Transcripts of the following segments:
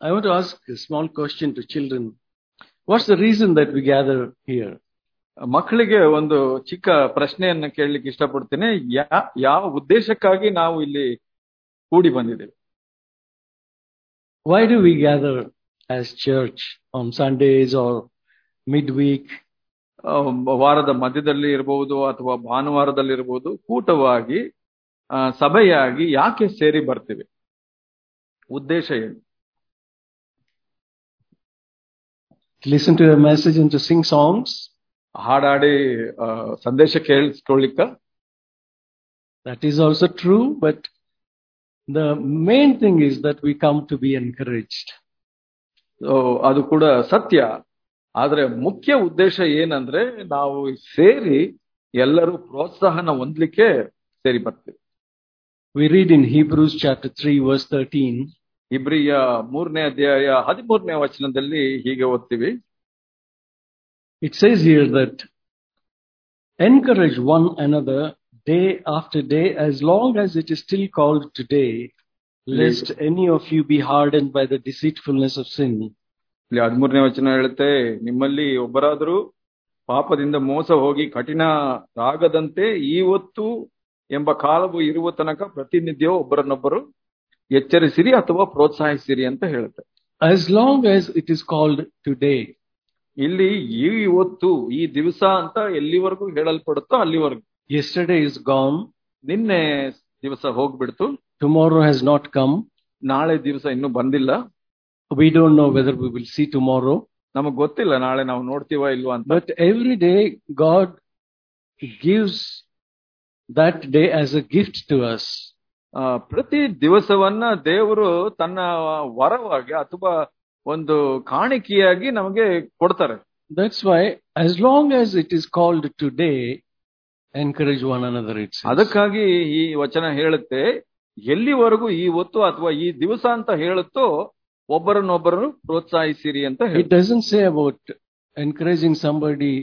I want to ask a small question to children. What's the reason that we gather here? ಮಕ್ಕಳಿಗೆ ಒಂದು ಚಿಕ್ಕ ಪ್ರಶ್ನೆಯನ್ನ ಕೇಳಲಿಕ್ಕೆ ಇಷ್ಟಪಡ್ತೇನೆ ಯಾ- ಯಾವ ಉದ್ದೇಶಕ್ಕಾಗಿ ನಾವು ಇಲ್ಲಿ ಕೂಡಿ ಬಂದಿದ್ದೇವೆ Why do we gather as church on Sundays or midweek? ಆ, ವಾರದ ಮಧ್ಯದಲ್ಲಿ ಇರಬಹುದು ಅಥವಾ ಭಾನುವಾರದಲ್ಲಿ ಇರಬಹುದು ಕೂಟವಾಗಿ ಆ, ಸಭೆಯಾಗಿ ಯಾಕೆ ಸೇರಿ ಬರ್ತೀವಿ ಉದ್ದೇಶ ಏನು Listen to a message and to sing songs? ಹಾಡಾಡಿ ಆ, ಸಂದೇಶ ಕೇಳಿಸ್ಕೊಳ್ಳಿಕ್ಕ That is also true, but the main thing is that we come to be encouraged. So, ಅದು ಕೂಡ ಸತ್ಯ ಆದ್ರೆ ಮುಖ್ಯ ಉದ್ದೇಶ ಏನಂದ್ರೆ ನಾವು ಸೇರಿ ಎಲ್ಲರೂ ಪ್ರೋತ್ಸಾಹನ ಹೊಂದ್ಲಿಕ್ಕೆ ಸೇರಿ ಬರ್ತೀವಿ We read in Hebrews chapter 3 verse 13, ಇಬ್ರಿಯ ಮೂರನೇ ಅಧ್ಯಾಯ ಹದಿಮೂರನೇ ವಚನದಲ್ಲಿ ಹೀಗೆ ಓದ್ತೀವಿ it says here that encourage one another day after day as long as it is still called today, lest any of you be hardened by the deceitfulness of sin. ಇಲ್ಲಿ ಹದಿಮೂರನೇ ವಚನ ಹೇಳುತ್ತೆ ನಿಮ್ಮಲ್ಲಿ ಒಬ್ಬರಾದರೂ ಪಾಪದಿಂದ ಮೋಸ ಹೋಗಿ ಕಠಿಣರಾಗದಂತೆ ಇವತ್ತು ಎಂಬ ಕಾಲವು ಇರುವ ತನಕ ಪ್ರತಿನಿತ್ಯವೂ ಒಬ್ಬರನ್ನೊಬ್ಬರು ಎಚ್ಚರಿಸಿರಿ ಅಥವಾ ಪ್ರೋತ್ಸಾಹಿಸಿರಿ ಅಂತ ಹೇಳುತ್ತೆ As long as it is called today, ಇಲ್ಲಿ ಈ ಇವತ್ತು ಈ ದಿವಸ ಅಂತ ಎಲ್ಲಿವರೆಗೂ ಹೇಳಲ್ಪಡುತ್ತೋ ಅಲ್ಲಿವರೆಗೂ yesterday is gone, ನಿನ್ನೆ ದಿವಸ ಹೋಗ್ಬಿಡ್ತು tomorrow has not come. ನಾಳೆ ದಿವಸ ಇನ್ನೂ ಬಂದಿಲ್ಲ We don't know whether we will see tomorrow, ನಮಗ್ ಗೊತ್ತಿಲ್ಲ ನಾಳೆ ನಾವು ನೋಡ್ತೀವ ಇಲ್ವಾ ಅಂತ but every day God gives that day as a gift to us. ಆ, ಪ್ರತಿ ದಿವಸವನ್ನ ದೇವರು ತನ್ನ ವರವಾಗಿ ಅಥವಾ ಒಂದು ಕಾಣಿಕೆಯಾಗಿ ನಮಗೆ ಕೊಡ್ತಾರೆ That's why, as long as it is called today, encourage one another, it says. ಅದಕ್ಕಾಗಿ ಈ ವಚನ ಹೇಳುತ್ತೆ ಎಲ್ಲಿವರೆಗೂ ಈ ಹೊತ್ತು ಅಥವಾ ಈ ದಿವಸ ಅಂತ ಹೇಳುತ್ತೋ ಒಬ್ಬರನ್ನೊಬ್ಬರನ್ನು ಪ್ರೋತ್ಸಾಹಿಸಿರಿ ಅಂತ It ಹೇಳಿ doesn't say about encouraging somebody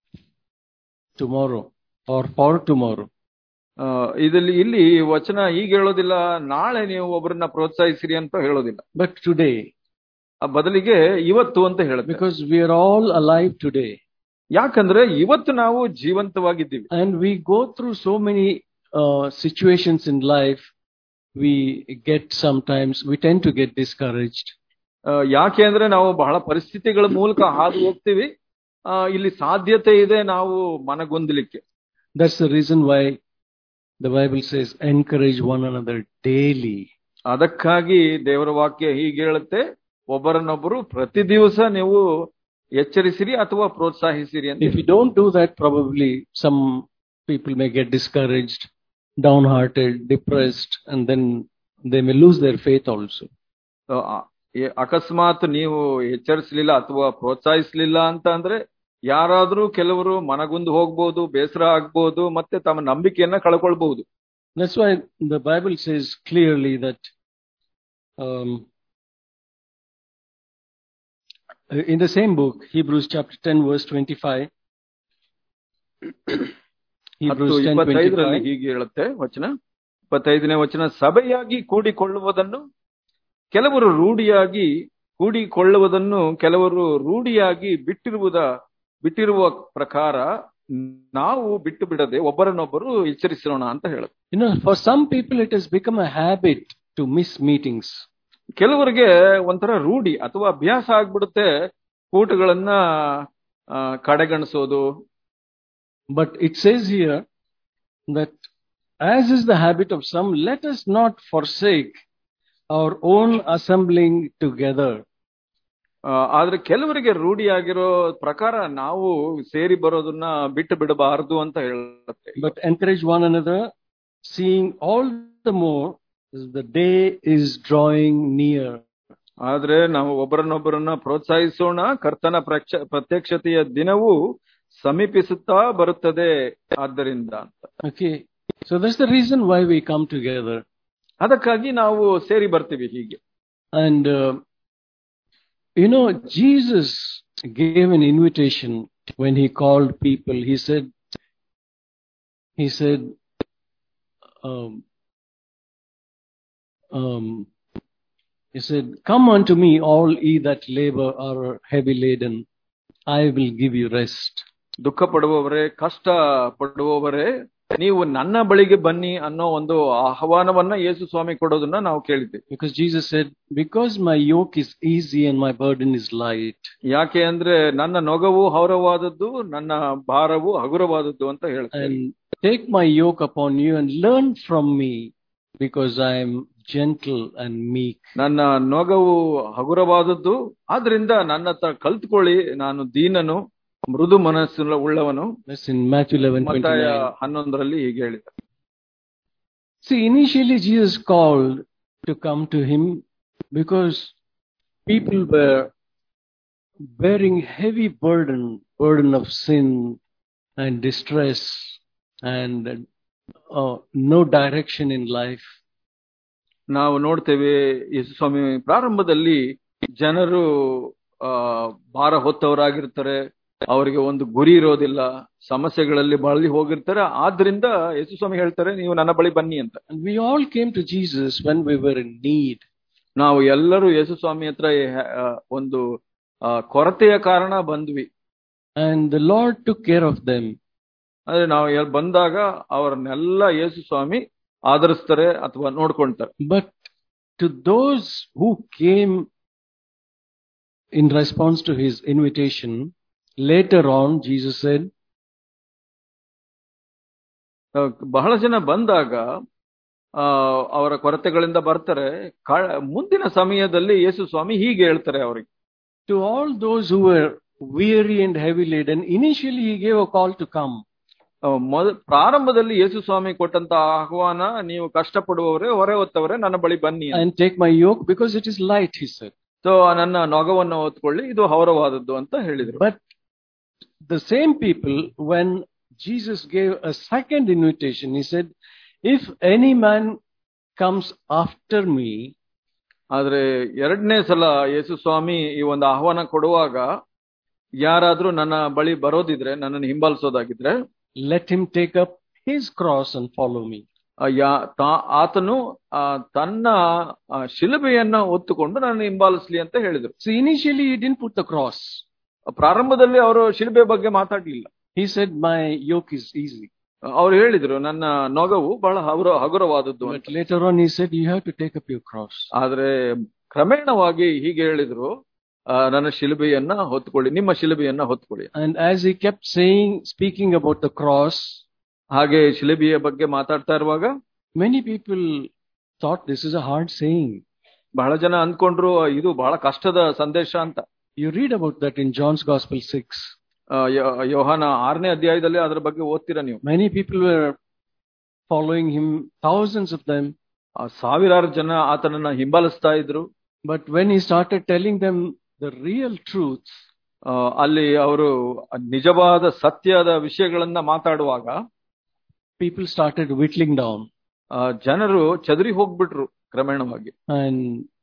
tomorrow or for tomorrow. ಇದರಲ್ಲಿ ಇಲ್ಲಿ ಈ ವಚನ ಈಗ ಹೇಳೋದಿಲ್ಲ ನಾಳೆ ನೀವು ಒಬ್ಬರನ್ನ ಪ್ರೋತ್ಸಾಹಿಸಿರಿ ಅಂತ ಹೇಳೋದಿಲ್ಲ But today, ಆ ಬದಲಿಗೆ ಇವತ್ತು ಅಂತ ಹೇಳುತ್ತೆ because we are all alive today ಯಾಕಂದ್ರೆ ಇವತ್ತು ನಾವು ಜೀವಂತವಾಗಿದ್ದೀವಿ and we go through so many uh, situations in life, we get sometimes, we tend to get discouraged. ಆ, ಯಾಕೆ ಅಂದ್ರೆ ನಾವು ಬಹಳ ಪರಿಸ್ಥಿತಿಗಳ ಮೂಲಕ ಹಾದು ಹೋಗ್ತೀವಿ ಆ, ಇಲ್ಲಿ ಸಾಧ್ಯತೆ ಇದೆ ನಾವು ಮನಗೊಂದಲಿಕ್ಕೆ That's the reason why the Bible says encourage one another daily. ಅದಕ್ಕಾಗಿ ದೇವರ ವಾಕ್ಯ ಹೀಗೆ ಹೇಳುತ್ತೆ ಒಬ್ಬರನ್ನೊಬ್ಬರು ಪ್ರತಿ ದಿವಸ ನೀವು ಎಚ್ಚರಿಸಿರಿ ಅಥವಾ ಪ್ರೋತ್ಸಾಹಿಸಿರಿ ಅಂತ If you don't do that, probably some people may get discouraged, downhearted, depressed, and then they may lose their faith also. ಆ, ಏ- ಅಕಸ್ಮಾತ್ ನೀವು ಎಚ್ಚರಿಸಲಿಲ್ಲ ಅಥವಾ ಪ್ರೋತ್ಸಾಹಿಸಲಿಲ್ಲ ಅಂತ ಅಂದ್ರೆ ಯಾರಾದ್ರೂ ಕೆಲವರು ಮನಗುಂದು ಹೋಗ್ಬೋದು ಬೇಸರ ಆಗ್ಬೋದು ಮತ್ತೆ ತಮ್ಮ ನಂಬಿಕೆಯನ್ನ ಕಳ್ಕೊಳ್ಬಹುದು That's why the Bible says clearly that um, in the same book, Hebrews chapter 10, verse 25. ಹತ್ತು Hebrews 10, ಇಪ್ಪತ್ತೈದರಲ್ಲಿ 25. ಹೀಗೆ ಹೇಳುತ್ತೆ ವಚನ ಇಪ್ಪತ್ತೈದನೇ ವಚನ ಸಭೆಯಾಗಿ ಕೂಡಿಕೊಳ್ಳುವುದನ್ನು ಕೆಲವರು ರೂಢಿಯಾಗಿ ಕೂಡಿಕೊಳ್ಳುವುದನ್ನು ಕೆಲವರು ರೂಢಿಯಾಗಿ ಬಿಟ್ಟಿರುವುದ ಬಿಟ್ಟಿರುವ ಪ್ರಕಾರ ನಾವು ಬಿಟ್ಟು ಬಿಡದೆ ಒಬ್ಬರನ್ನೊಬ್ಬರು ಎಚ್ಚರಿಸೋಣ ಅಂತ ಹೇಳುತ್ತೆ You know, for some people, it has become a habit to miss meetings. ಕೆಲವರಿಗೆ ಒಂಥರ ರೂಢಿ ಅಥವಾ ಅಭ್ಯಾಸ ಆಗ್ಬಿಡುತ್ತೆ ಕೂಟಗಳನ್ನ ಆ, ಕಡೆಗಣಿಸೋದು But it says here that as is the habit of some, let us not forsake our own assembling together. ಆ, ಆದ್ರೆ ಕೆಲವರಿಗೆ ರೂಢಿಯಾಗಿರೋ ಪ್ರಕಾರ ನಾವು ಸೇರಿ ಬರೋದನ್ನ ಬಿಟ್ಟು ಬಿಡಬಾರದು ಅಂತ ಹೇಳುತ್ತೆ but encourage one another, seeing all the more as the day is drawing near. ಆದ್ರೆ ನಾವು ಒಬ್ಬರನ್ನೊಬ್ಬರನ್ನ ಪ್ರೋತ್ಸಾಹಿಸೋಣ ಕರ್ತನ ಪ್ರಕ್ಷ ಪ್ರತ್ಯಕ್ಷತೆಯ ದಿನವೂ ಸಮೀಪಿಸುತ್ತಾ ಬರುತ್ತದೆ ಆದ್ದರಿಂದ ಅಂತ Okay. So that's the reason why we come together. ಅದಕ್ಕಾಗಿ ನಾವು ಸೇರಿ ಬರ್ತೀವಿ ಹೀಗೆ And, uh, you know, Jesus gave an invitation when he called people. He said, he said, um, um, He said, Come unto me, all ye that labor are heavy laden. I will give you rest. ದುಃಖ ಪಡುವವರೇ ಕಷ್ಟ ಪಡುವವರೇ ನೀವು ನನ್ನ ಬಳಿಗೆ ಬನ್ನಿ ಅನ್ನೋ ಒಂದು ಆಹ್ವಾನವನ್ನ ಯೇಸು ಸ್ವಾಮಿ ಕೊಡೋದನ್ನ ನಾವು ಕೇಳಿದ್ವಿ Because Jesus said, Because my yoke is easy and my burden is light. ಯಾಕೆ ಅಂದ್ರೆ ನನ್ನ ನೊಗವು ಹೌರವಾದದ್ದು ನನ್ನ ಭಾರವು ಹಗುರವಾದದ್ದು ಅಂತ ಹೇಳ್ತಾರೆ And take my yoke upon you and learn from me, because I am gentle and meek. ನನ್ನ ನೊಗವು ಹಗುರವಾದದ್ದು ಆದ್ರಿಂದ ನನ್ನ ಹತ್ರ ಕಲ್ತ್ಕೊಳ್ಳಿ ನಾನು ದೀನನು ಮೃದು ಮನಸ್ಸು ಉಳ್ಳವನು That's in Matthew 11 ಮತ್ತಾಯ 29. ಹನ್ನೊಂದರಲ್ಲಿ ಹೀಗೆ ಹೇಳಿದ See, initially Jesus called to come to him because people were bearing heavy burden, burden of sin and distress and uh, no direction in life. ನಾವು ನೋಡ್ತೇವೆ ಯೇಸು ಸ್ವಾಮಿ ಪ್ರಾರಂಭದಲ್ಲಿ ಜನರು ಆ ಭಾರ ಹೊತ್ತವರಾಗಿರ್ತಾರೆ ಅವರಿಗೆ ಒಂದು ಗುರಿ ಇರೋದಿಲ್ಲ ಸಮಸ್ಯೆಗಳಲ್ಲಿ ಬಳಲಿ ಹೋಗಿರ್ತಾರೆ ಆದ್ರಿಂದ ಯೇಸು ಸ್ವಾಮಿ ಹೇಳ್ತಾರೆ ನೀವು ನನ್ನ ಬಳಿ ಬನ್ನಿ ಅಂತ And we all came to Jesus when we were in need. ನಾವು ಎಲ್ಲರೂ ಯೇಸು ಸ್ವಾಮಿ ಹತ್ರ ಆ, ಒಂದು ಆ, ಕೊರತೆಯ ಕಾರಣ ಬಂದ್ವಿ And the Lord took care of them. ಅಂದ್ರೆ ನಾವು ಎಲ್ ಬಂದಾಗ ಅವರನ್ನೆಲ್ಲ ಯೇಸು ಸ್ವಾಮಿ ಆದರಿಸ್ತಾರೆ ಅಥವಾ ನೋಡ್ಕೊಂತಾರೆ But to those who came in response to his invitation, later on, Jesus said, ಆ, ಬಹಳ ಜನ ಬಂದಾಗ ಆ ಅವರ ಕೊರತೆಗಳಿಂದ ಬರ್ತಾರೆ ಕ- ಮುಂದಿನ ಸಮಯದಲ್ಲಿ ಯೇಸು ಸ್ವಾಮಿ ಹೀಗೆ ಹೇಳ್ತಾರೆ ಅವರಿಗೆ To all those who were weary and heavy laden, initially he gave a call to come. ಆ, ಮೊದ ಪ್ರಾರಂಭದಲ್ಲಿ ಯೇಸು ಸ್ವಾಮಿ ಕೊಟ್ಟಂತ ಆಹ್ವಾನ ನೀವು ಕಷ್ಟಪಡುವವರೇ ಹೊರೆ ಹೊತ್ತವರೇ ನನ್ನ ಬಳಿ ಬನ್ನಿ And take my yoke because it is light, he said. So ನನ್ನ ನೊಗವನ್ನು ಹೊತ್ಕೊಳ್ಳಿ ಇದು ಹೌರವಾದದ್ದು ಅಂತ ಹೇಳಿದ್ರು But the same people, when Jesus gave a second invitation, he said, If any man comes after me, ಆದ್ರೆ ಎರಡನೇ ಸಲ ಯೇಸು ಸ್ವಾಮಿ ಈ ಒಂದು ಆಹ್ವಾನ ಕೊಡುವಾಗ ಯಾರಾದ್ರೂ ನನ್ನ ಬಳಿ ಬರೋದಿದ್ರೆ ನನ್ನನ್ನು ಹಿಂಬಾಲಿಸೋದಾಗಿದ್ರೆ let him take up his cross and follow me. ಆ ಯಾ- ತಾ- ಆತನು ಆ, ತನ್ನ ಆ, ಶಿಲುಬೆಯನ್ನ ಹೊತ್ತುಕೊಂಡು ನನ್ನ ಹಿಂಬಾಲಿಸ್ಲಿ ಅಂತ ಹೇಳಿದ್ರು See, initially he didn't put the cross. ಪ್ರಾರಂಭದಲ್ಲಿ ಅವರು ಶಿಲುಬೆ ಬಗ್ಗೆ ಮಾತಾಡ್ಲಿಲ್ಲ He said, My yoke is easy. ಅವ್ರು ಹೇಳಿದ್ರು ನನ್ನ ನೊಗವು ಬಹಳ ಹಗುರ ಹಗುರವಾದದ್ದು ಅಂತ But later on, he said, You have to take up your cross. ಆದ್ರೆ ಕ್ರಮೇಣವಾಗಿ ಹೀಗೆ ಹೇಳಿದ್ರು ಆ, ನನ್ನ ಶಿಲುಬೆಯನ್ನ ಹೊತ್ಕೊಳ್ಳಿ ನಿಮ್ಮ ಶಿಲುಬೆಯನ್ನ ಹೊತ್ಕೊಳ್ಳಿ And as he kept saying, speaking about the cross, ಹಾಗೆ ಶಿಲುಬೆಯ ಬಗ್ಗೆ ಮಾತಾಡ್ತಾ ಇರುವಾಗ many people thought this is a hard saying. ಬಹಳ ಜನ ಅಂದ್ಕೊಂಡ್ರು ಇದು ಬಹಳ ಕಷ್ಟದ ಸಂದೇಶ ಅಂತ You read about that in John's Gospel 6. ಆ, ಯೋ- ಯೋಹಾನ ಆರನೇ ಅಧ್ಯಾಯದಲ್ಲಿ ಅದ್ರ ಬಗ್ಗೆ ಓದ್ತೀರಾ ನೀವು Many people were following him, thousands of them. ಆ, ಸಾವಿರಾರು ಜನ ಆತನನ್ನ ಹಿಂಬಾಲಿಸ್ತಾ ಇದ್ರು But when he started telling them the real truth, ಆ, ಅಲ್ಲಿ ಅವರು ನಿಜವಾದ ಸತ್ಯದ ವಿಷಯಗಳನ್ನ ಮಾತಾಡುವಾಗ people started whittling down. ಆ, ಜನರು ಚದರಿ ಹೋಗ್ಬಿಟ್ರು ಕ್ರಮೇಣವಾಗಿ And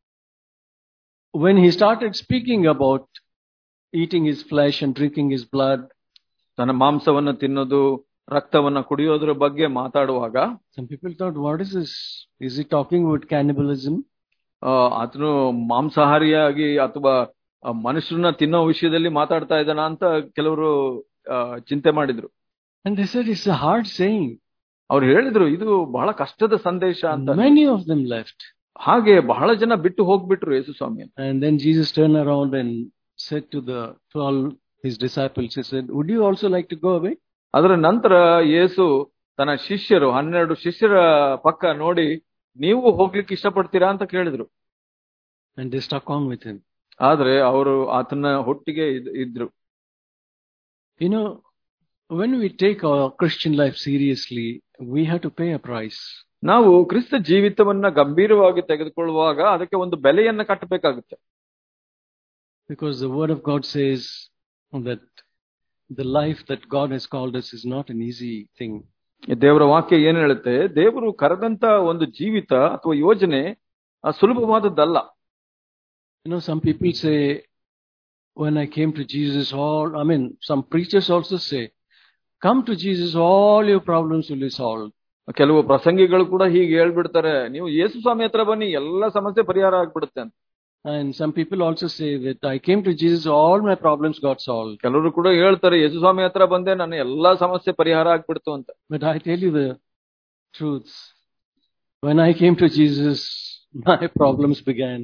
when he started speaking about eating his flesh and drinking his blood, ತನ್ನ ಮಾಂಸವನ್ನ ತಿನ್ನೋದು ರಕ್ತವನ್ನ ಕುಡಿಯೋದ್ರ ಬಗ್ಗೆ ಮಾತಾಡುವಾಗ some people thought, what is this? Is he talking about cannibalism? ಆ, ಆತನು ಮಾಂಸಾಹಾರಿಯಾಗಿ ಅಥವಾ ಆ, ಮನುಷ್ಯರನ್ನ ತಿನ್ನೋ ವಿಷಯದಲ್ಲಿ ಮಾತಾಡ್ತಾ ಇದ್ದಾನ ಅಂತ ಕೆಲವರು ಆ, ಚಿಂತೆ ಮಾಡಿದ್ರು And they said, it's a hard saying. ಅವ್ರು ಹೇಳಿದ್ರು ಇದು ಬಹಳ ಕಷ್ಟದ ಸಂದೇಶ ಅಂತ Many of them left. ಹಾಗೆ ಬಹಳ ಜನ ಬಿಟ್ಟು ಹೋಗ್ಬಿಟ್ರು ಯೇಸು ಸ್ವಾಮಿ And then Jesus turned around and said to the twelve, his disciples, he said, would you also like to go away? ಅದರ ನಂತರ ಯೇಸು ತನ್ನ ಶಿಷ್ಯರು ಹನ್ನೆರಡು ಶಿಷ್ಯರ ಪಕ್ಕ ನೋಡಿ ನೀವು ಹೋಗ್ಲಿಕ್ಕೆ ಇಷ್ಟಪಡ್ತೀರಾ ಅಂತ ಕೇಳಿದ್ರು And they stuck on with him. ಆದ್ರೆ ಅವರು ಆತನ ಹೊಟ್ಟಿಗೆ ಇದ್- ಇದ್ರು You know, when we take our Christian life seriously, we have to pay a price. ನಾವು ಕ್ರಿಸ್ತ ಜೀವಿತವನ್ನ ಗಂಭೀರವಾಗಿ ತೆಗೆದುಕೊಳ್ಳುವಾಗ ಅದಕ್ಕೆ ಒಂದು ಬೆಲೆಯನ್ನ ಕಟ್ಟಬೇಕಾಗುತ್ತೆ Because the Word of God says that the life that God has called us is not an easy thing. ದೇವರ ವಾಕ್ಯ ಏನ್ ಹೇಳುತ್ತೆ ದೇವರು ಕರೆದಂತ ಒಂದು ಜೀವಿತ ಅಥವಾ ಯೋಜನೆ ಆ, ಸುಲಭವಾದದ್ದಲ್ಲ You know, some people say, when I came to Jesus, all, I mean, some preachers also say, come to Jesus, all your problems will be solved. ಕೆಲವು ಪ್ರಸಂಗಿಗಳು ಕೂಡ ಹೀಗೆ ಹೇಳ್ಬಿಡ್ತಾರೆ ನೀವು ಯೇಸು ಸ್ವಾಮಿ ಹತ್ರ ಬನ್ನಿ ಎಲ್ಲ ಸಮಸ್ಯೆ ಪರಿಹಾರ ಆಗ್ಬಿಡುತ್ತೆ ಅಂತ And some people also say that I came to Jesus, all my problems got solved. ಕೆಲವರು ಕೂಡ ಹೇಳ್ತಾರೆ ಯೇಸು ಸ್ವಾಮಿ ಹತ್ರ ಬಂದೆ ನನ್ನ ಎಲ್ಲಾ ಸಮಸ್ಯೆ ಪರಿಹಾರ ಆಗ್ಬಿಡ್ತು ಅಂತ But I tell you the truth. When I came to Jesus, my problems began.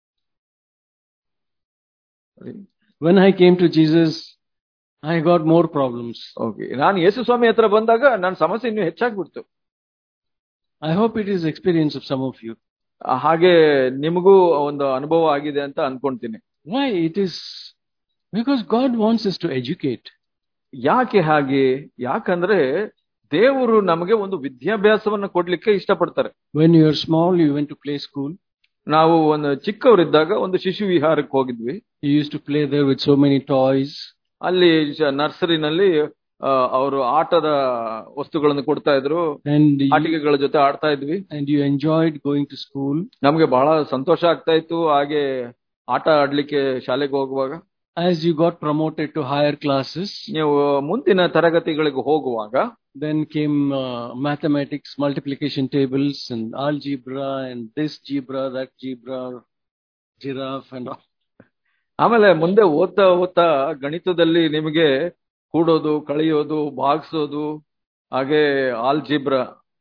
When I came to Jesus, I got more problems. Okay ನಾನು ಯೇಸು ಸ್ವಾಮಿ ಹತ್ರ ಬಂದಾಗ ನನ್ನ ಸಮಸ್ಯೆ ಇನ್ನೂ ಹೆಚ್ಚಾಗ್ಬಿಡ್ತು I hope it is experience of some of you. ಆ, ಹಾಗೆ ನಿಮಗೂ ಒಂದು ಅನುಭವ ಆಗಿದೆ ಅಂತ ಅನ್ಕೊಂತೀನಿ Why? It is because God wants us to educate. ಯಾಕೆ ಹಾಗೆ ಯಾಕಂದ್ರೆ ದೇವರು ನಮಗೆ ಒಂದು ವಿದ್ಯಾಭ್ಯಾಸವನ್ನ ಕೊಡ್ಲಿಕ್ಕೆ ಇಷ್ಟಪಡ್ತಾರೆ When you are small, you went to play school. ನಾವು ಒಂದು ಚಿಕ್ಕವರಿದ್ದಾಗ ಒಂದು ಶಿಶು ವಿಹಾರಕ್ಕೆ ಹೋಗಿದ್ವಿ You used to play there with so many toys. ಅಲ್ಲಿ ಶ- ನರ್ಸರಿನಲ್ಲಿ ಅವರು ಆಟದ ವಸ್ತುಗಳನ್ನು ಕೊಡ್ತಾ ಇದ್ರು And you, ಆಟಿಕೆಗಳ ಜೊತೆ ಆಡ್ತಾ ಇದ್ವಿ and you enjoyed going to school. ನಮ್ಗೆ ಬಹಳ ಸಂತೋಷ ಆಗ್ತಾ ಇತ್ತು ಹಾಗೆ ಆಟ ಆಡ್ಲಿಕ್ಕೆ ಶಾಲೆಗೆ ಹೋಗುವಾಗ As you got promoted to higher classes, ನೀವು ಮುಂದಿನ ತರಗತಿಗಳಿಗೆ ಹೋಗುವಾಗ then came uh, mathematics, multiplication tables, and algebra, and this zebra, that zebra, giraffe, and all. ಆಮೇಲೆ ಮುಂದೆ ಓದ್ತಾ ಓದ್ತಾ ಗಣಿತದಲ್ಲಿ ನಿಮಗೆ ಕೂಡೋದು ಕಳೆಯೋದು ಭಾಗಿಸೋದು ಹಾಗೆ ಆಲ್ಜಿಬ್ರ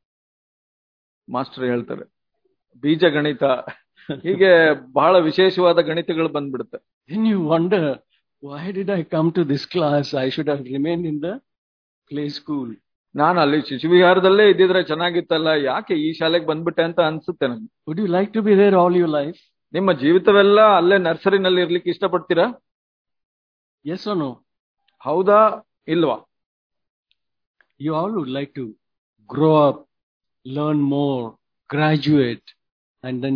ಮಾಸ್ಟರ್ ಹೇಳ್ತಾರೆ ಬೀಜ ಗಣಿತ ಹೀಗೆ ಬಹಳ ವಿಶೇಷವಾದ ಗಣಿತಗಳು ಬಂದ್ಬಿಡುತ್ತೆ Then you wonder, why did I come to this class? I should have remained in the play school. ನಾನು ಅಲ್ಲಿ ಶಿಶುವಿಹಾರದಲ್ಲೇ ಇದ್ದಿದ್ರೆ ಚೆನ್ನಾಗಿತ್ತಲ್ಲ ಯಾಕೆ ಈ ಶಾಲೆಗೆ ಬಂದ್ಬಿಟ್ಟೆ ಅಂತ ಅನ್ಸುತ್ತೆ ನನ್ಗೆ Would you like to be there all your life? ನಿಮ್ಮ ಜೀವಿತವೆಲ್ಲ ಅಲ್ಲೇ ನರ್ಸರಿನಲ್ಲಿ ಇರ್ಲಿಕ್ಕೆ ಇಷ್ಟಪಡ್ತೀರಾ Yes or no? ಹೌದಾ ಇಲ್ವಾ You all would like to grow up, learn more, graduate, and then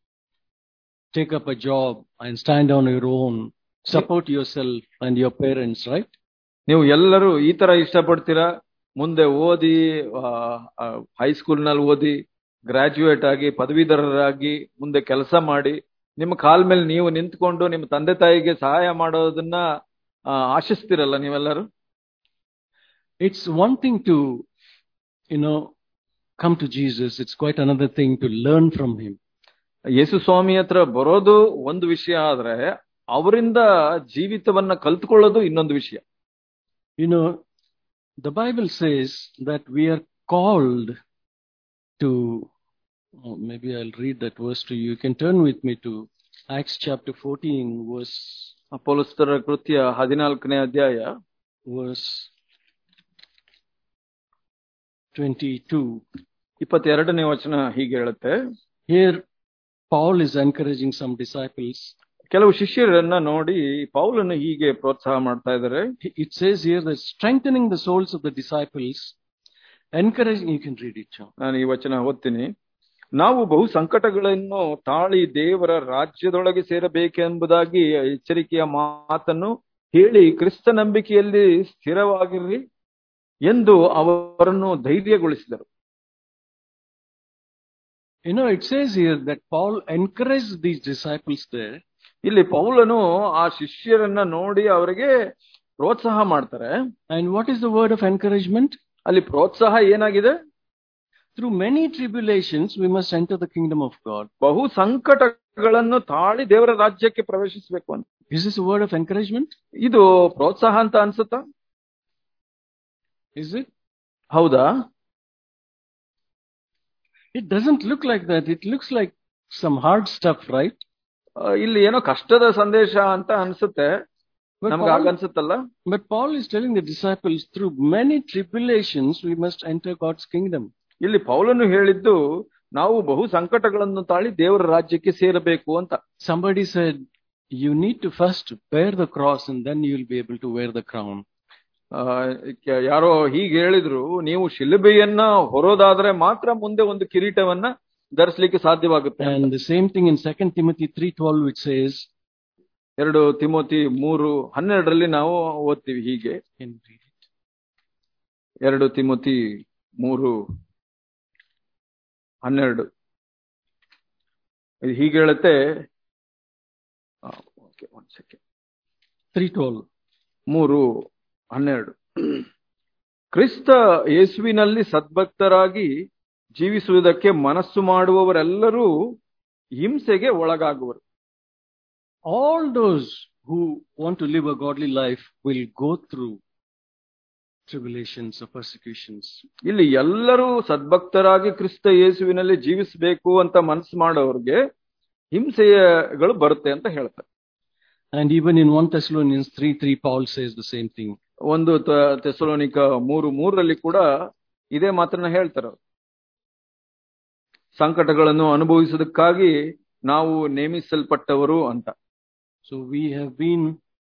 take up a job and stand on your own, support yourself and your parents, right? ನೀವು ಎಲ್ಲರೂ ಈ ತರ ಇಷ್ಟಪಡ್ತೀರಾ ಮುಂದೆ ಓದಿ ಹೈಸ್ಕೂಲ್ನಲ್ಲಿ ಓದಿ ಗ್ರಾಜ್ಯುಯೇಟ್ ಆಗಿ ಪದವೀಧರರಾಗಿ ಮುಂದೆ ಕೆಲಸ ಮಾಡಿ ನಿಮ್ಮ ಕಾಲ್ ಮೇಲೆ ನೀವು ನಿಂತ್ಕೊಂಡು ನಿಮ್ಮ ತಂದೆ ತಾಯಿಗೆ ಸಹಾಯ ಮಾಡೋದನ್ನ ಆ, ಆಶಿಸ್ತೀರಲ್ಲ ನೀವೆಲ್ಲರೂ It's one thing to, you know, come to Jesus. It's quite another thing to learn from him. ಯೇಸು ಸ್ವಾಮಿ ಹತ್ರ ಬರೋದು ಒಂದು ವಿಷಯ ಆದ್ರೆ ಅವರಿಂದ ಜೀವಿತವನ್ನ ಕಲ್ತ್ಕೊಳ್ಳೋದು ಇನ್ನೊಂದು ವಿಷಯ You know, the Bible says that we are called to, oh, maybe I'll read that verse to you. You can turn with me to Acts chapter 14, verse, ಅಪೋಲಸ್ತರ ಕೃತ್ಯ ಹದಿನಾಲ್ಕನೇ ಅಧ್ಯಾಯ verse 22. ಇಪ್ಪತ್ತೆರಡನೇ ವಚನ ಹೀಗೆ ಹೇಳುತ್ತೆ Here, Paul is encouraging some disciples. ಕೆಲವು ಶಿಷ್ಯರನ್ನ ನೋಡಿ ಪೌಲನ್ನು ಹೀಗೆ ಪ್ರೋತ್ಸಾಹ ಮಾಡ್ತಾ ಇದ್ದಾರೆ It says here that strengthening the souls of the disciples, encouraging, you can read it, John. ನಾನು ಈ ವಚನ ಓದ್ತೀನಿ ನಾವು ಬಹು ಸಂಕಟಗಳನ್ನು ತಾಳಿ ದೇವರ ರಾಜ್ಯದೊಳಗೆ ಸೇರಬೇಕೆಂಬುದಾಗಿ ಎಚ್ಚರಿಕೆಯ ಮಾತನ್ನು ಹೇಳಿ ಕ್ರಿಸ್ತ ನಂಬಿಕೆಯಲ್ಲಿ ಸ್ಥಿರವಾಗಿರ್ರಿ ಎಂದು ಅವರನ್ನು ಧೈರ್ಯಗೊಳಿಸಿದರು You know, it says here that Paul encouraged these disciples there ಇಲ್ಲಿ ಪೌಲನು ಆ ಶಿಷ್ಯರನ್ನ ನೋಡಿ ಅವರಿಗೆ ಪ್ರೋತ್ಸಾಹ ಮಾಡ್ತಾರೆ And what is the word of encouragement? ಅಲ್ಲಿ ಪ್ರೋತ್ಸಾಹ ಏನಾಗಿದೆ Through many tribulations, we must enter the kingdom of God. ಬಹು ಸಂಕಟಗಳನ್ನು ತಾಳಿ ದೇವರ ರಾಜ್ಯಕ್ಕೆ ಪ್ರವೇಶಿಸಬೇಕು ಅಂತ Is this a word of encouragement? ಇದು ಪ್ರೋತ್ಸಾಹ ಅಂತ ಅನ್ಸುತ್ತಾ Is it? ಹೌದಾ It doesn't look like that. It looks like some hard stuff, right? ಆ, ಇಲ್ಲಿ ಏನೋ ಕಷ್ಟದ ಸಂದೇಶ ಅಂತ ಅನ್ಸುತ್ತೆ But ನಮ್ಗೆ Paul, ಅನ್ಸುತ್ತಲ್ಲ but Paul is telling the disciples, through many tribulations, we must enter God's kingdom. ಇಲ್ಲಿ ಪೌಲನು ಹೇಳಿದ್ದು ನಾವು ಬಹು ಸಂಕಟಗಳನ್ನು ತಾಳಿ ದೇವರ ರಾಜ್ಯಕ್ಕೆ ಸೇರಬೇಕು ಅಂತ Somebody said, you need to first bear the cross and then you will be able to wear the crown. ಆ, ಕೆ- ಯಾರೋ ಹೀಗೆ ಹೇಳಿದ್ರು ನೀವು ಶಿಲುಬೆಯನ್ನ ಹೊರೋದಾದ್ರೆ ಮಾತ್ರ ಮುಂದೆ ಒಂದು ಕಿರೀಟವನ್ನ ಧರಿಸ್ಲಿಕ್ಕೆ ಸಾಧ್ಯವಾಗುತ್ತೆ ಅಂತ. And the same thing in 2 Timothy 3.12, which says, ಎರಡು ತಿಮೋತಿ ಮೂರು ಹನ್ನೆರಡರಲ್ಲಿ ನಾವು ಓದ್ತೀವಿ ಹೀಗೆ can you read it? ಎರಡು ತಿಮೋತಿ ಮೂರು ಹನ್ನೆರಡು ಇದು ಹೀಗೆ ಹೇಳುತ್ತೆ ಆ, okay, one second. 3.12. ಮೂರು ಹನ್ನೆರಡು ಕ್ರಿಸ್ತ ಯೇಸುವಿನಲ್ಲಿ ಸದ್ಭಕ್ತರಾಗಿ ಜೀವಿಸುವುದಕ್ಕೆ ಮನಸ್ಸು ಮಾಡುವವರೆಲ್ಲರೂ ಹಿಂಸೆಗೆ ಒಳಗಾಗುವರು All those who want to live a godly life will go through tribulations or persecutions. ಇಲ್ಲಿ ಎಲ್ಲರೂ ಸದ್ಭಕ್ತರಾಗಿ ಕ್ರಿಸ್ತ ಯೇಸುವಿನಲ್ಲಿ ಜೀವಿಸಬೇಕು ಅಂತ ಮನಸ್ಸು ಮಾಡೋರಿಗೆ ಹಿಂಸೆಗಳು ಬರುತ್ತೆ ಅಂತ ಹೇಳ್ತಾರೆ And even in 1 Thessalonians 3 3, Paul says the same thing. ಒಂದು ತ- ತೆಸಲೋನಿಕ ಮೂರು ಮೂರರಲ್ಲಿ ಕೂಡ ಇದೇ ಮಾತನ್ನ ಹೇಳ್ತಾರೆ ಅವ್ರು. ಸಂಕಟಗಳನ್ನು ಅನುಭವಿಸುವುದಕ್ಕಾಗಿ ನಾವು ನೇಮಿಸಲ್ಪಟ್ಟವರು ಅಂತ So we have been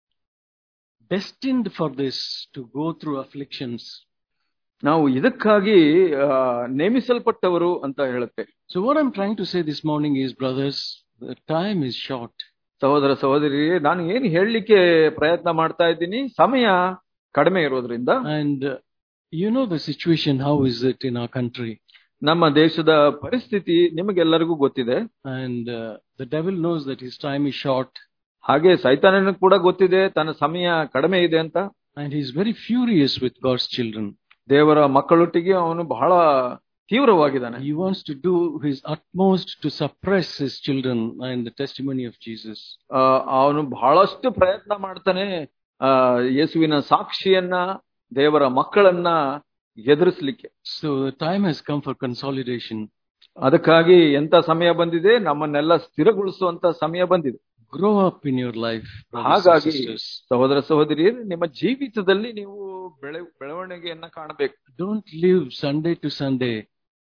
destined for this to go through afflictions. ನಾವು ಇದಕ್ಕಾಗಿ ಆ, ನೇಮಿಸಲ್ಪಟ್ಟವರು ಅಂತ ಹೇಳುತ್ತೆ So what I'm trying to say this morning is, brothers, the time is short. ಸಹೋದರ ಸಹೋದರಿ ನಾನು ಏನು ಹೇಳಲಿಕ್ಕೆ ಪ್ರಯತ್ನ ಮಾಡ್ತಾ ಇದ್ದೀನಿ ಸಮಯ ಕಡಿಮೆ ಇರೋದ್ರಿಂದ And uh, you know the situation, how is it in our country? ನಮ್ಮ ದೇಶದ ಪರಿಸ್ಥಿತಿ ನಿಮಗೆಲ್ಲರಿಗೂ ಗೊತ್ತಿದೆ And uh, the devil knows that his time is short ಹಾಗೆ ಸೈತಾನನಿಗೂ ಕೂಡ ಗೊತ್ತಿದೆ ತನ್ನ ಸಮಯ ಕಡಿಮೆ ಇದೆ ಅಂತ and he's very furious with God's children. ದೇವರ ಮಕ್ಕಳೊಟ್ಟಿಗೆ ಅವನು ಬಹಳ ತೀವ್ರವಾಗಿದ್ದಾನೆ He wants to do his utmost to suppress his children and the testimony of Jesus. ಆ, ಅವನು ಬಹಳಷ್ಟು ಪ್ರಯತ್ನ ಮಾಡ್ತಾನೆ ಆ ಯೇಸುವಿನ ಸಾಕ್ಷಿಯನ್ನ ದೇವರ ಮಕ್ಕಳನ್ನ ಎದುರಿಸ್ಲಿಕ್ಕೆ So the time has come for consolidation. ಅದಕ್ಕಾಗಿ ಎಂತ ಸಮಯ ಬಂದಿದೆ ನಮ್ಮನ್ನೆಲ್ಲ ಸ್ಥಿರಗೊಳಿಸುವಂತ ಸಮಯ ಬಂದಿದೆ Grow up in your life, brothers and ಹಾಗಾಗಿ sisters. ಸಹೋದರ ಸಹೋದರಿಯರು ನಿಮ್ಮ ಜೀವಿತದಲ್ಲಿ ನೀವು ಬೆಳೆ ಬೆಳವಣಿಗೆಯನ್ನ ಕಾಣಬೇಕು Don't live Sunday to Sunday.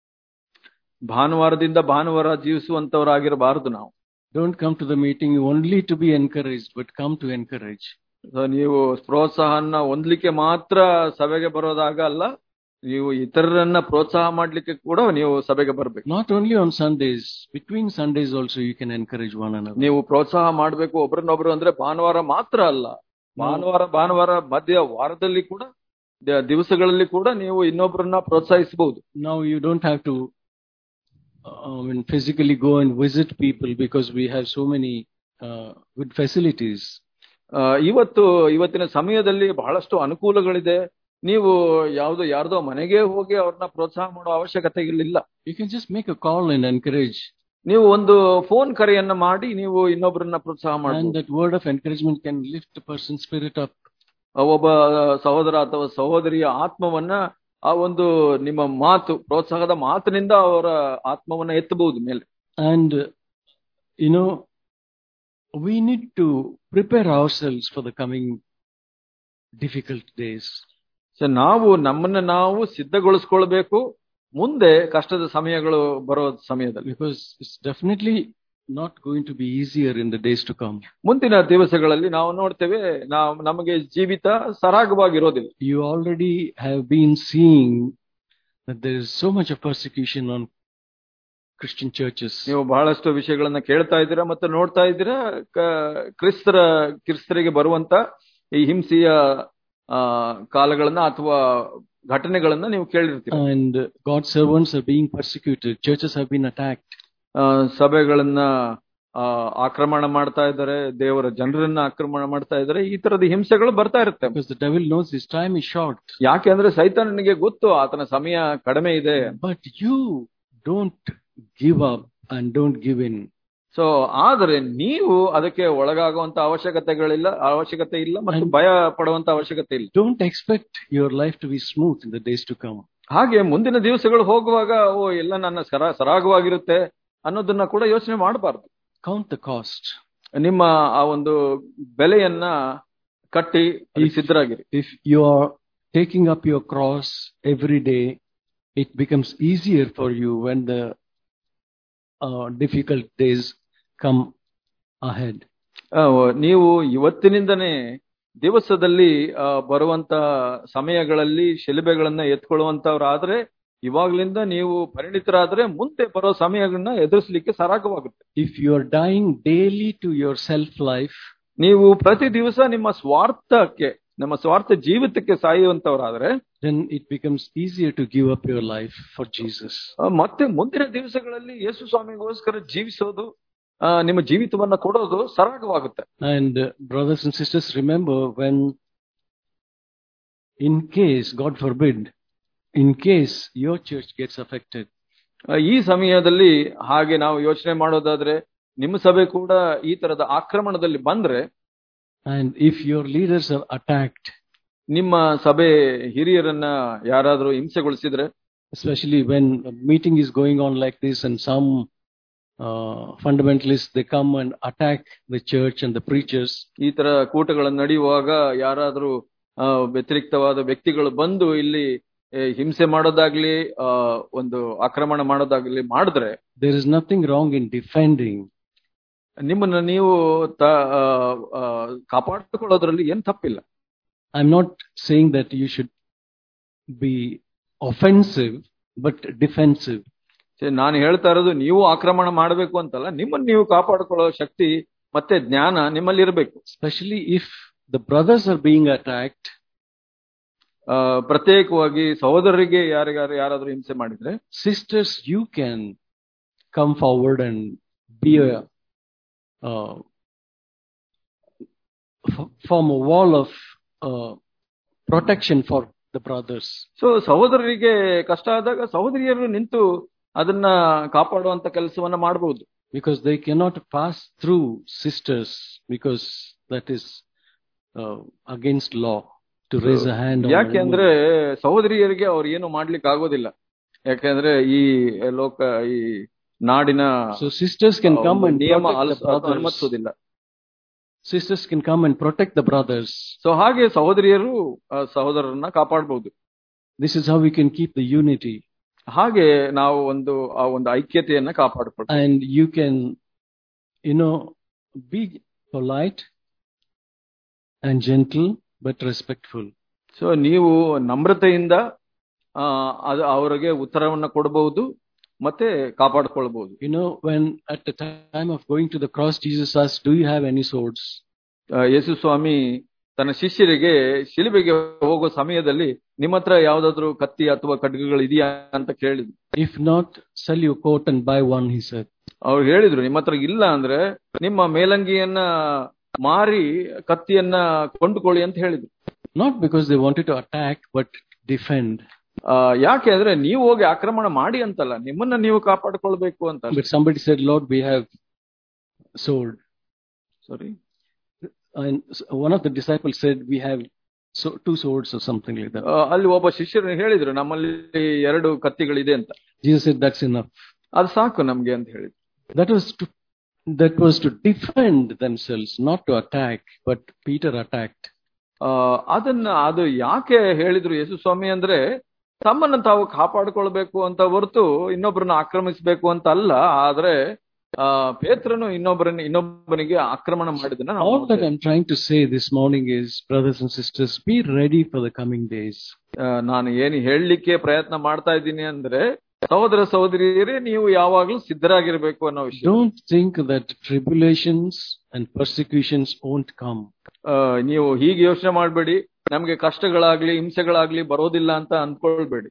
ಭಾನುವಾರದಿಂದ ಭಾನುವಾರ ಜೀವಿಸುವಂತವರಾಗಿರಬಾರದು ನಾವು Don't come to the meeting only to be encouraged, but come to encourage. So, ನೀವು ಪ್ರೋತ್ಸಾಹನ ಹೊಂದ್ಲಿಕ್ಕೆ ಮಾತ್ರ ಸಭೆಗೆ ಬರೋದಾಗ ಅಲ್ಲ ನೀವು ಇತರರನ್ನ ಪ್ರೋತ್ಸಾಹ ಮಾಡ್ಲಿಕ್ಕೆ ಕೂಡ ನೀವು ಸಭೆಗೆ ಬರ್ಬೇಕು Not only on Sundays, between Sundays also you can encourage one another. ನೀವು ಪ್ರೋತ್ಸಾಹ ಮಾಡ್ಬೇಕು ಒಬ್ರನ್ನೊಬ್ರು ಅಂದ್ರೆ ಭಾನುವಾರ ಮಾತ್ರ ಅಲ್ಲ ಭಾನುವಾರ ಭಾನುವಾರ ಮಧ್ಯ ವಾರದಲ್ಲಿ ಕೂಡ ದ- ದಿವಸಗಳಲ್ಲಿ ಕೂಡ ನೀವು ಇನ್ನೊಬ್ಬರನ್ನ ಪ್ರೋತ್ಸಾಹಿಸಬಹುದು Now you don't have to uh, I mean, physically go and visit people because we have so many uh, good facilities. ಆ, ಇವತ್ತು ಇವತ್ತಿನ ಸಮಯದಲ್ಲಿ ಬಹಳಷ್ಟು ಅನುಕೂಲಗಳಿದೆ ನೀವು ಯಾವ್ದೋ ಯಾರ್ದೋ ಮನೆಗೆ ಹೋಗಿ ಅವ್ರನ್ನ ಪ್ರೋತ್ಸಾಹ ಮಾಡೋ ಅವಶ್ಯಕತೆ ಇಲ್ಲ You can just make a call and encourage. ನೀವು ಒಂದು ಫೋನ್ ಕರೆಯನ್ನ ಮಾಡಿ ನೀವು ಇನ್ನೊಬ್ಬರನ್ನ ಪ್ರೋತ್ಸಾಹ And ಮಾಡಬಹುದು that word of encouragement can lift a person's spirit up. ಒಬ್ಬ ಸಹೋದರ ಅಥವಾ ಸಹೋದರಿಯ ಆತ್ಮವನ್ನ ಆ ಒಂದು ನಿಮ್ಮ ಮಾತು ಪ್ರೋತ್ಸಾಹದ ಮಾತಿನಿಂದ ಅವರ ಆತ್ಮವನ್ನ ಎತ್ತಬಹುದು ಮೇಲೆ And, uh, you know, we need to prepare ourselves for the coming difficult days. So ನಾವು ನಮ್ಮನ್ನ ನಾವು ಸಿದ್ಧಗೊಳಿಸ್ಕೊಳ್ಬೇಕು ಮುಂದೆ ಕಷ್ಟದ ಸಮಯಗಳು ಬರೋ ಸಮಯದಲ್ಲಿ Because it's definitely not going to be easier in the days to come. ಮುಂದಿನ ದಿವಸಗಳಲ್ಲಿ ನಾವು ನೋಡ್ತೇವೆ ನಾವು ನಮಗೆ ಜೀವಿತ ಸರಾಗವಾಗಿರೋದಿಲ್ಲ You already have been seeing that there is so much of persecution on Christian churches. ನೀವು ಬಹಳಷ್ಟು ವಿಷಯಗಳನ್ನ ಕೇಳ್ತಾ ಇದ್ದೀರಾ ಮತ್ತೆ ನೋಡ್ತಾ ಇದ್ದೀರಾ ಕ- ಕ್ರಿಸ್ತರ ಕ್ರಿಸ್ತರಿಗೆ ಬರುವಂತ ಈ ಹಿಂಸೆಯ ಆ, ಕಾಲಗಳನ್ನ ಅಥವಾ ಘಟನೆಗಳನ್ನ ನೀವು ಕೇಳಿರ್ತೀರ And God's servants are being persecuted. Churches have been attacked. ಆ, ಸಭೆಗಳನ್ನ ಆ, ಆಕ್ರಮಣ ಮಾಡ್ತಾ ಇದ್ದಾರೆ ದೇವರ ಜನರನ್ನ ಆಕ್ರಮಣ ಮಾಡ್ತಾ ಇದ್ದಾರೆ ಈ ತರದ ಹಿಂಸೆಗಳು ಬರ್ತಾ ಇರುತ್ತೆ Because the devil knows his time is short. ಯಾಕೆ ಅಂದ್ರೆ ಸೈತಾನನಿಗೆ ಗೊತ್ತು ಆತನ ಸಮಯ ಕಡಿಮೆ ಇದೆ But you don't give up and don't give in. So ಆದರೆ ನೀವು ಅದಕ್ಕೆ ಒಳಗಾಗುವಂತ ಅವಶ್ಯಕತೆಗಳಿಲ್ಲ ಅವಶ್ಯಕತೆ ಇಲ್ಲ ಮತ್ತು ಭಯ ಪಡುವಂತ ಅವಶ್ಯಕತೆ ಇಲ್ಲ Don't expect your life to be smooth in the days to come. ಹಾಗೆ ಮುಂದಿನ ದಿವಸಗಳು ಹೋಗುವಾಗ ಓ ಎಲ್ಲ ನನ್ನ ಸರ ಸರಾಗವಾಗಿರುತ್ತೆ ಅನ್ನೋದನ್ನ ಕೂಡ ಯೋಚನೆ ಮಾಡಬಾರ್ದು Count the cost. ನಿಮ್ಮ ಆ ಒಂದು ಬೆಲೆಯನ್ನ ಕಟ್ಟಿ ಅದಕ್ಕೆ ಸಿದ್ಧರಾಗಿರಿ If you are taking up your cross every day, it becomes easier for you when the uh, difficult days come ahead. ಆ, ನೀವು ಇವತ್ತಿನಿಂದನೇ ದಿವಸದಲ್ಲಿ ಆ, ಬರುವಂತ ಸಮಯಗಳಲ್ಲಿ ಶಿಲುಬೆಗಳನ್ನ ಎತ್ಕೊಳ್ಳುವಂತವ್ರಾದ್ರೆ ಇವಾಗ್ಲಿಂದ ನೀವು ಪರಿಣಿತರಾದ್ರೆ ಮುಂದೆ ಬರೋ ಸಮಯಗಳನ್ನ ಎದುರಿಸಲಿಕ್ಕೆ ಸರಾಗವಾಗುತ್ತೆ If you are dying daily to your self life, ನೀವು ಪ್ರತಿ ದಿವಸ ನಿಮ್ಮ ಸ್ವಾರ್ಥಕ್ಕೆ ನಮ್ಮ ಸ್ವಾರ್ಥ ಜೀವಿತಕ್ಕೆ ಸಾಯುವಂತವರಾದ್ರೆ then it becomes easier to give up your life for Jesus. ಆ, ಮತ್ತೆ ಮುಂದಿನ ದಿವಸಗಳಲ್ಲಿ ಯೇಸು ಸ್ವಾಮಿಗೋಸ್ಕರ ಜೀವಿಸೋದು ಆ, ನಿಮ್ಮ ಜೀವಿತವನ್ನ ಕೊಡೋದು ಸರಾಗವಾಗುತ್ತೆ And uh, brothers and sisters, remember when, in case, God forbid, in case your church gets affected. ಆ, ಈ ಸಮಯದಲ್ಲಿ ಹಾಗೆ ನಾವು ಯೋಚನೆ ಮಾಡೋದಾದ್ರೆ ನಿಮ್ಮ ಸಭೆ ಕೂಡ ಈ ತರದ ಆಕ್ರಮಣದಲ್ಲಿ ಬಂದ್ರೆ And if your leaders are attacked, ನಿಮ್ಮ ಸಭೆ ಹಿರಿಯರನ್ನ ಯಾರಾದ್ರೂ ಹಿಂಸೆಗೊಳಿಸಿದ್ರೆ especially when a meeting is going on like this and some uh, fundamentalists, they come and attack the church and the preachers, ಈ ತರ ಕೂಟಗಳನ್ನು ನಡೆಯುವಾಗ ಯಾರಾದ್ರೂ ಆ, ವ್ಯತಿರಿಕ್ತವಾದ ವ್ಯಕ್ತಿಗಳು ಬಂದು ಇಲ್ಲಿ ಏ, ಹಿಂಸೆ ಮಾಡೋದಾಗ್ಲಿ ಆ, ಒಂದು ಆಕ್ರಮಣ ಮಾಡೋದಾಗ್ಲಿ ಮಾಡಿದ್ರೆ there is nothing wrong in defending. ನಿಮ್ಮನ್ನ ನೀವು ತ- ಆ, ಆ, ಕಾಪಾಡಿಕೊಳ್ಳೋದ್ರಲ್ಲಿ ಏನ್ ತಪ್ಪಿಲ್ಲ I'm not saying that you should be offensive, but defensive. ಸರಿ, ನಾನು ಹೇಳ್ತಾ ಇರೋದು ನೀವು ಆಕ್ರಮಣ ಮಾಡಬೇಕು ಅಂತಲ್ಲ ನಿಮ್ಮನ್ನ ನೀವು ಕಾಪಾಡಿಕೊಳ್ಳೋ ಶಕ್ತಿ ಮತ್ತೆ ಜ್ಞಾನ ನಿಮ್ಮಲ್ಲಿ ಇರಬೇಕು Especially if the brothers are being attacked, ಆ, ಪ್ರತ್ಯೇಕವಾಗಿ ಸಹೋದರರಿಗೆ ಯಾರಿಗಾರು ಯಾರಾದ್ರೂ ಹಿಂಸೆ ಮಾಡಿದ್ರೆ sisters, you can come forward and be a uh, f- form a wall of uh, protection for the brothers. So ಸಹೋದರರಿಗೆ ಕಷ್ಟ ಆದಾಗ ಸಹೋದರಿಯರು ನಿಂತು ಅದನ್ನ ಕಾಪಾಡುವಂತ ಕೆಲಸವನ್ನ ಮಾಡಬಹುದು because they cannot pass through sisters because that is uh, against law to raise a hand on a ಯಾಕೆ woman. ಅಂದ್ರೆ ಸಹೋದರಿಯರಿಗೆ ಅವ್ರು ಏನು ಮಾಡ್ಲಿಕ್ಕೆ ಆಗೋದಿಲ್ಲ ಯಾಕೆಂದ್ರೆ ಈ ಲೋಕ ಈ ನಾಡಿನ so sisters can come and ನಿಯಮ protect the ಅಲ್ಸ್- brothers. ಅನುಮತಿಸೋದಿಲ್ಲ sisters can come and protect the brothers so ಹಾಗೆ ಸಹೋದರಿಯರು ಆ, ಸಹೋದರರನ್ನ ಕಾಪಾಡಬಹುದು this is how we can keep the unity ಹಾಗೆ ನಾವು ಒಂದು ಆ ಒಂದು ಐಕ್ಯತೆಯನ್ನ ಕಾಪಾಡಿಕೊಳ್ತೀವಿ and you can you know be polite and gentle but respectful so ನೀವು ನಮ್ರತೆಯಿಂದ ಆ, ಅದು ಅವರಿಗೆ ಉತ್ತರವನ್ನ ಕೊಡಬಹುದು ಮತ್ತೆ ಕಾಪಾಡ್ಕೊಳ್ಬಹುದು you know when at the time of going to the cross jesus asked do you have any swords ಆ, ಯೇಸು ಸ್ವಾಮಿ ತನ್ನ ಶಿಷ್ಯರಿಗೆ ಶಿಲುಬೆಗೆ ಹೋಗೋ ಸಮಯದಲ್ಲಿ ನಿಮ್ಮ ಹತ್ರ ಯಾವ್ದಾದ್ರು ಕತ್ತಿ ಅಥವಾ ಖಡ್ಗಗಳು ಇದೆಯಾ ಅಂತ ಕೇಳಿದ್ರು if not sell your coat and buy one he said ಅವ್ರು ಹೇಳಿದ್ರು ನಿಮ್ಮ ಹತ್ರ ಇಲ್ಲ ಅಂದ್ರೆ ನಿಮ್ಮ ಮೇಲಂಗಿಯನ್ನ ಮಾರಿ ಕತ್ತಿಯನ್ನ ಕೊಂಡುಕೊಳ್ಳಿ ಅಂತ ಹೇಳಿದ್ರು not because they wanted to attack but defend ಆ, ಯಾಕೆ ಅಂದ್ರೆ ನೀವು ಹೋಗಿ ಆಕ್ರಮಣ ಮಾಡಿ ಅಂತಲ್ಲ ನಿಮ್ಮನ್ನ ನೀವು ಕಾಪಾಡ್ಕೊಳ್ಬೇಕು ಅಂತ but somebody said lord we have sword sorry and s- one of the disciples said we have so two swords or something like that ಅಲ್ಲಿ ಒಬ್ಬ ಶಿಷ್ಯರು ಹೇಳಿದ್ರು ನಮ್ಮಲ್ಲಿ ಎರಡು ಕತ್ತಿಗಳಿದೆ ಅಂತ jesus said that's enough ಅದು ಸಾಕು ನಮ್ಗೆ ಅಂತ ಹೇಳಿದ್ರು that was to that was to defend themselves not to attack but peter attacked ಆ, ಅದನ್ನ ಅದು ಯಾಕೆ ಹೇಳಿದ್ರು ಯೇಸು ಸ್ವಾಮಿ ಅಂದ್ರೆ ತಮ್ಮನ್ನ ತಾವು ಕಾಪಾಡ್ಕೊಳ್ಬೇಕು ಅಂತ ಹೊರತು ಇನ್ನೊಬ್ಬರನ್ನ ಆಕ್ರಮಿಸಬೇಕು ಅಂತ ಅಲ್ಲ ಆದ್ರೆ ಆ ಪೇತ್ರನು ಇನ್ನೊಬ್ಬರನ್ನ ಇನ್ನೊಬ್ಬನಿಗೆ ಆಕ್ರಮಣ ಮಾಡಿದನ್ನ ನಾವು all that ನೋಡ್ತೇವೆ. i'm trying to say this morning is brothers and sisters be ready for the coming days ಆ, ನಾನು ಏನು ಹೇಳಲಿಕ್ಕೆ ಪ್ರಯತ್ನ ಮಾಡ್ತಾ ಇದ್ದೀನಿ ಅಂದ್ರೆ ಸಹೋದರ ಸಹೋದರಿಯರೇ ನೀವು ಯಾವಾಗ್ಲೂ ಸಿದ್ಧರಾಗಿರ್ಬೇಕು ಅನ್ನೋ ವಿಷಯ don't think that tribulations and persecutions won't come ಆ, ನೀವು ಹೀಗೆ ಯೋಚನೆ ಮಾಡ್ಬೇಡಿ ನಮ್ಗೆ ಕಷ್ಟಗಳಾಗ್ಲಿ ಹಿಂಸೆಗಳಾಗ್ಲಿ ಬರೋದಿಲ್ಲ ಅಂತ ಅಂದ್ಕೊಳ್ಬೇಡಿ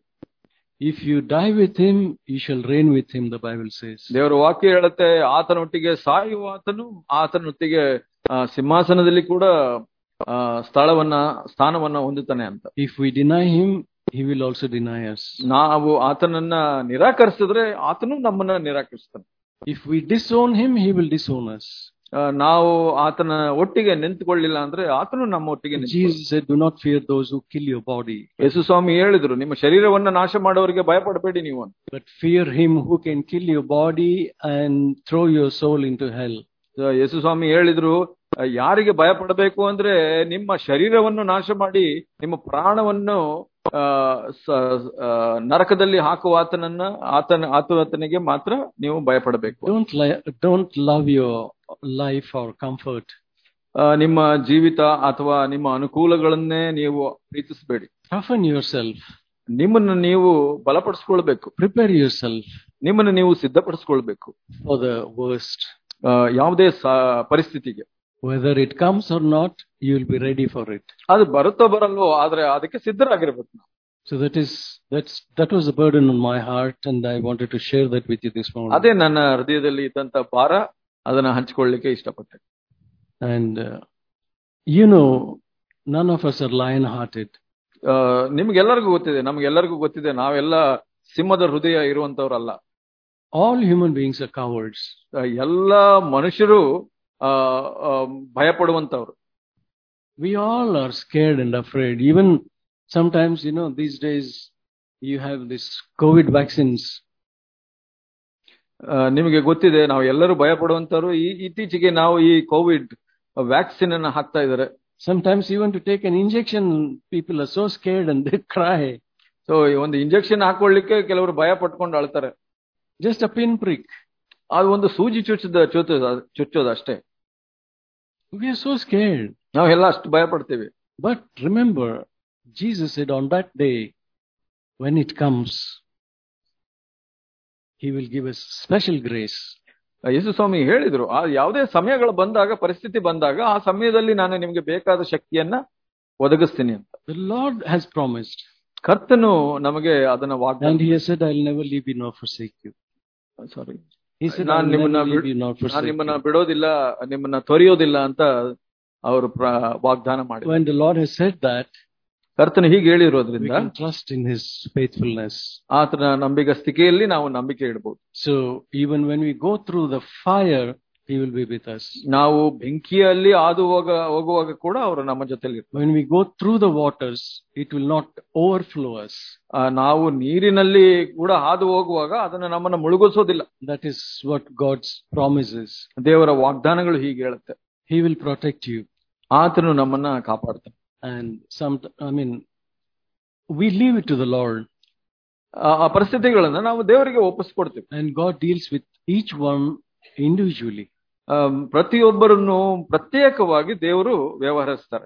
if you die with him you shall reign with him the bible says ದೇವರ ವಾಕ್ಯ ಹೇಳುತ್ತೆ ಆತನೊಟ್ಟಿಗೆ ಸಾಯುವ ಆತನು ಆತನೊಟ್ಟಿಗೆ ಆ, ಸಿಂಹಾಸನದಲ್ಲಿ ಕೂಡ ಆ, ಸ್ಥಳವನ್ನ ಸ್ಥಾನವನ್ನ ಹೊಂದುತ್ತಾನೆ ಅಂತ if we deny him he will also deny us ನಾವು ಆತನನ್ನ ನಿರಾಕರಿಸಿದ್ರೆ ಆತನು ನಮ್ಮನ್ನ ನಿರಾಕರಿಸ್ತಾನೆ if we disown him he will disown us ಆ, ನಾವು ಆತನ ಒಟ್ಟಿಗೆ ನಿಂತುಕೊಳ್ಳಿಲ್ಲ ಅಂದ್ರೆ ಆತನು ನಮ್ಮ ಒಟ್ಟಿಗೆ ನಿಂತ್ಕೊಳ್ಳಿ. jesus said do not fear those who kill your body ಯೇಸು ಸ್ವಾಮಿ ಹೇಳಿದ್ರು ನಿಮ್ಮ ಶರೀರವನ್ನ ನಾಶ ಮಾಡೋರಿಗೆ ಭಯಪಡಬೇಡಿ ನೀವು ಅಂತ but fear him who can kill your body and throw your soul into hell ಆ, ಯೇಸು ಸ್ವಾಮಿ ಹೇಳಿದ್ರು ಆ, ಯಾರಿಗೆ ಭಯ ಪಡಬೇಕು ಅಂದ್ರೆ ನಿಮ್ಮ ಶರೀರವನ್ನು ನಾಶ ಮಾಡಿ ನಿಮ್ಮ ಪ್ರಾಣವನ್ನು ಆ, ಸ- ಆ, ನರಕದಲ್ಲಿ ಹಾಕುವ ಆತನನ್ನ ಆತನ ಆತನಿಗೆ ಮಾತ್ರ ನೀವು ಭಯಪಡಬೇಕು don't li- don't love your life or comfort ಆ, ನಿಮ್ಮ ಜೀವಿತ ಅಥವಾ ನಿಮ್ಮ ಅನುಕೂಲಗಳನ್ನೇ ನೀವು ಪ್ರೀತಿಸಬೇಡಿ toughen yourself ನಿಮ್ಮನ್ನು ನೀವು ಬಲಪಡಿಸ್ಕೊಳ್ಬೇಕು prepare yourself ನಿಮ್ಮನ್ನು ನೀವು ಸಿದ್ಧಪಡಿಸ್ಕೊಳ್ಬೇಕು for the worst ಆ, ಯಾವುದೇ ಸ- ಪರಿಸ್ಥಿತಿಗೆ whether it comes or not you will be ready for it ಅದು ಬರುತ್ತೋ ಬರಲ್ವೋ ಆದ್ರೆ ಅದಕ್ಕೆ ಸಿದ್ಧರಾಗಿರ್ಬೇಕು ನಾವು. so that is that's that was a burden on my heart and i wanted to share that with you this morning ಅದೇ ನನ್ನ ಹೃದಯದಲ್ಲಿ ಇದ್ದಂತ ಭಾರ ಅದನ್ನ ಹಂಚಿಕೊಳ್ಳಿಕ್ಕೆ ಇಷ್ಟಪಟ್ಟೆ and uh, you know none of us are lion hearted ಆ, ನಿಮ್ಗೆಲ್ಲರಿಗೂ ಗೊತ್ತಿದೆ ನಮ್ಗೆಲ್ಲರಿಗೂ ಗೊತ್ತಿದೆ ನಾವೆಲ್ಲ ಸಿಂಹದ ಹೃದಯ ಇರುವಂತವ್ರಲ್ಲ All human beings are cowards. ಆ, ಎಲ್ಲ ಮನುಷ್ಯರು ಆ ಆ, ಭಯಪಡುವಂತವ್ರು We all are scared and afraid. Even sometimes, you know, these days you have this COVID vaccines. ಆ, ನಿಮಗೆ ಗೊತ್ತಿದೆ ನಾವು ಎಲ್ಲರೂ ಭಯ ಪಡುವಂತವ್ರು ಈ ಇತ್ತೀಚೆಗೆ ನಾವು ಈ ಕೋವಿಡ್ ವ್ಯಾಕ್ಸಿನ್ ಅನ್ನ ಹಾಕ್ತಾ ಇದ್ದಾರೆ Sometimes even to take an injection, people are so scared and they cry. So ಒಂದು ಇಂಜೆಕ್ಷನ್ ಹಾಕೊಳ್ಳಿಕ್ಕೆ ಕೆಲವರು ಭಯ ಪಟ್ಕೊಂಡು ಅಳ್ತಾರೆ Just a pinprick. ಅದು ಒಂದು ಸೂಜಿ ಚುಚ್ಚದ ಚುಚ್ಚೋದು ಚುಚ್ಚೋದು ಅಷ್ಟೇ We are so scared. ನಾವೆಲ್ಲ ಅಷ್ಟು ಭಯ ಪಡ್ತೀವಿ But remember, Jesus said on that day, when it comes, He will give us special grace. ಯೇಸು ಸ್ವಾಮಿ ಹೇಳಿದ್ರು ಆ ಯಾವುದೇ ಸಮಯಗಳು ಬಂದಾಗ ಪರಿಸ್ಥಿತಿ ಬಂದಾಗ ಆ ಸಮಯದಲ್ಲಿ ನಾನು ನಿಮ್ಗೆ ಬೇಕಾದ ಶಕ್ತಿಯನ್ನ ಒದಗಿಸ್ತೀನಿ ಅಂತ The Lord has promised. ಕರ್ತನು ನಮಗೆ ಅದನ್ನ And ವಾಗ್ದಾನ He has said, I'll never leave you nor forsake you. Sorry He said, non I'll ನಿಮ್ಮನ್ನ never leave ಬಿಡ್- you nor ನಾನು forsake ನಿಮ್ಮನ್ನ you. ಬಿಡೋದಿಲ್ಲ ನಿಮ್ಮನ್ನ ತೊರೆಯೋದಿಲ್ಲ ಅಂತ ಅವರು ಪ್ರ- ವಾಗ್ದಾನ ಮಾಡಿ When the Lord has said that, ಕರ್ತನು ಹೀಗೆ we ಹೇಳಿರೋದ್ರಿಂದ can trust in His faithfulness. ಆತನ ನಂಬಿಗಸ್ತಿಕೆಯಲ್ಲಿ ನಾವು ನಂಬಿಕೆ ಇಡಬಹುದು So even when we go through the fire, He will be with us. ನಾವು ಬೆಂಕಿಯಲ್ಲಿ ಹಾದು ಹೋಗ ಹೋಗುವಾಗ ಕೂಡ ಅವರು ನಮ್ಮ ಜೊತೆಲಿ ಇರ್ತಾರೆ. When we go through the waters, it will not overflow us. ಆ, ನಾವು ನೀರಿನಲ್ಲಿ ಕೂಡ ಹಾದು ಹೋಗುವಾಗ ಅದನ್ನ ನಮ್ಮನ್ನ ಮುಳುಗಿಸೋದಿಲ್ಲ That is what God's promises. ದೇವರ ವಾಗ್ದಾನಗಳು ಹೀಗೆ ಹೇಳುತ್ತೆ He will protect you. ಆತನು ನಮ್ಮನ್ನ ಕಾಪಾಡ್ತಾನೆ And some, I mean, we leave it to the Lord, ಆ- ಆ ಪರಿಸ್ಥಿತಿಗಳನ್ನ ನಾವು ದೇವರಿಗೆ ಒಪ್ಪಿಸ್ಕೊಡ್ತೀವಿ and God deals with each one individually. ಆ, ಪ್ರತಿಯೊಬ್ಬರನ್ನು ಪ್ರತ್ಯೇಕವಾಗಿ ದೇವರು ವ್ಯವಹರಿಸ್ತಾರೆ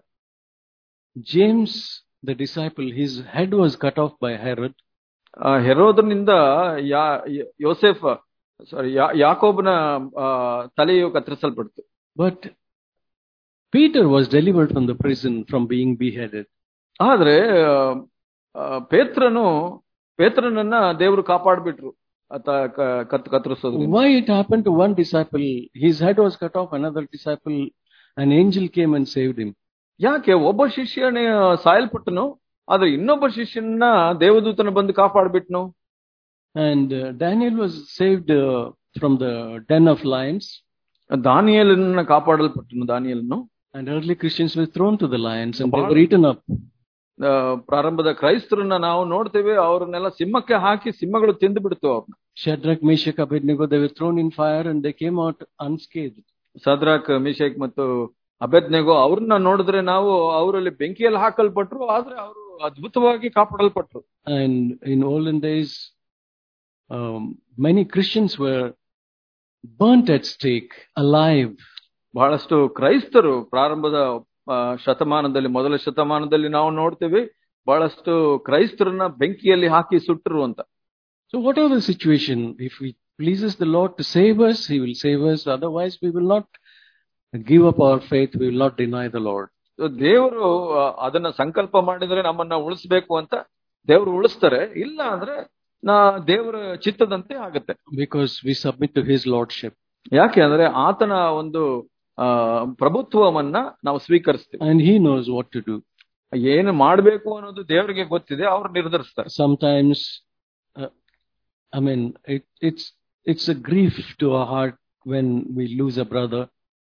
James, the disciple, his head was cut off by Herod, ಆ, ಹೆರೋದನಿಂದ ಯಾ ಯ- ಯೋಸೆಫ್ ಸಾರಿ ಯಾಕೋಬನ ಆ, ತಲೆಯು ಕತ್ತರಿಸಲ್ಪಡ್ತು but Peter was delivered from the prison from being beheaded. ಆದ್ರೆ ಆ, ಆ, ಪೇತ್ರನು ಪೇತ್ರನನ್ನ ದೇವರು ಕಾಪಾಡ್ಬಿಟ್ರು ಆತ ಕ- ಕತ್ ಕತ್ತರಿಸೋದ್ರಿಂದ Why it happened to one disciple? His head was cut off, another disciple, an angel came and saved him. ಯಾಕೆ ಒಬ್ಬ ಶಿಷ್ಯನೇ ಸಾಯಲ್ಪಟ್ಟನು ಆದ್ರೆ ಇನ್ನೊಬ್ಬ ಶಿಷ್ಯನ ದೇವದೂತನ ಬಂದು ಕಾಪಾಡ್ಬಿಟ್ನು And uh, Daniel was saved uh, from the den of lions, ದಾನಿಯಲನ್ನ ಕಾಪಾಡಲ್ಪಟ್ಟನು ದಾನಿಯಲನ್ನು and early Christians were thrown to the lions and they were eaten up. ಆ, ಪ್ರಾರಂಭದ ಕ್ರೈಸ್ತರನ್ನ ನಾವು ನೋಡ್ತೇವೆ ಅವ್ರನ್ನೆಲ್ಲ ಸಿಂಹಕ್ಕೆ ಹಾಕಿ ಸಿಂಹಗಳು ತಿಂದು ಬಿಡ್ತು ಅವ್ರನ್ನ Shadrach, Meshach, Abednego, they were thrown in fire and they came out unscathed. ಸದ್ರಾಕ್ ಮಿಶೇಕ್ ಮತ್ತು ಅಬೆದ್ನೆಗೋ ಅವ್ರನ್ನ ನೋಡಿದ್ರೆ ನಾವು ಅವರಲ್ಲಿ ಬೆಂಕಿಯಲ್ಲಿ ಹಾಕಲ್ಪಟ್ರು ಆದ್ರೆ ಅವರು ಅದ್ಭುತವಾಗಿ ಕಾಪಾಡಲ್ಪಟ್ರು And in olden days, um, many Christians were burnt at stake, alive. ಬಹಳಷ್ಟು ಕ್ರೈಸ್ತರು ಪ್ರಾರಂಭದ ಆ, ಶತಮಾನದಲ್ಲಿ ಮೊದಲ ಶತಮಾನದಲ್ಲಿ ನಾವು ನೋಡ್ತೇವೆ ಬಹಳಷ್ಟು ಕ್ರೈಸ್ತರನ್ನ ಬೆಂಕಿಯಲ್ಲಿ ಹಾಕಿ ಸುಟ್ಟರು ಅಂತ So whatever the situation, if it pleases the Lord to save us, He will save us. Otherwise, we will not give up our faith. We will not deny the Lord. So ದೇವರು ಆ, ಅದನ್ನ ಸಂಕಲ್ಪ ಮಾಡಿದ್ರೆ ನಮ್ಮನ್ನ ಉಳಿಸ್ಬೇಕು ಅಂತ ದೇವರು ಉಳಿಸ್ತಾರೆ ಇಲ್ಲ ಅಂದ್ರೆ ನಾ ದೇವರ ಚಿತ್ತದಂತೆ ಆಗುತ್ತೆ Because we submit to His Lordship. ಯಾಕೆ ಅಂದ್ರೆ ಆತನ ಒಂದು ಆ ಪ್ರಭುತ್ವವನ್ನ ನಾವು ಸ್ವೀಕರಿಸ್ತೀವಿ And He knows what to do. ಏನು ಮಾಡ್ಬೇಕು ಅನ್ನೋದು ದೇವರಿಗೆ ಗೊತ್ತಿದೆ ಅವ್ರು ನಿರ್ಧರಿಸ್ತಾರೆ Sometimes, uh, I mean, it, it's, it's a grief to our heart when we lose a brother.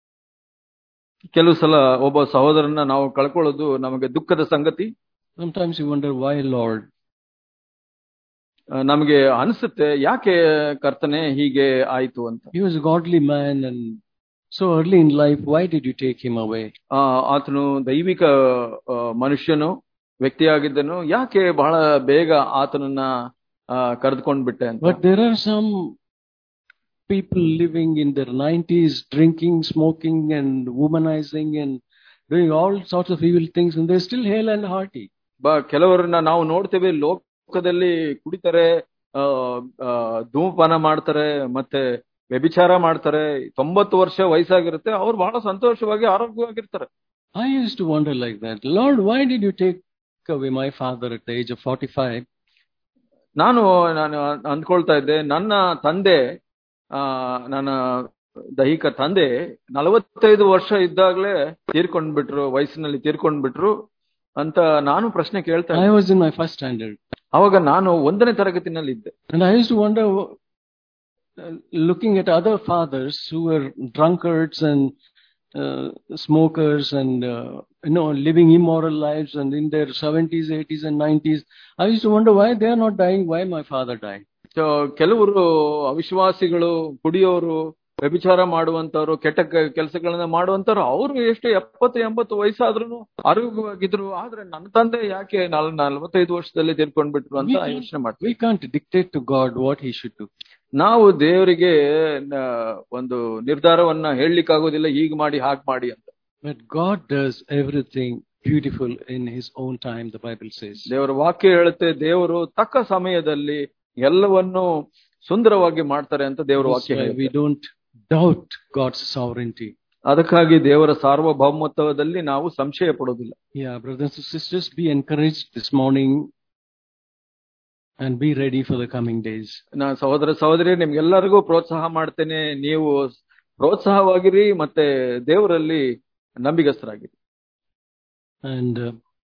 ಕೆಲವು ಸಲ ಒಬ್ಬ ಸಹೋದರನ್ನ ನಾವು ಕಳ್ಕೊಳ್ಳೋದು ನಮಗೆ ದುಃಖದ ಸಂಗತಿ Sometimes you wonder, why, Lord? ಆ, ನಮಗೆ ಅನಿಸುತ್ತೆ ಯಾಕೆ ಕರ್ತನೆ ಹೀಗೆ ಆಯ್ತು ಅಂತ He was a godly man and so early in life, why did you take him away? ಆ, ಆತನು ದೈವಿಕ ಆ, ಮನುಷ್ಯನು ವ್ಯಕ್ತಿಯಾಗಿದ್ದನು ಯಾಕೆ ಬಹಳ ಬೇಗ ಆತನನ್ನ ಕರೆದುಕೊಂಡ್ ಬಿಟ್ಟೆ ಅಂತ But there are some people living in their 90s, drinking, smoking, and womanizing and doing all sorts of evil things, and they're still hale and hearty. ಬ ಕೆಲವರನ್ನ ನಾವು ನೋಡ್ತೇವೆ ಲೋಕದಲ್ಲಿ ಕುಡಿತಾರೆ ಆ, ಆ, ಧೂಮಪಾನ ಮಾಡ್ತಾರೆ ಮತ್ತೆ ವ್ಯಭಿಚಾರ ಮಾಡ್ತಾರೆ ತೊಂಬತ್ತು ವರ್ಷ ವಯಸ್ಸಾಗಿರುತ್ತೆ ಅವ್ರು ಬಹಳ ಸಂತೋಷವಾಗಿ ಆರೋಗ್ಯವಾಗಿರ್ತಾರೆ I used to wonder like that. Lord, why did you take away my father at the age of 45? ನಾನು ನಾನು ಅಂದ್ಕೊಳ್ತಾ ಇದ್ದೆ ನನ್ನ ತಂದೆ ಆ ನನ್ನ ದೈಹಿಕ ತಂದೆ ನಲವತ್ತೈದು ವರ್ಷ ಇದ್ದಾಗಲೇ ತೀರ್ಕೊಂಡ್ಬಿಟ್ರು ವಯಸ್ಸಿನಲ್ಲಿ ತೀರ್ಕೊಂಡ್ಬಿಟ್ರು ಅಂತ ನಾನು ಪ್ರಶ್ನೆ ಕೇಳ್ತಾ I ಇದ್ದೆ. was in my first standard. ಅವಾಗ ನಾನು ಒಂದನೇ ತರಗತಿನಲ್ಲಿ ಇದ್ದೆ And I used to wonder, uh, looking at other fathers who were drunkards and uh, smokers and, uh, you know, living immoral lives and in their 70s, 80s and 90s, I used to wonder why they are not dying, why my father died. So ಕೆಲವರು ಅವಿಶ್ವಾಸಿಗಳು ಕುಡಿಯೋರು ವ್ಯಭಿಚಾರ ಮಾಡುವಂತವ್ರು ಕೆಟ್ಟ ಕ- ಕೆಲಸಗಳನ್ನ ಮಾಡುವಂತವ್ರು ಅವರು ಎಷ್ಟು ಎಪ್ಪತ್ತು ಎಂಬತ್ತು ವಯಸ್ಸಾದ್ರೂ ಆರೋಗ್ಯವಾಗಿದ್ರು ಆದ್ರೆ ನನ್ನ ತಂದೆ ಯಾಕೆ ನಾಲ್ ನಲವತ್ತೈದು ವರ್ಷದಲ್ಲಿ ತೀರ್ಕೊಂಡ್ಬಿಟ್ರು ಅಂತ We- ಯೋಚನೆ ಮಾಡ್ತೀವಿ We can't dictate to God what he should do. ನಾವು ದೇವರಿಗೆ ನ- ಒಂದು ನಿರ್ಧಾರವನ್ನ ಹೇಳಲಿಕ್ಕಾಗೋದಿಲ್ಲ ಹೀಗ್ ಮಾಡಿ ಹಾಗೆ ಮಾಡಿ ಅಂತ But God does everything beautiful in his own time, the Bible says. ದೇವರ ವಾಕ್ಯ ಹೇಳುತ್ತೆ ದೇವರು ತಕ್ಕ ಸಮಯದಲ್ಲಿ ಎಲ್ಲವನ್ನು ಸುಂದರವಾಗಿ ಮಾಡ್ತಾರೆ ಅಂತ ದೇವರ That's ವಾಕ್ಯ why we ಹೇಳುತ್ತೆ don't doubt God's sovereignty. ಅದಕ್ಕಾಗಿ ದೇವರ ಸಾರ್ವಭೌಮತ್ವದಲ್ಲಿ ನಾವು ಸಂಶಯ ಪಡೋದಿಲ್ಲ Yeah, brothers and sisters, be encouraged this morning and be ready for the coming days. ನಾ ಸಹೋದರ ಸಹೋದರಿ ನಿಮ್ಗೆಲ್ಲರಿಗೂ ಪ್ರೋತ್ಸಾಹ ಮಾಡ್ತೇನೆ ನೀವು ಪ್ರೋತ್ಸಾಹವಾಗಿರಿ ಮತ್ತೆ ದೇವರಲ್ಲಿ ನಂಬಿಗಸ್ತರಾಗಿರಿ And uh,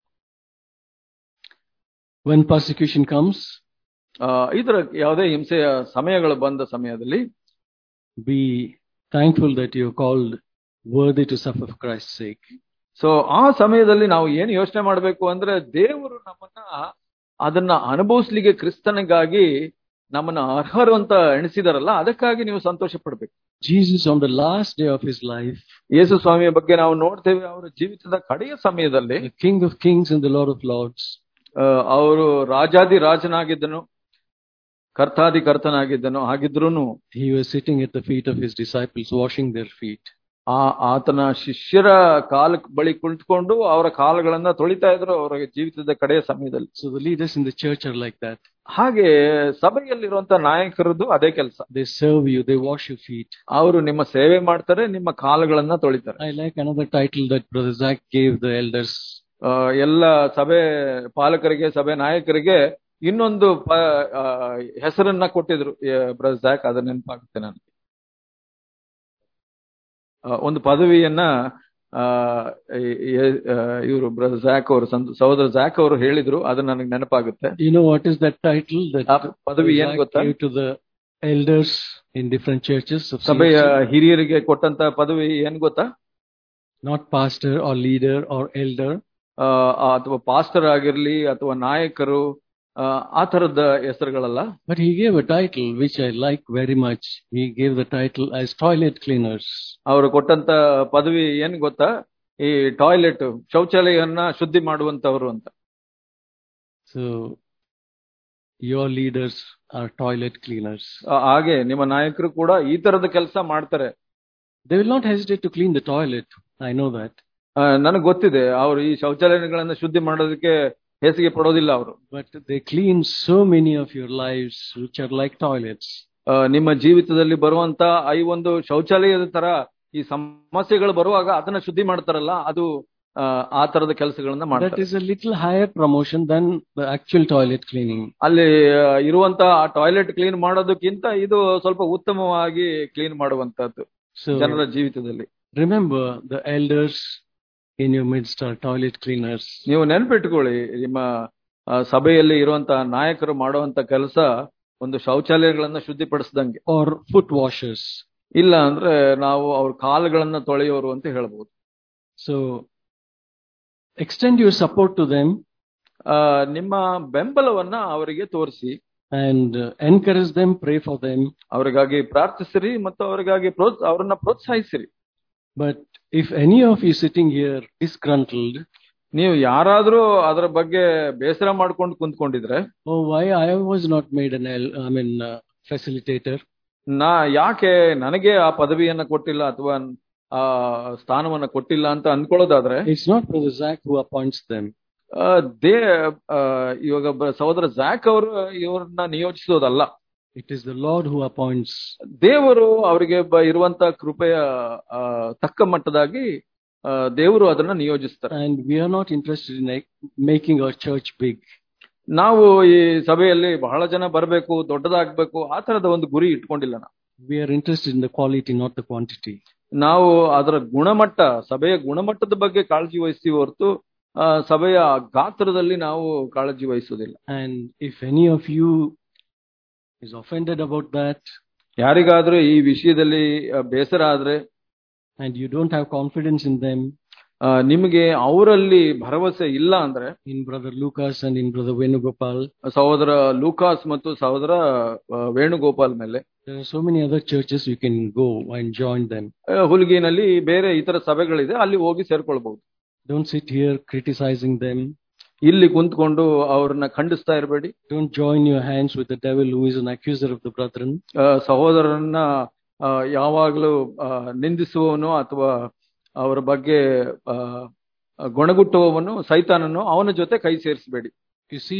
when persecution comes, ಆ, ಇದರ ಯಾವುದೇ ಹಿಂಸೆಯ ಸಮಯಗಳು ಬಂದ ಸಮಯದಲ್ಲಿ be thankful that you're called worthy to suffer for Christ's sake. So ಆ ಸಮಯದಲ್ಲಿ ನಾವು ಏನು ಯೋಚನೆ ಮಾಡಬೇಕು ಅಂದ್ರೆ ದೇವರು ನಮ್ಮನ್ನ ಅದನ್ನ ಅನುಭವಿಸ್ಲಿಕ್ಕೆ ಕ್ರಿಸ್ತನಿಗಾಗಿ ನಮ್ಮನ್ನ ಅರ್ಹರು ಅಂತ ಎಣಿಸಿದಾರಲ್ಲ ಅದಕ್ಕಾಗಿ ನೀವು ಸಂತೋಷ ಪಡ್ಬೇಕು Jesus, on the last day of his life, ಯೇಸು ಸ್ವಾಮಿಯ ಬಗ್ಗೆ ನಾವು ನೋಡ್ತೇವೆ ಅವರ ಜೀವಿತದ ಕಡೆಯ ಸಮಯದಲ್ಲಿ the King of Kings and the Lord of Lords, ಅವರು ರಾಜಾದಿ ರಾಜನಾಗಿದ್ದನು ಕರ್ತಾದಿ ಕರ್ತನಾಗಿದ್ದನು ಹಾಗಿದ್ರೂನು he was sitting at the feet of his disciples, washing their feet. ಆ ಆತನ ಶಿಷ್ಯರ ಕಾಲ ಬಳಿ ಕುಳಿತುಕೊಂಡು ಅವರ ಕಾಲಗಳನ್ನ ತೊಳಿತಾ ಇದ್ರು ಅವರ ಜೀವಿತದ ಕಡೆಯ ಸಮಯದಲ್ಲಿ So the leaders in the church are like that. ಹಾಗೆ ಸಭೆಯಲ್ಲಿರುವಂತ ನಾಯಕರದ್ದು ಅದೇ ಕೆಲಸ They serve you, they wash your feet. ಅವರು ನಿಮ್ಮ ಸೇವೆ ಮಾಡ್ತಾರೆ ನಿಮ್ಮ ಕಾಲುಗಳನ್ನ ತೊಳಿತಾರೆ I like another title that Brother Zach gave the elders. ಆ, ಎಲ್ಲ ಸಭೆ ಪಾಲಕರಿಗೆ ಸಭೆ ನಾಯಕರಿಗೆ ಇನ್ನೊಂದು ಪ ಆ, ಹೆಸರನ್ನ ಕೊಟ್ಟಿದ್ರು ಬ್ರಜಾಕ್ ಅದ ನೆನಪಾಗುತ್ತೆ ನನಗೆ ಆ, ಒಂದು ಪದವಿಯನ್ನ ಇವರು ಬ್ರದರ್ ಜ್ಯಾಕ್ ಅವರು ಸಂತ- ಸಹೋದರ ಜ್ಯಾಕ್ ಅವರು ಹೇಳಿದ್ರು ಅದು ನನಗೆ ನೆನಪಾಗುತ್ತೆ You know what is that title that ಆ ಪದವಿ Brother ಏನ್ Zach ಗೊತ್ತಾ gave to the elders in different churches of ಸಭೆಯ CFC? ಹಿರಿಯರಿಗೆ ಕೊಟ್ಟಂತ ಪದವಿ ಏನ್ ಗೊತ್ತಾ Not pastor or leader or elder, ಆ, ಅಥವಾ ಪಾಸ್ಟರ್ ಆಗಿರ್ಲಿ ಅಥವಾ ನಾಯಕರು ಆ, ಆ ತರದ ಹೆಸರುಗಳಲ್ಲ but he gave a title which I like very much. He gave the title as toilet cleaners. ಅವರು ಕೊಟ್ಟಂತ ಪದವಿ ಏನ್ ಗೊತ್ತಾ ಈ ಟಾಯ್ಲೆಟ್ ಶೌಚಾಲಯವನ್ನ ಶುದ್ಧಿ ಮಾಡುವಂತವರು ಅಂತ So your leaders are toilet cleaners. ಆ, ಹಾಗೆ ನಿಮ್ಮ ನಾಯಕರು ಕೂಡ ಈ ತರದ ಕೆಲಸ ಮಾಡ್ತಾರೆ They will not hesitate to clean the toilet. I know that. ನನಗೆ ಗೊತ್ತಿದೆ ಅವರು ಈ ಶೌಚಾಲಯಗಳನ್ನ ಶುದ್ಧಿ ಮಾಡೋದಕ್ಕೆ ಹೇಸಿಗೆ ಪಡೋದಿಲ್ಲ ಅವರು But they clean so many of your lives which are like toilets. ನಿಮ್ಮ ಜೀವಿತದಲ್ಲಿ ಬರುವಂತ ಈ ಒಂದು ಶೌಚಾಲಯದ ತರ ಈ ಸಮಸ್ಯೆಗಳು ಬರುವಾಗ ಅದನ್ನ ಶುದ್ಧಿ ಮಾಡ್ತಾರಲ್ಲ ಅದು ಆ, ಆ ತರದ ಕೆಲಸಗಳನ್ನ That ಮಾಡ್ತಾರೆ is a little higher promotion than the actual toilet cleaning. ಅಲ್ಲಿ ಆ, ಇರುವಂತ ಆ ಟಾಯ್ಲೆಟ್ ಕ್ಲೀನ್ ಮಾಡೋದಕ್ಕಿಂತ ಇದು ಸ್ವಲ್ಪ ಉತ್ತಮವಾಗಿ ಕ್ಲೀನ್ ಮಾಡುವಂತದ್ದು So ಜನರ ಜೀವಿತದಲ್ಲಿ remember the elders in your midst are toilet cleaners. ನೀವು ನೆನಪಿಟ್ಕೊಳ್ಳಿ ನಿಮ್ಮ ಆ, ಸಭೆಯಲ್ಲಿ ಇರುವಂತ ನಾಯಕರು ಮಾಡುವಂತ ಕೆಲಸ ಒಂದು ಶೌಚಾಲಯಗಳನ್ನ ಶುದ್ಧಿಪಡಿಸ್ದಂಗೆ or foot washers. ಇಲ್ಲ ಅಂದ್ರೆ ನಾವು ಅವ್ರ ಕಾಲುಗಳನ್ನ ತೊಳೆಯೋರು ಅಂತ ಹೇಳ್ಬೋದು So extend your support to them ಆ, ನಿಮ್ಮ ಬೆಂಬಲವನ್ನ ಅವರಿಗೆ ತೋರಿಸಿ and uh, encourage them, pray for them. ಅವರಿಗಾಗಿ ಪ್ರಾರ್ಥಿಸಿರಿ ಮತ್ತು ಅವರಿಗಾಗಿ ಪ್ರೋತ್ಸ ಅವರನ್ನ ಪ್ರೋತ್ಸಾಹಿಸಿರಿ But if any of you sitting here disgruntled, ನೀವು ಯಾರಾದ್ರೂ ಅದರ ಬಗ್ಗೆ ಬೇಸರ ಮಾಡ್ಕೊಂಡು ಕುಂತ್ಕೊಂಡಿದ್ರೆ oh, why I was not made an, L, I mean, uh, facilitator. ನಾ ಯಾಕೆ ನನಗೆ ಆ ಪದವಿಯನ್ನ ಕೊಟ್ಟಿಲ್ಲ ಅಥವಾ ಆ ಸ್ಥಾನವನ್ನ ಕೊಟ್ಟಿಲ್ಲ ಅಂತ ಅನ್ಕೊಳ್ಳೋದಾದ್ರೆ It's not Brother Zach who appoints them. ಆ, ದೇ ಆ, ಇವಾಗ ಬ- ಸಹೋದರ ಜಾಕ್ ಅವರು ಇವ್ರನ್ನ ನಿಯೋಜಿಸೋದಲ್ಲ It is the Lord who appoints. ದೇವರು ಅವರಿಗೆ ಬ- ಇರುವಂತ ಕೃಪೆಯ ಆ, ತಕ್ಕ ಮಟ್ಟದಾಗಿ ಆ, ದೇವರು ಅದನ್ನ ನಿಯೋಜಿಸ್ತಾರೆ And we are not interested in like, making our church big. ನಾವು ಈ ಸಭೆಯಲ್ಲಿ ಬಹಳ ಜನ ಬರಬೇಕು ದೊಡ್ಡದಾಗ್ಬೇಕು ಆ ತರದ ಒಂದು ಗುರಿ ಇಟ್ಕೊಂಡಿಲ್ಲ ನಾವು We are interested in the quality, not the quantity. ನಾವು ಅದರ ಗುಣಮಟ್ಟ ಸಭೆಯ ಗುಣಮಟ್ಟದ ಬಗ್ಗೆ ಕಾಳಜಿ ವಹಿಸ್ತೀವಿ ಹೊರತು ಆ, ಸಭೆಯ ಗಾತ್ರದಲ್ಲಿ ನಾವು ಕಾಳಜಿ ವಹಿಸುವುದಿಲ್ಲ And if any of you is offended about that ಯಾರಿಗಾದ್ರೂ ಈ ವಿಷಯದಲ್ಲಿ ಆ, ಬೇಸರ ಆದ್ರೆ and you don't have confidence in them, ಆ, ನಿಮಗೆ ಅವರಲ್ಲಿ ಭರವಸೆ ಇಲ್ಲ ಅಂದ್ರೆ in Brother Lucas and in Brother Venugopal, ಸಹೋದರ ಲೂಕಾಸ್ ಮತ್ತು ಸಹೋದರ ಆ, ವೇಣುಗೋಪಾಲ್ ಮೇಲೆ there are so many other churches you can go and join them. ಆ, ಹುಲ್ಗಿನಲ್ಲಿ ಬೇರೆ ಇತರ ಸಭೆಗಳಿದೆ ಅಲ್ಲಿ ಹೋಗಿ ಸೇರ್ಕೊಳ್ಬಹುದು Don't sit here criticizing them. ಇಲ್ಲಿ ಕುಂತ್ಕೊಂಡು ಅವ್ರನ್ನ ಖಂಡಿಸ್ತಾ ಇರಬೇಡಿ Don't join your hands with the devil who is an accuser of the brethren. ಸಹೋದರನ್ನ ಆ, ಯಾವಾಗಲೂ ಆ, ನಿಂದಿಸುವವನು ಅಥವಾ ಅವರ ಬಗ್ಗೆ ಆ, ಗೊಣಗುಟ್ಟುವವನು ಸೈತಾನನು ಅವನ ಜೊತೆ ಕೈ ಸೇರಿಸಬೇಡಿ You see,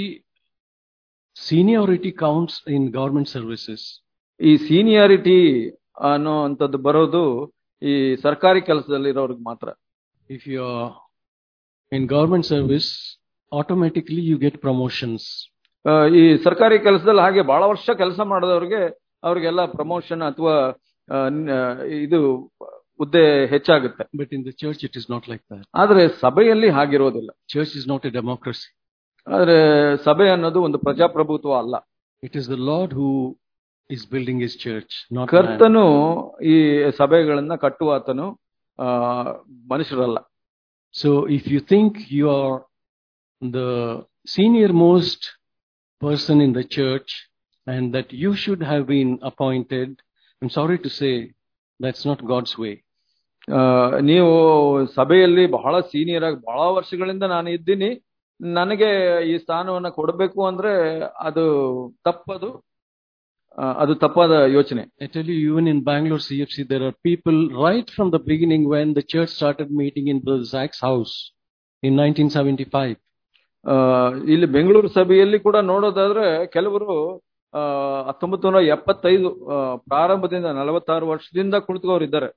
seniority counts in government services. ಈ ಸೀನಿಯಾರಿಟಿ ಅನ್ನೋ ಅಂತದ್ದು ಬರೋದು ಈ ಸರ್ಕಾರಿ ಕೆಲಸದಲ್ಲಿ ಇರೋರ್ಗೆ ಮಾತ್ರ If you're in government service, automatically you get promotions. ಆ, ಈ ಸರ್ಕಾರಿ ಕೆಲಸದಲ್ಲಿ ಹಾಗೆ ಬಹಳ ವರ್ಷ ಕೆಲಸ ಮಾಡಿದವ್ರಿಗೆ ಅವ್ರಿಗೆಲ್ಲ ಪ್ರಮೋಷನ್ ಅಥವಾ ಆ, ನ- ಇದು ಹುದ್ದೆ ಹೆಚ್ಚಾಗುತ್ತೆ But in the church, it is not like that. ಆದ್ರೆ ಸಭೆಯಲ್ಲಿ ಹಾಗಿರೋದಿಲ್ಲ Church is not a democracy. ಆದ್ರೆ ಸಭೆ ಅನ್ನೋದು ಒಂದು ಪ್ರಜಾಪ್ರಭುತ್ವ ಅಲ್ಲ It is the Lord who is building his church, not man. ಕರ್ತನು ಈ ಸಭೆಗಳನ್ನ ಕಟ್ಟುವಾತನು ಆ ಮನುಷ್ಯರಲ್ಲ So if you think you are the senior most person in the church and that you should have been appointed, I'm sorry to say that's not God's way. ಆ, ನೀವು ಸಭೆಯಲ್ಲಿ ಬಹಳ senior ಆಗಿ ಬಹಳ ವರ್ಷಗಳಿಂದ ನಾನು ಇದ್ದೀನಿ ನನಗೆ ಈ ಸ್ಥಾನವನ್ನ ಕೊಡಬೇಕು ಅಂದ್ರೆ ಅದು ತಪ್ಪದು ಆ, ಅದು ತಪ್ಪಾದ ಯೋಚನೆ I tell you, even in Bangalore CFC, there are people right from the beginning when the church started meeting in Brother Zach's house in 1975. ಆ, ಇಲ್ಲಿ ಬೆಂಗಳೂರು ಸಭೆಯಲ್ಲಿ ಕೂಡ ನೋಡೋದಾದ್ರೆ ಕೆಲವರು ಆ, ಹತ್ತೊಂಬತ್ತು ನೂರ ಎಪ್ಪತ್ತೈದು ಆ, ಪ್ರಾರಂಭದಿಂದ ನಲವತ್ತಾರು ವರ್ಷದಿಂದ ಕುಳಿತುಕೋರು ಇದ್ದಾರೆ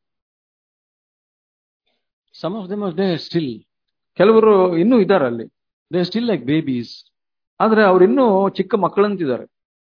Some of them are there still. ಕೆಲವರು ಇನ್ನೂ ಇದ್ದಾರೆ ಅಲ್ಲಿ They're still like babies. ಆದ್ರೆ ಅವ್ರು ಇನ್ನೂ ಚಿಕ್ಕ ಮಕ್ಕಳಂತಿದ್ದಾರೆ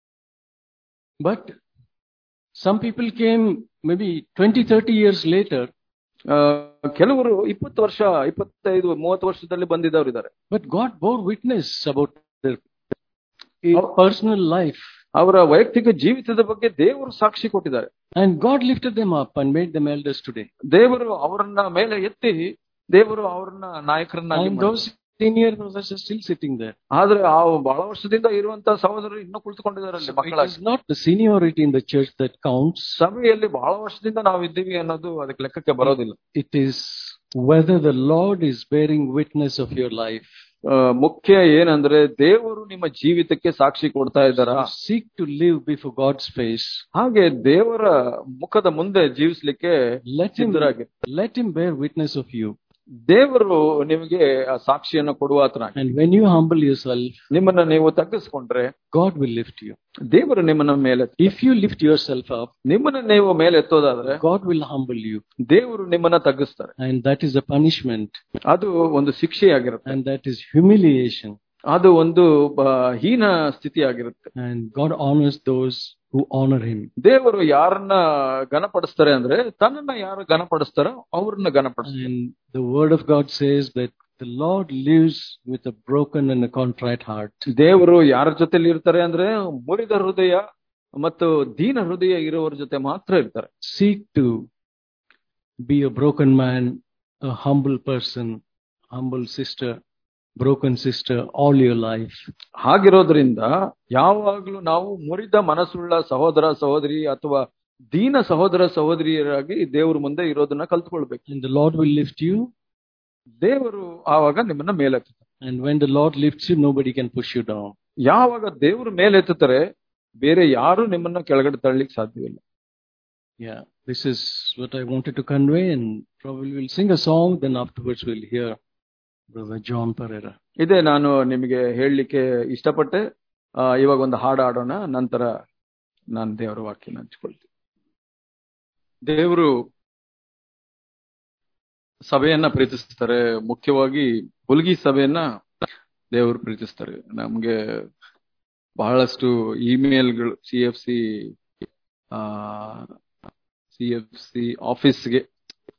But some people came maybe 20, 30 years later, ಆ, ಕೆಲವರು ಇಪ್ಪತ್ತು ವರ್ಷ ಇಪ್ಪತ್ತೈದು ಮೂವತ್ತು ವರ್ಷದಲ್ಲಿ ಬಂದಿದ್ದವರು ಇದ್ದಾರೆ but God bore witness about their personal life. ಅವರ ವೈಯಕ್ತಿಕ ಜೀವಿತದ ಬಗ್ಗೆ ದೇವರು ಸಾಕ್ಷಿ ಕೊಟ್ಟಿದ್ದಾರೆ And God lifted them up and made them elders today. ದೇವರು ಅವರನ್ನ ಮೇಲೆ ಎತ್ತಿ ದೇವರು ಅವರನ್ನ ನಾಯಕರನ್ನಾಗಿ And ಮಾಡಿದ್ರು. those senior brothers are still sitting there. ಆದ್ರೆ ಆ ಬಹಳ ವರ್ಷದಿಂದ ಇರುವಂತ ಸಹೋದರರು ಇನ್ನೂ ಕುಳಿತುಕೊಂಡಿದ್ದಾರೆ ಅಲ್ಲಿ So it ಮಕ್ಕಳಾಗಿ is not the seniority in the church that counts. ಸಭೆಯಲ್ಲಿ ಬಹಳ ವರ್ಷದಿಂದ ನಾವು ಇದ್ದೀವಿ ಅನ್ನೋದು ಅದಕ್ಕೆ ಲೆಕ್ಕಕ್ಕೆ ಬರೋದಿಲ್ಲ It is whether the Lord is bearing witness of your life. ಆ, ಮುಖ್ಯ ಏನಂದ್ರೆ ದೇವರು ನಿಮ್ಮ ಜೀವಿತಕ್ಕೆ ಸಾಕ್ಷಿ ಕೊಡ್ತಾ ಇದ್ದಾರಾ You seek to live before God's face. ಹಾಗೆ ದೇವರ ಮುಖದ ಮುಂದೆ ಜೀವಿಸ್ಲಿಕ್ಕೆ Let him, ಸಿದ್ಧರಾಗಿ let him bear witness of you. ದೇವರು ನಿಮಗೆ ಆ ಸಾಕ್ಷಿಯನ್ನು ಕೊಡುವಾತನಾಗಿ And when you humble yourself, ನಿಮ್ಮನ್ನ ನೀವು ತಗ್ಗಿಸ್ಕೊಂಡ್ರೆ God will lift you. ದೇವರು ನಿಮ್ಮನ್ನ ಮೇಲೆ If you lift yourself up, ನಿಮ್ಮನ್ನ ನೀವು ಮೇಲೆ ಎತ್ತೋದಾದ್ರೆ God will humble you. ದೇವರು ನಿಮ್ಮನ್ನ ತಗ್ಗಿಸ್ತಾರೆ And that is a punishment. ಅದು ಒಂದು ಶಿಕ್ಷೆಯಾಗಿರುತ್ತೆ And that is humiliation. ಅದು ಒಂದು ಆ, ಹೀನ ಸ್ಥಿತಿಯಾಗಿರುತ್ತೆ And God honors those who honor Him. ದೇವರು ಯಾರನ್ನ ಘನಪಡಿಸ್ತಾರೆ ಅಂದ್ರೆ ತನ್ನನ್ನ ಯಾರು ಘನಪಡಿಸ್ತಾರೋ ಅವ್ರನ್ನ ಘನಪಡಿಸ್ತಾರೆ And the Word of God says that the Lord lives with a broken and a contrite heart. ದೇವರು ಯಾರ ಜೊತೆಲಿ ಇರ್ತಾರೆ ಅಂದ್ರೆ ಮುರಿದ ಹೃದಯ ಮತ್ತು ದೀನ ಹೃದಯ ಇರೋರ ಜೊತೆ ಮಾತ್ರ ಇರ್ತಾರೆ Seek to be a broken man, a humble person, humble sister, broken sister all your life. ಹಾಗಿರೋದ್ರಿಂದ ಯಾವಾಗ್ಲೂ ನಾವು ಮುರಿದ ಮನಸ್ಸುಳ್ಳ ಸಹೋದರ ಸಹೋದರಿ ಅಥವಾ ದೀನ ಸಹೋದರ ಸಹೋದರಿಯರಾಗಿ ದೇವ್ರ ಮುಂದೆ ಇರೋದನ್ನ ಕಲ್ತ್ಕೊಳ್ಬೇಕು And the Lord will lift you. ದೇವರು ಆವಾಗ ನಿಮ್ಮನ್ನ ಮೇಲೆತ್ತಾರೆ And when the Lord lifts you, nobody can push you down. ಯಾವಾಗ ದೇವರು ಮೇಲೆತ್ತುತ್ತಾರೆ ಬೇರೆ ಯಾರು ನಿಮ್ಮನ್ನ ಕೆಳಗಡೆ ತಳ್ಳಿಕ್ ಸಾಧ್ಯವಿಲ್ಲ Yeah, this is what I wanted to convey, and probably we'll sing a song, then afterwards we'll hear Brother John Pereira. ಇದೇ ನಾನು ನಿಮಗೆ ಹೇಳಲಿಕ್ಕೆ ಇಷ್ಟಪಟ್ಟೆ ಆ, ಇವಾಗ ಒಂದು ಹಾಡು ಆಡೋಣ ನಂತರ ನಾನು ದೇವರ ವಾಕ್ಯನ ಹಂಚ್ಕೊಳ್ತೀನಿ ದೇವರು ಸಭೆಯನ್ನ ಪ್ರೀತಿಸ್ತಾರೆ ಮುಖ್ಯವಾಗಿ ಹುಲ್ಗಿ ಸಭೆಯನ್ನ ದೇವರು ಪ್ರೀತಿಸ್ತಾರೆ ನಮ್ಗೆ ಬಹಳಷ್ಟು ಇಮೇಲ್ಗಳು C F C C F C ಆಫೀಸ್ಗೆ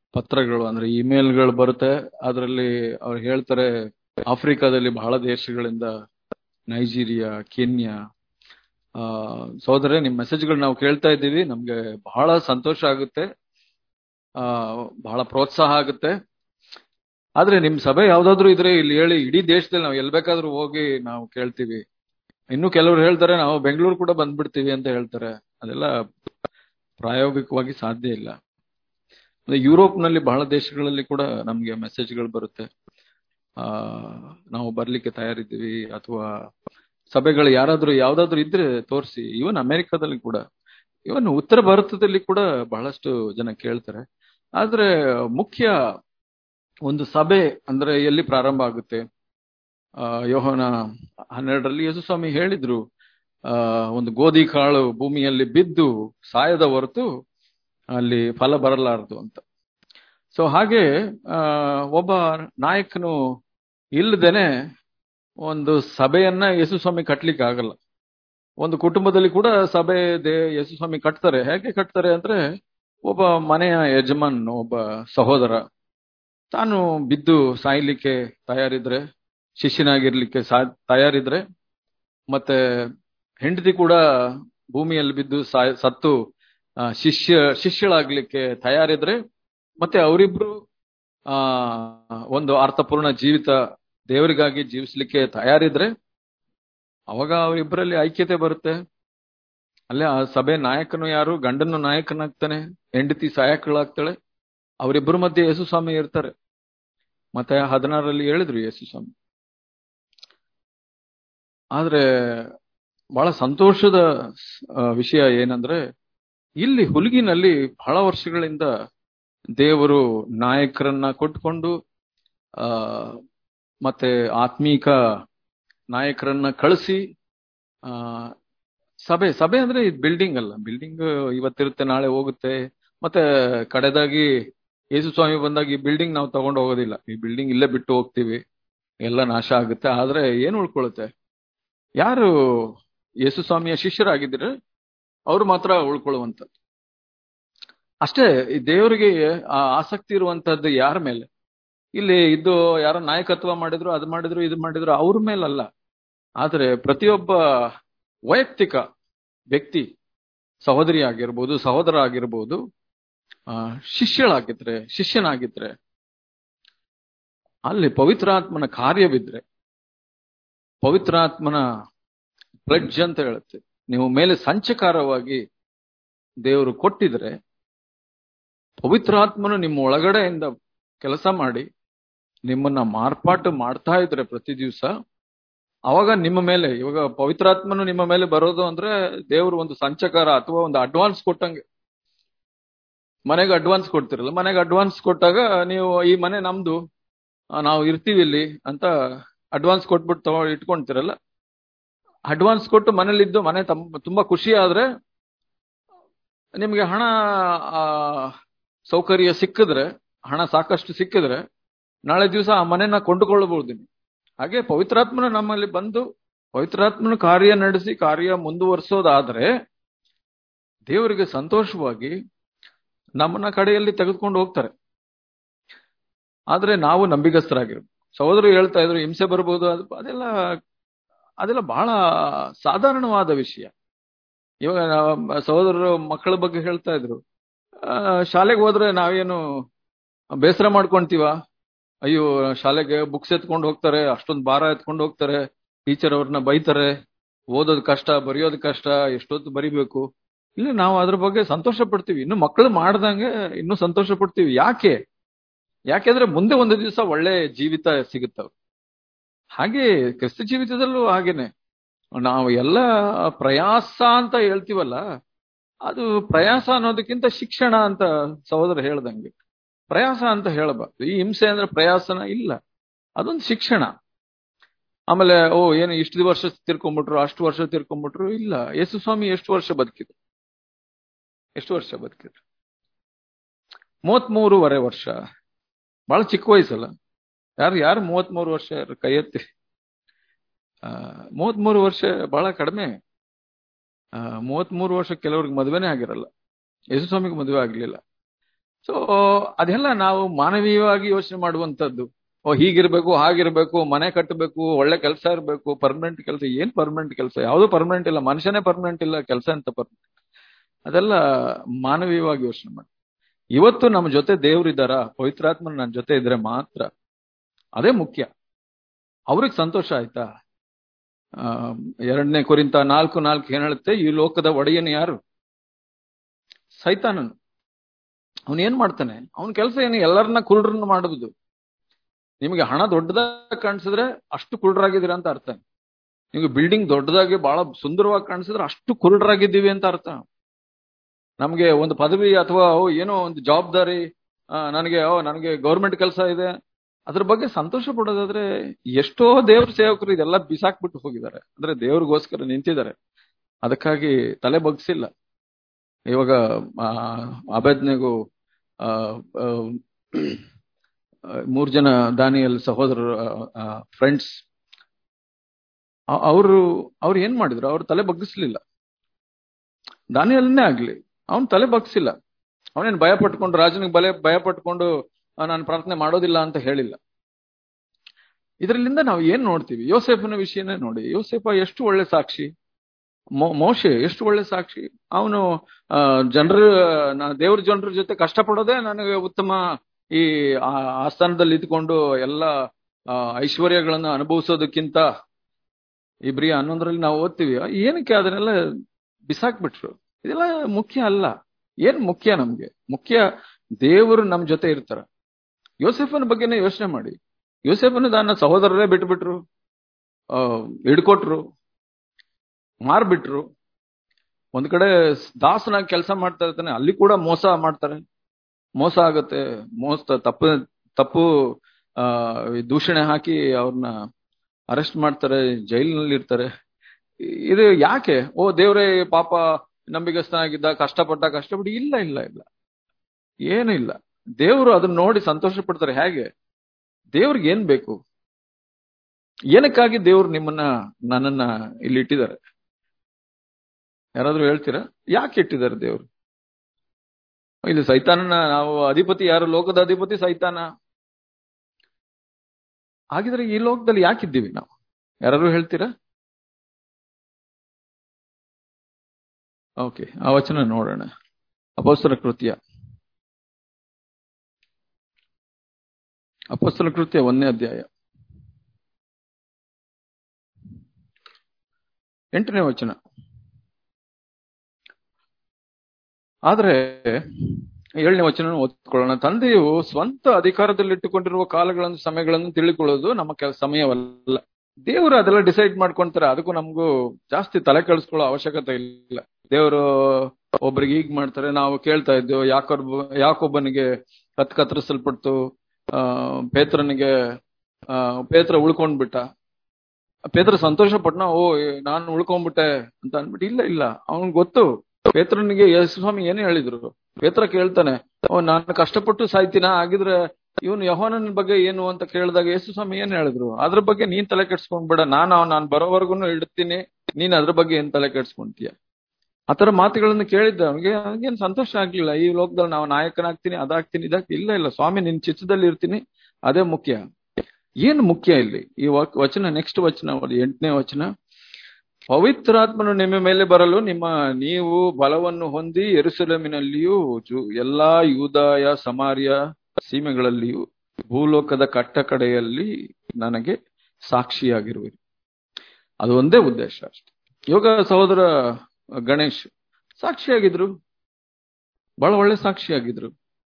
ಪತ್ರಗಳು ಅಂದ್ರೆ ಇಮೇಲ್ಗಳು ಬರುತ್ತೆ ಅದರಲ್ಲಿ ಅವ್ರು ಹೇಳ್ತಾರೆ ಆಫ್ರಿಕಾದಲ್ಲಿ ಬಹಳ ದೇಶಗಳಿಂದ ನೈಜೀರಿಯಾ ಕೆನ್ಯಾ ಆ ಸಹೋದರ ನಿಮ್ ಮೆಸೇಜ್ಗಳು ನಾವು ಕೇಳ್ತಾ ಇದ್ದೀವಿ ನಮ್ಗೆ ಬಹಳ ಸಂತೋಷ ಆಗುತ್ತೆ ಆ ಬಹಳ ಪ್ರೋತ್ಸಾಹ ಆಗುತ್ತೆ ಆದ್ರೆ ನಿಮ್ ಸಭೆ ಯಾವ್ದಾದ್ರು ಇದ್ರೆ ಇಲ್ಲಿ ಹೇಳಿ ಇಡೀ ದೇಶದಲ್ಲಿ ನಾವು ಎಲ್ ಬೇಕಾದ್ರೂ ಹೋಗಿ ನಾವು ಕೇಳ್ತೀವಿ ಇನ್ನು ಕೆಲವರು ಹೇಳ್ತಾರೆ ನಾವು ಬೆಂಗಳೂರು ಕೂಡ ಬಂದ್ಬಿಡ್ತೀವಿ ಅಂತ ಹೇಳ್ತಾರೆ ಅದೆಲ್ಲ ಪ್ರಾಯೋಗಿಕವಾಗಿ ಸಾಧ್ಯ ಇಲ್ಲ ಯುರೋಪ್ ನಲ್ಲಿ ಬಹಳ ದೇಶಗಳಲ್ಲಿ ಕೂಡ ನಮ್ಗೆ ಮೆಸೇಜ್ಗಳು ಬರುತ್ತೆ ಆ ನಾವು ಬರ್ಲಿಕ್ಕೆ ತಯಾರಿದ್ದೀವಿ ಅಥವಾ ಸಭೆಗಳು ಯಾರಾದ್ರೂ ಯಾವ್ದಾದ್ರು ಇದ್ರೆ ತೋರಿಸಿ ಇವನ್ ಅಮೆರಿಕಾದಲ್ಲಿ ಕೂಡ ಇವನ್ ಉತ್ತರ ಭಾರತದಲ್ಲಿ ಕೂಡ ಬಹಳಷ್ಟು ಜನ ಕೇಳ್ತಾರೆ ಆದ್ರೆ ಮುಖ್ಯ ಒಂದು ಸಭೆ ಅಂದ್ರೆ ಎಲ್ಲಿ ಪ್ರಾರಂಭ ಆಗುತ್ತೆ ಆ ಯೋಹನ ಹನ್ನೆರಡರಲ್ಲಿ ಯೇಸುಸ್ವಾಮಿ ಹೇಳಿದ್ರು ಆ ಒಂದು ಗೋಧಿ ಕಾಳು ಭೂಮಿಯಲ್ಲಿ ಬಿದ್ದು ಸಾಯದ ಹೊರತು ಅಲ್ಲಿ ಫಲ ಬರಲಾರದು ಅಂತ ಸೊ ಹಾಗೆ ಆ ಒಬ್ಬ ನಾಯಕನು ಇಲ್ಲದೇನೆ ಒಂದು ಸಭೆಯನ್ನ ಯೇಸುಸ್ವಾಮಿ ಕಟ್ಲಿಕ್ಕೆ ಆಗಲ್ಲ ಒಂದು ಕುಟುಂಬದಲ್ಲಿ ಕೂಡ ಸಭೆ ದೇ ಯೇಸುಸ್ವಾಮಿ ಕಟ್ತಾರೆ ಹೇಗೆ ಕಟ್ತಾರೆ ಅಂದ್ರೆ ಒಬ್ಬ ಮನೆಯ ಯಜಮಾನ್ ಒಬ್ಬ ಸಹೋದರ ತಾನು ಬಿದ್ದು ಸಾಯ್ಲಿಕ್ಕೆ ತಯಾರಿದ್ರೆ ಶಿಷ್ಯನಾಗಿರ್ಲಿಕ್ಕೆ ಸಾ ತಯಾರಿದ್ರೆ ಮತ್ತೆ ಹೆಂಡತಿ ಕೂಡ ಭೂಮಿಯಲ್ಲಿ ಬಿದ್ದು ಸಾಯ್ ಸತ್ತು ಶಿಷ್ಯ ಶಿಷ್ಯಳಾಗ್ಲಿಕ್ಕೆ ತಯಾರಿದ್ರೆ ಮತ್ತೆ ಅವರಿಬ್ರು ಆ ಒಂದು ಅರ್ಥಪೂರ್ಣ ಜೀವಿತ ದೇವರಿಗಾಗಿ ಜೀವಿಸ್ಲಿಕ್ಕೆ ತಯಾರಿದ್ರೆ ಅವಾಗ ಅವರಿಬ್ಬರಲ್ಲಿ ಐಕ್ಯತೆ ಬರುತ್ತೆ ಅಲ್ಲೇ ಆ ಸಭೆ ನಾಯಕನು ಯಾರು ಗಂಡನು ನಾಯಕನಾಗ್ತಾನೆ ಹೆಂಡತಿ ಸಹಾಯಕಳಾಗ್ತಾಳೆ ಅವರಿಬ್ಬರ ಮಧ್ಯೆ ಯೇಸು ಸ್ವಾಮಿ ಇರ್ತಾರೆ ಮತ್ತೆ ಹದಿನಾರರಲ್ಲಿ ಹೇಳಿದ್ರು ಯೇಸು ಸ್ವಾಮಿ ಆದ್ರೆ ಬಹಳ ಸಂತೋಷದ ವಿಷಯ ಏನಂದ್ರೆ ಇಲ್ಲಿ ಹುಲ್ಗಿನಲ್ಲಿ ಬಹಳ ವರ್ಷಗಳಿಂದ ದೇವರು ನಾಯಕರನ್ನ ಕೊಟ್ಕೊಂಡು ಆ ಮತ್ತೆ ಆತ್ಮೀಕ ನಾಯಕರನ್ನ ಕಳಿಸಿ ಆ ಸಭೆ ಸಭೆ ಅಂದ್ರೆ ಇದು ಬಿಲ್ಡಿಂಗ್ ಅಲ್ಲ ಬಿಲ್ಡಿಂಗ್ ಇವತ್ತಿರುತ್ತೆ ನಾಳೆ ಹೋಗುತ್ತೆ ಮತ್ತೆ ಕಡೆದಾಗಿ ಯೇಸು ಸ್ವಾಮಿ ಬಂದಾಗ ಈ ಬಿಲ್ಡಿಂಗ್ ನಾವು ತಗೊಂಡು ಹೋಗೋದಿಲ್ಲ ಈ ಬಿಲ್ಡಿಂಗ್ ಇಲ್ಲೇ ಬಿಟ್ಟು ಹೋಗ್ತೀವಿ ಎಲ್ಲ ನಾಶ ಆಗುತ್ತೆ ಆದ್ರೆ ಏನ್ ಉಳ್ಕೊಳ್ಳುತ್ತೆ ಯಾರು ಯೇಸು ಸ್ವಾಮಿಯ ಶಿಷ್ಯರಾಗಿದ್ರೆ ಅವ್ರು ಮಾತ್ರ ಉಳ್ಕೊಳ್ಳುವಂಥದ್ದು ಅಷ್ಟೇ ಈ ದೇವರಿಗೆ ಆ ಆಸಕ್ತಿ ಇರುವಂತದ್ದು ಯಾರ ಮೇಲೆ ಇಲ್ಲಿ ಇದ್ದು ಯಾರೋ ನಾಯಕತ್ವ ಮಾಡಿದ್ರು ಅದು ಮಾಡಿದ್ರು ಇದು ಮಾಡಿದ್ರು ಅವ್ರ ಮೇಲಲ್ಲ ಆದ್ರೆ ಪ್ರತಿಯೊಬ್ಬ ವೈಯಕ್ತಿಕ ವ್ಯಕ್ತಿ ಸಹೋದರಿ ಆಗಿರ್ಬೋದು ಸಹೋದರ ಆಗಿರ್ಬೋದು ಆ ಶಿಷ್ಯಳಾಗಿದ್ರೆ ಶಿಷ್ಯನಾಗಿದ್ರೆ ಅಲ್ಲಿ ಪವಿತ್ರಾತ್ಮನ ಕಾರ್ಯವಿದ್ರೆ ಪವಿತ್ರಾತ್ಮನ ಪ್ಲಡ್ಜ್ ಅಂತ ಹೇಳುತ್ತೆ ನೀವು ಮೇಲೆ ಸಂಚಕಾರವಾಗಿ ದೇವರು ಕೊಟ್ಟಿದ್ರೆ ಪವಿತ್ರಾತ್ಮನು ನಿಮ್ಮ ಒಳಗಡೆಯಿಂದ ಕೆಲಸ ಮಾಡಿ ನಿಮ್ಮನ್ನ ಮಾರ್ಪಾಟು ಮಾಡ್ತಾ ಇದ್ರೆ ಪ್ರತಿ ದಿವಸ ಅವಾಗ ನಿಮ್ಮ ಮೇಲೆ ಇವಾಗ ಪವಿತ್ರಾತ್ಮನು ನಿಮ್ಮ ಮೇಲೆ ಬರೋದು ಅಂದ್ರೆ ದೇವರು ಒಂದು ಸಂಚಕಾರ ಅಥವಾ ಒಂದು ಅಡ್ವಾನ್ಸ್ ಕೊಟ್ಟಂಗೆ ಮನೆಗೆ ಅಡ್ವಾನ್ಸ್ ಕೊಡ್ತಿರಲ್ಲ ಮನೆಗೆ ಅಡ್ವಾನ್ಸ್ ಕೊಟ್ಟಾಗ ನೀವು ಈ ಮನೆ ನಮ್ದು ನಾವು ಇರ್ತೀವಿ ಇಲ್ಲಿ ಅಂತ ಅಡ್ವಾನ್ಸ್ ಕೊಟ್ಬಿಟ್ಟು ತಗೊ ಇಟ್ಕೊಂತೀರಲ್ಲ ಅಡ್ವಾನ್ಸ್ ಕೊಟ್ಟು ಮನೇಲಿದ್ದು ಮನೆ ತುಂಬಾ ಖುಷಿ ಆದ್ರೆ ನಿಮ್ಗೆ ಹಣ ಸೌಕರ್ಯ ಸಿಕ್ಕಿದ್ರೆ ಹಣ ಸಾಕಷ್ಟು ಸಿಕ್ಕಿದ್ರೆ ನಾಳೆ ದಿವಸ ಆ ಮನೆನ ಕೊಂಡುಕೊಳ್ಳಬಹುದು ಹಾಗೆ ಪವಿತ್ರಾತ್ಮನ ನಮ್ಮಲ್ಲಿ ಬಂದು ಪವಿತ್ರಾತ್ಮನ ಕಾರ್ಯ ನಡೆಸಿ ಕಾರ್ಯ ಮುಂದುವರಿಸೋದಾದ್ರೆ ದೇವರಿಗೆ ಸಂತೋಷವಾಗಿ ನಮ್ಮನ್ನ ಕಡೆಯಲ್ಲಿ ತೆಗೆದುಕೊಂಡು ಹೋಗ್ತಾರೆ ಆದ್ರೆ ನಾವು ನಂಬಿಗಸ್ತರಾಗಿರ್ಬೇಕು ಸಹೋದರರು ಹೇಳ್ತಾ ಇದ್ರು ಹಿಂಸೆ ಬರ್ಬೋದು ಅದು ಅದೆಲ್ಲ ಅದೆಲ್ಲ ಬಹಳ ಸಾಧಾರಣವಾದ ವಿಷಯ ಇವಾಗ ಸಹೋದರರು ಮಕ್ಕಳ ಬಗ್ಗೆ ಹೇಳ್ತಾ ಇದ್ರು ಶಾಲೆಗೆ ಹೋದ್ರೆ ನಾವೇನು ಬೇಸರ ಮಾಡ್ಕೊಂತೀವ ಅಯ್ಯೋ ಶಾಲೆಗೆ ಬುಕ್ಸ್ ಎತ್ಕೊಂಡು ಹೋಗ್ತಾರೆ ಅಷ್ಟೊಂದು ಭಾರ ಎತ್ಕೊಂಡು ಹೋಗ್ತಾರೆ ಟೀಚರ್ ಅವ್ರನ್ನ ಬೈತಾರೆ ಓದೋದು ಕಷ್ಟ ಬರೆಯೋದು ಕಷ್ಟ ಎಷ್ಟೊತ್ತು ಬರಿಬೇಕು ಇಲ್ಲ ನಾವು ಅದ್ರ ಬಗ್ಗೆ ಸಂತೋಷ ಪಡ್ತೀವಿ ಇನ್ನು ಮಕ್ಕಳು ಮಾಡ್ದಂಗೆ ಇನ್ನೂ ಸಂತೋಷ ಪಡ್ತೀವಿ ಯಾಕೆ ಯಾಕೆಂದ್ರೆ ಮುಂದೆ ಒಂದು ದಿವಸ ಒಳ್ಳೆ ಜೀವಿತ ಸಿಗುತ್ತವೆ ಹಾಗೆ ಕ್ರಿಸ್ತ ಜೀವಿತದಲ್ಲೂ ಹಾಗೇನೆ ನಾವು ಎಲ್ಲ ಪ್ರಯಾಸ ಅಂತ ಹೇಳ್ತೀವಲ್ಲ ಅದು ಪ್ರಯಾಸ ಅನ್ನೋದಕ್ಕಿಂತ ಶಿಕ್ಷಣ ಅಂತ ಸಹೋದರ ಹೇಳ್ದಂಗೆ ಪ್ರಯಾಸ ಅಂತ ಹೇಳಬಾರ್ದು ಈ ಹಿಂಸೆ ಅಂದ್ರೆ ಪ್ರಯಾಸನ ಇಲ್ಲ ಅದೊಂದು ಶಿಕ್ಷಣ ಆಮೇಲೆ ಓ ಏನು ಇಷ್ಟು ವರ್ಷ ತಿರ್ಕೊಂಡ್ಬಿಟ್ರು ಅಷ್ಟು ವರ್ಷ ತಿರ್ಕೊಂಡ್ಬಿಟ್ರು ಇಲ್ಲ ಯೇಸು ಸ್ವಾಮಿ ಎಷ್ಟು ವರ್ಷ ಬದುಕಿದ್ರು ಎಷ್ಟು ವರ್ಷ ಬದುಕಿದ್ರು ಮೂವತ್ಮೂರುವರೆ ವರ್ಷ ಬಹಳ ಚಿಕ್ಕ ವಯಸ್ಸಲ್ಲ ಯಾರು ಯಾರು ಮೂವತ್ಮೂರು ವರ್ಷ ಕೈ ಎತ್ತಿ ಆ ಮೂವತ್ಮೂರು ವರ್ಷ ಬಹಳ ಕಡಿಮೆ ಆ ಮೂವತ್ಮೂರು ವರ್ಷ ಕೆಲವ್ರಿಗೆ ಮದುವೆನೇ ಆಗಿರಲ್ಲ ಯೇಸುಸ್ವಾಮಿಗೆ ಮದುವೆ ಆಗ್ಲಿಲ್ಲ ಸೊ ಅದೆಲ್ಲ ನಾವು ಮಾನವೀಯವಾಗಿ ಯೋಚನೆ ಮಾಡುವಂತದ್ದು ಓ ಹೀಗಿರ್ಬೇಕು ಹಾಗಿರ್ಬೇಕು ಮನೆ ಕಟ್ಟಬೇಕು ಒಳ್ಳೆ ಕೆಲಸ ಇರಬೇಕು ಪರ್ಮನೆಂಟ್ ಕೆಲಸ ಏನ್ ಪರ್ಮನೆಂಟ್ ಕೆಲಸ ಯಾವ್ದು ಪರ್ಮನೆಂಟ್ ಇಲ್ಲ ಮನುಷ್ಯನೇ ಪರ್ಮನೆಂಟ್ ಇಲ್ಲ ಕೆಲಸ ಅಂತ ಪರ್ಮನೆಂಟ್ ಅದೆಲ್ಲ ಮಾನವೀಯವಾಗಿ ಯೋಚನೆ ಮಾಡಿ ಇವತ್ತು ನಮ್ಮ ಜೊತೆ ದೇವ್ರಿದಾರ ಪವಿತ್ರಾತ್ಮನ ನನ್ನ ಜೊತೆ ಇದ್ರೆ ಮಾತ್ರ ಅದೇ ಮುಖ್ಯ ಅವ್ರಿಗೆ ಸಂತೋಷ ಆಯ್ತಾ ಆ ಎರಡನೇ ಕುರಿತ ನಾಲ್ಕು ನಾಲ್ಕು ಏನ್ ಹೇಳುತ್ತೆ ಈ ಲೋಕದ ಒಡೆಯನು ಯಾರು ಸೈತಾನನು ಅವನ್ ಏನ್ ಮಾಡ್ತಾನೆ ಅವನ ಕೆಲಸ ಏನು ಎಲ್ಲರನ್ನ ಕುರುಡ್ರನ್ನ ಮಾಡುದು ನಿಮಗೆ ಹಣ ದೊಡ್ಡದಾಗಿ ಕಾಣಿಸಿದ್ರೆ ಅಷ್ಟು ಕುರುಡ್ರಾಗಿದ್ದೀರಾ ಅಂತ ಅರ್ಥ ನಿಮ್ಗೆ ಬಿಲ್ಡಿಂಗ್ ದೊಡ್ಡದಾಗಿ ಬಹಳ ಸುಂದರವಾಗಿ ಕಾಣಿಸಿದ್ರೆ ಅಷ್ಟು ಕುರುಡ್ರಾಗಿದ್ದೀವಿ ಅಂತ ಅರ್ಥ ನಮ್ಗೆ ಒಂದು ಪದವಿ ಅಥವಾ ಓ ಏನೋ ಒಂದು ಜವಾಬ್ದಾರಿ ನನಗೆ ಓ ನನಗೆ ಗೌರ್ಮೆಂಟ್ ಕೆಲಸ ಇದೆ ಅದ್ರ ಬಗ್ಗೆ ಸಂತೋಷ ಪಡೋದಾದ್ರೆ ಎಷ್ಟೋ ದೇವ್ರ ಸೇವಕರು ಇದೆಲ್ಲ ಬಿಸಾಕ್ಬಿಟ್ಟು ಹೋಗಿದ್ದಾರೆ ಅಂದ್ರೆ ದೇವ್ರಿಗೋಸ್ಕರ ನಿಂತಿದ್ದಾರೆ ಅದಕ್ಕಾಗಿ ತಲೆ ಬಗ್ಸಿಲ್ಲ ಇವಾಗ ಅಭೇದ್ನೆಗೂ ಮೂರ್ ಜನ ದಾನಿಯಲ್ ಸಹೋದರರು ಫ್ರೆಂಡ್ಸ್ ಅವರು ಅವ್ರು ಏನ್ ಮಾಡಿದ್ರು ಅವ್ರು ತಲೆ ಬಗ್ಗಿಸ್ಲಿಲ್ಲ ದಾನಿಯಲ್ನೇ ಆಗ್ಲಿ ಅವನ್ ತಲೆ ಬಗ್ಸಿಲ್ಲ ಅವನೇನ್ ಭಯ ಪಟ್ಕೊಂಡು ರಾಜನಿಗೆ ಬಲೆ ಭಯ ಪಟ್ಕೊಂಡು ನಾನು ಪ್ರಾರ್ಥನೆ ಮಾಡೋದಿಲ್ಲ ಅಂತ ಹೇಳಿಲ್ಲ ಇದರಲ್ಲಿಂದ ನಾವು ಏನ್ ನೋಡ್ತೀವಿ ಯೋಸೆಫನ ವಿಷಯನೇ ನೋಡಿ ಯೋಸೆಫ ಎಷ್ಟು ಒಳ್ಳೆ ಸಾಕ್ಷಿ ಮೋಶೆ ಎಷ್ಟು ಒಳ್ಳೆ ಸಾಕ್ಷಿ ಅವನು ಜನರ ದೇವ್ರ ಜನರ ಜೊತೆ ಕಷ್ಟಪಡೋದೇ ನನಗೆ ಉತ್ತಮ ಈ ಆಸ್ಥಾನದಲ್ಲಿ ಇದ್ಕೊಂಡು ಎಲ್ಲ ಐಶ್ವರ್ಯಗಳನ್ನ ಅನುಭವಿಸೋದಕ್ಕಿಂತ ಇಬ್ರಿ ಹನ್ನೊಂದರಲ್ಲಿ ನಾವು ಓದ್ತೀವಿ ಏನಕ್ಕೆ ಅದನ್ನೆಲ್ಲ ಬಿಸಾಕ್ಬಿಟ್ರು ಇದೆಲ್ಲ ಮುಖ್ಯ ಅಲ್ಲ ಏನ್ ಮುಖ್ಯ ನಮ್ಗೆ ಮುಖ್ಯ ದೇವರು ನಮ್ ಜೊತೆ ಇರ್ತಾರ ಯೋಸೆಫನ ಬಗ್ಗೆನೇ ಯೋಚನೆ ಮಾಡಿ ಯೋಸೆಫನ ದಾನ ಸಹೋದರರೇ ಬಿಟ್ಬಿಟ್ರು ಹಿಡ್ಕೊಟ್ರು ಮಾರ್ಬಿಟ್ರು ಒಂದ್ ಕಡೆ ದಾಸನಾಗಿ ಕೆಲಸ ಮಾಡ್ತಾ ಇರ್ತಾನೆ ಅಲ್ಲಿ ಕೂಡ ಮೋಸ ಮಾಡ್ತಾರೆ ಮೋಸ ಆಗತ್ತೆ ಮೋಸ ತಪ್ಪು ತಪ್ಪು ಆ ದೂಷಣೆ ಹಾಕಿ ಅವ್ರನ್ನ ಅರೆಸ್ಟ್ ಮಾಡ್ತಾರೆ ಜೈಲಿನಲ್ಲಿ ಇರ್ತಾರೆ ಇದು ಯಾಕೆ ಓ ದೇವ್ರೇ ಪಾಪ ನಂಬಿಗಸ್ತನಾಗಿದ್ದ ಕಷ್ಟಪಟ್ಟ ಕಷ್ಟಪಟ್ಟು ಇಲ್ಲ ಇಲ್ಲ ಇಲ್ಲ ಏನು ಇಲ್ಲ ದೇವರು ಅದನ್ನ ನೋಡಿ ಸಂತೋಷ ಪಡ್ತಾರೆ ಹೇಗೆ ದೇವ್ರಿಗೆ ಏನ್ ಬೇಕು ಏನಕ್ಕಾಗಿ ದೇವ್ರು ನಿಮ್ಮನ್ನ ನನ್ನನ್ನ ಇಲ್ಲಿ ಇಟ್ಟಿದ್ದಾರೆ ಯಾರಾದ್ರೂ ಹೇಳ್ತೀರಾ ಯಾಕೆ ಇಟ್ಟಿದ್ದಾರೆ ದೇವ್ರು ಇಲ್ಲಿ ಸೈತಾನನ ನಾವು ಅಧಿಪತಿ ಯಾರು ಲೋಕದ ಅಧಿಪತಿ ಸೈತಾನ ಹಾಗಿದ್ರೆ ಈ ಲೋಕದಲ್ಲಿ ಯಾಕಿದ್ದೀವಿ ನಾವು ಯಾರಾದ್ರೂ ಹೇಳ್ತೀರಾ ಓಕೆ ಆ ವಚನ ನೋಡೋಣ ಅಪೋಸ್ತರ ಕೃತ್ಯ ಅಪೋಸ್ತರ ಕೃತ್ಯ ಒಂದನೇ ಅಧ್ಯಾಯ ಎಂಟನೇ ವಚನ ಆದ್ರೆ ಏಳನೇ ವಚನ ಓದ್ಕೊಳ್ಳೋಣ ತಂದೆಯು ಸ್ವಂತ ಅಧಿಕಾರದಲ್ಲಿಟ್ಟುಕೊಂಡಿರುವ ಕಾಲಗಳನ್ನು ಸಮಯಗಳನ್ನು ತಿಳಿಕೊಳ್ಳೋದು ನಮ್ಮ ಕೆಲ ಸಮಯವಲ್ಲ ದೇವರು ಅದೆಲ್ಲ ಡಿಸೈಡ್ ಮಾಡ್ಕೊಂತಾರೆ ಅದಕ್ಕೂ ನಮಗೂ ಜಾಸ್ತಿ ತಲೆ ಕೆಡಿಸ್ಕೊಳ್ಳೋ ಅವಶ್ಯಕತೆ ಇಲ್ಲ ದೇವರು ಒಬ್ರಿಗೆ ಹೀಗ್ ಮಾಡ್ತಾರೆ ನಾವು ಕೇಳ್ತಾ ಇದ್ದೇವೆ ಯಾಕೊಬ್ಬ ಯಾಕೊಬ್ಬನಿಗೆ ಕತ್ ಕತ್ತರಿಸಲ್ಪಡ್ತು ಆ ಪೇತ್ರನಿಗೆ ಆ ಪೇತ್ರ ಉಳ್ಕೊಂಡ್ಬಿಟ್ಟ ಪೇತ್ರ ಸಂತೋಷ ಪಟ್ನ ಓ ನಾನು ಉಳ್ಕೊಂಡ್ಬಿಟ್ಟೆ ಅಂತ ಅನ್ಬಿಟ್ಟು ಇಲ್ಲ ಇಲ್ಲ ಅವನ್ ಗೊತ್ತು ಪೇತ್ರನಿಗೆ ಯೇಸು ಸ್ವಾಮಿ ಏನೇ ಹೇಳಿದ್ರು ಪೇತ್ರ ಕೇಳ್ತಾನೆ ಓ ನಾನು ಕಷ್ಟಪಟ್ಟು ಸಾಯ್ತೀನ ಆಗಿದ್ರೆ ಇವನು ಯಹೋನನ ಬಗ್ಗೆ ಏನು ಅಂತ ಕೇಳಿದಾಗ ಯೇಸು ಸ್ವಾಮಿ ಏನ್ ಹೇಳಿದ್ರು ಅದ್ರ ಬಗ್ಗೆ ನೀನ್ ತಲೆ ಕೆಡ್ಸ್ಕೊಂಡ್ಬೇಡ ನಾನು ನಾನ್ ಬರೋವರೆಗೂ ಇಡ್ತೀನಿ ನೀನ್ ಅದ್ರ ಬಗ್ಗೆ ಏನ್ ತಲೆ ಕೆಡ್ಸ್ಕೊಂತೀಯ ಆತರ ಮಾತುಗಳನ್ನು ಕೇಳಿದ್ದ ಅವನಿಗೆ ಅವನಿಗೇನ್ ಸಂತೋಷ ಆಗ್ಲಿಲ್ಲ ಈ ಲೋಕದಲ್ಲಿ ನಾವು ನಾಯಕನಾಗ್ತೀನಿ ಅದಾಗ್ತೀನಿ ಇದಾಗ್ತೀನಿ ಇಲ್ಲ ಇಲ್ಲ ಸ್ವಾಮಿ ನಿನ್ ಚಿತ್ತದಲ್ಲಿ ಇರ್ತೀನಿ ಅದೇ ಮುಖ್ಯ ಏನ್ ಮುಖ್ಯ ಇಲ್ಲಿ ಈ ವಚನ ನೆಕ್ಸ್ಟ್ ವಚನ ಎಂಟನೇ ವಚನ ಪವಿತ್ರಾತ್ಮನು ನಿಮ್ಮ ಮೇಲೆ ಬರಲು ನಿಮ್ಮ ನೀವು ಬಲವನ್ನು ಹೊಂದಿ ಎರುಸಲೇಮಿನಲ್ಲಿಯೂ ಎಲ್ಲಾ ಯೂದಾಯ ಸಮಾರ್ಯ ಸೀಮೆಗಳಲ್ಲಿಯೂ ಭೂಲೋಕದ ಕಟ್ಟ ಕಡೆಯಲ್ಲಿ ನನಗೆ ಸಾಕ್ಷಿಯಾಗಿರುವಿರಿ ಅದು ಒಂದೇ ಉದ್ದೇಶ ಅಷ್ಟೆ ಯೋಗ ಸಹೋದರ ಗಣೇಶ್ ಸಾಕ್ಷಿಯಾಗಿದ್ರು ಬಹಳ ಒಳ್ಳೆ ಸಾಕ್ಷಿಯಾಗಿದ್ರು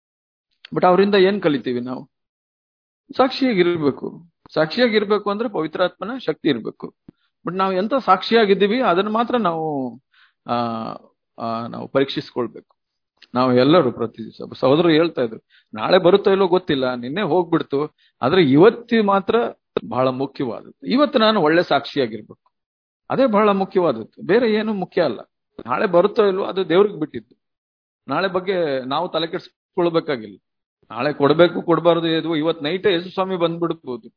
ಬಟ್ ಅವರಿಂದ ಏನ್ ಕಲಿತೀವಿ ನಾವು ಸಾಕ್ಷಿಯಾಗಿರ್ಬೇಕು ಸಾಕ್ಷಿಯಾಗಿರ್ಬೇಕು ಅಂದ್ರೆ ಪವಿತ್ರಾತ್ಮನ ಶಕ್ತಿ ಇರ್ಬೇಕು ಬಟ್ ನಾವು ಎಂತ ಸಾಕ್ಷಿಯಾಗಿದ್ದೀವಿ ಅದನ್ನ ಮಾತ್ರ ನಾವು ಆ ನಾವು ಪರೀಕ್ಷಿಸ್ಕೊಳ್ಬೇಕು ನಾವು ಎಲ್ಲರೂ ಪ್ರತಿ ದಿವಸ ಸಹೋದರರು ಹೇಳ್ತಾ ಇದ್ರು ನಾಳೆ ಬರುತ್ತೋ ಇಲ್ಲೋ ಗೊತ್ತಿಲ್ಲ ನಿನ್ನೆ ಹೋಗ್ಬಿಡ್ತು ಆದ್ರೆ ಇವತ್ತಿ ಮಾತ್ರ ಬಹಳ ಮುಖ್ಯವಾದದ್ದು ಇವತ್ತು ನಾನು ಒಳ್ಳೆ ಸಾಕ್ಷಿಯಾಗಿರ್ಬೇಕು ಅದೇ ಬಹಳ ಮುಖ್ಯವಾದದ್ದು ಬೇರೆ ಏನು ಮುಖ್ಯ ಅಲ್ಲ ನಾಳೆ ಬರುತ್ತೋ ಇಲ್ವೋ ಅದು ದೇವ್ರಿಗೆ ಬಿಟ್ಟಿದ್ದು ನಾಳೆ ಬಗ್ಗೆ ನಾವು ತಲೆ ಕೆಡಿಸ್ಕೊಳ್ಬೇಕಾಗಿಲ್ಲ ನಾಳೆ ಕೊಡ್ಬೇಕು ಕೊಡಬಾರ್ದು ಇದು ಇವತ್ ನೈಟೇ ಯೇಸು ಸ್ವಾಮಿ ಬಂದ್ಬಿಡ್ಬೋದು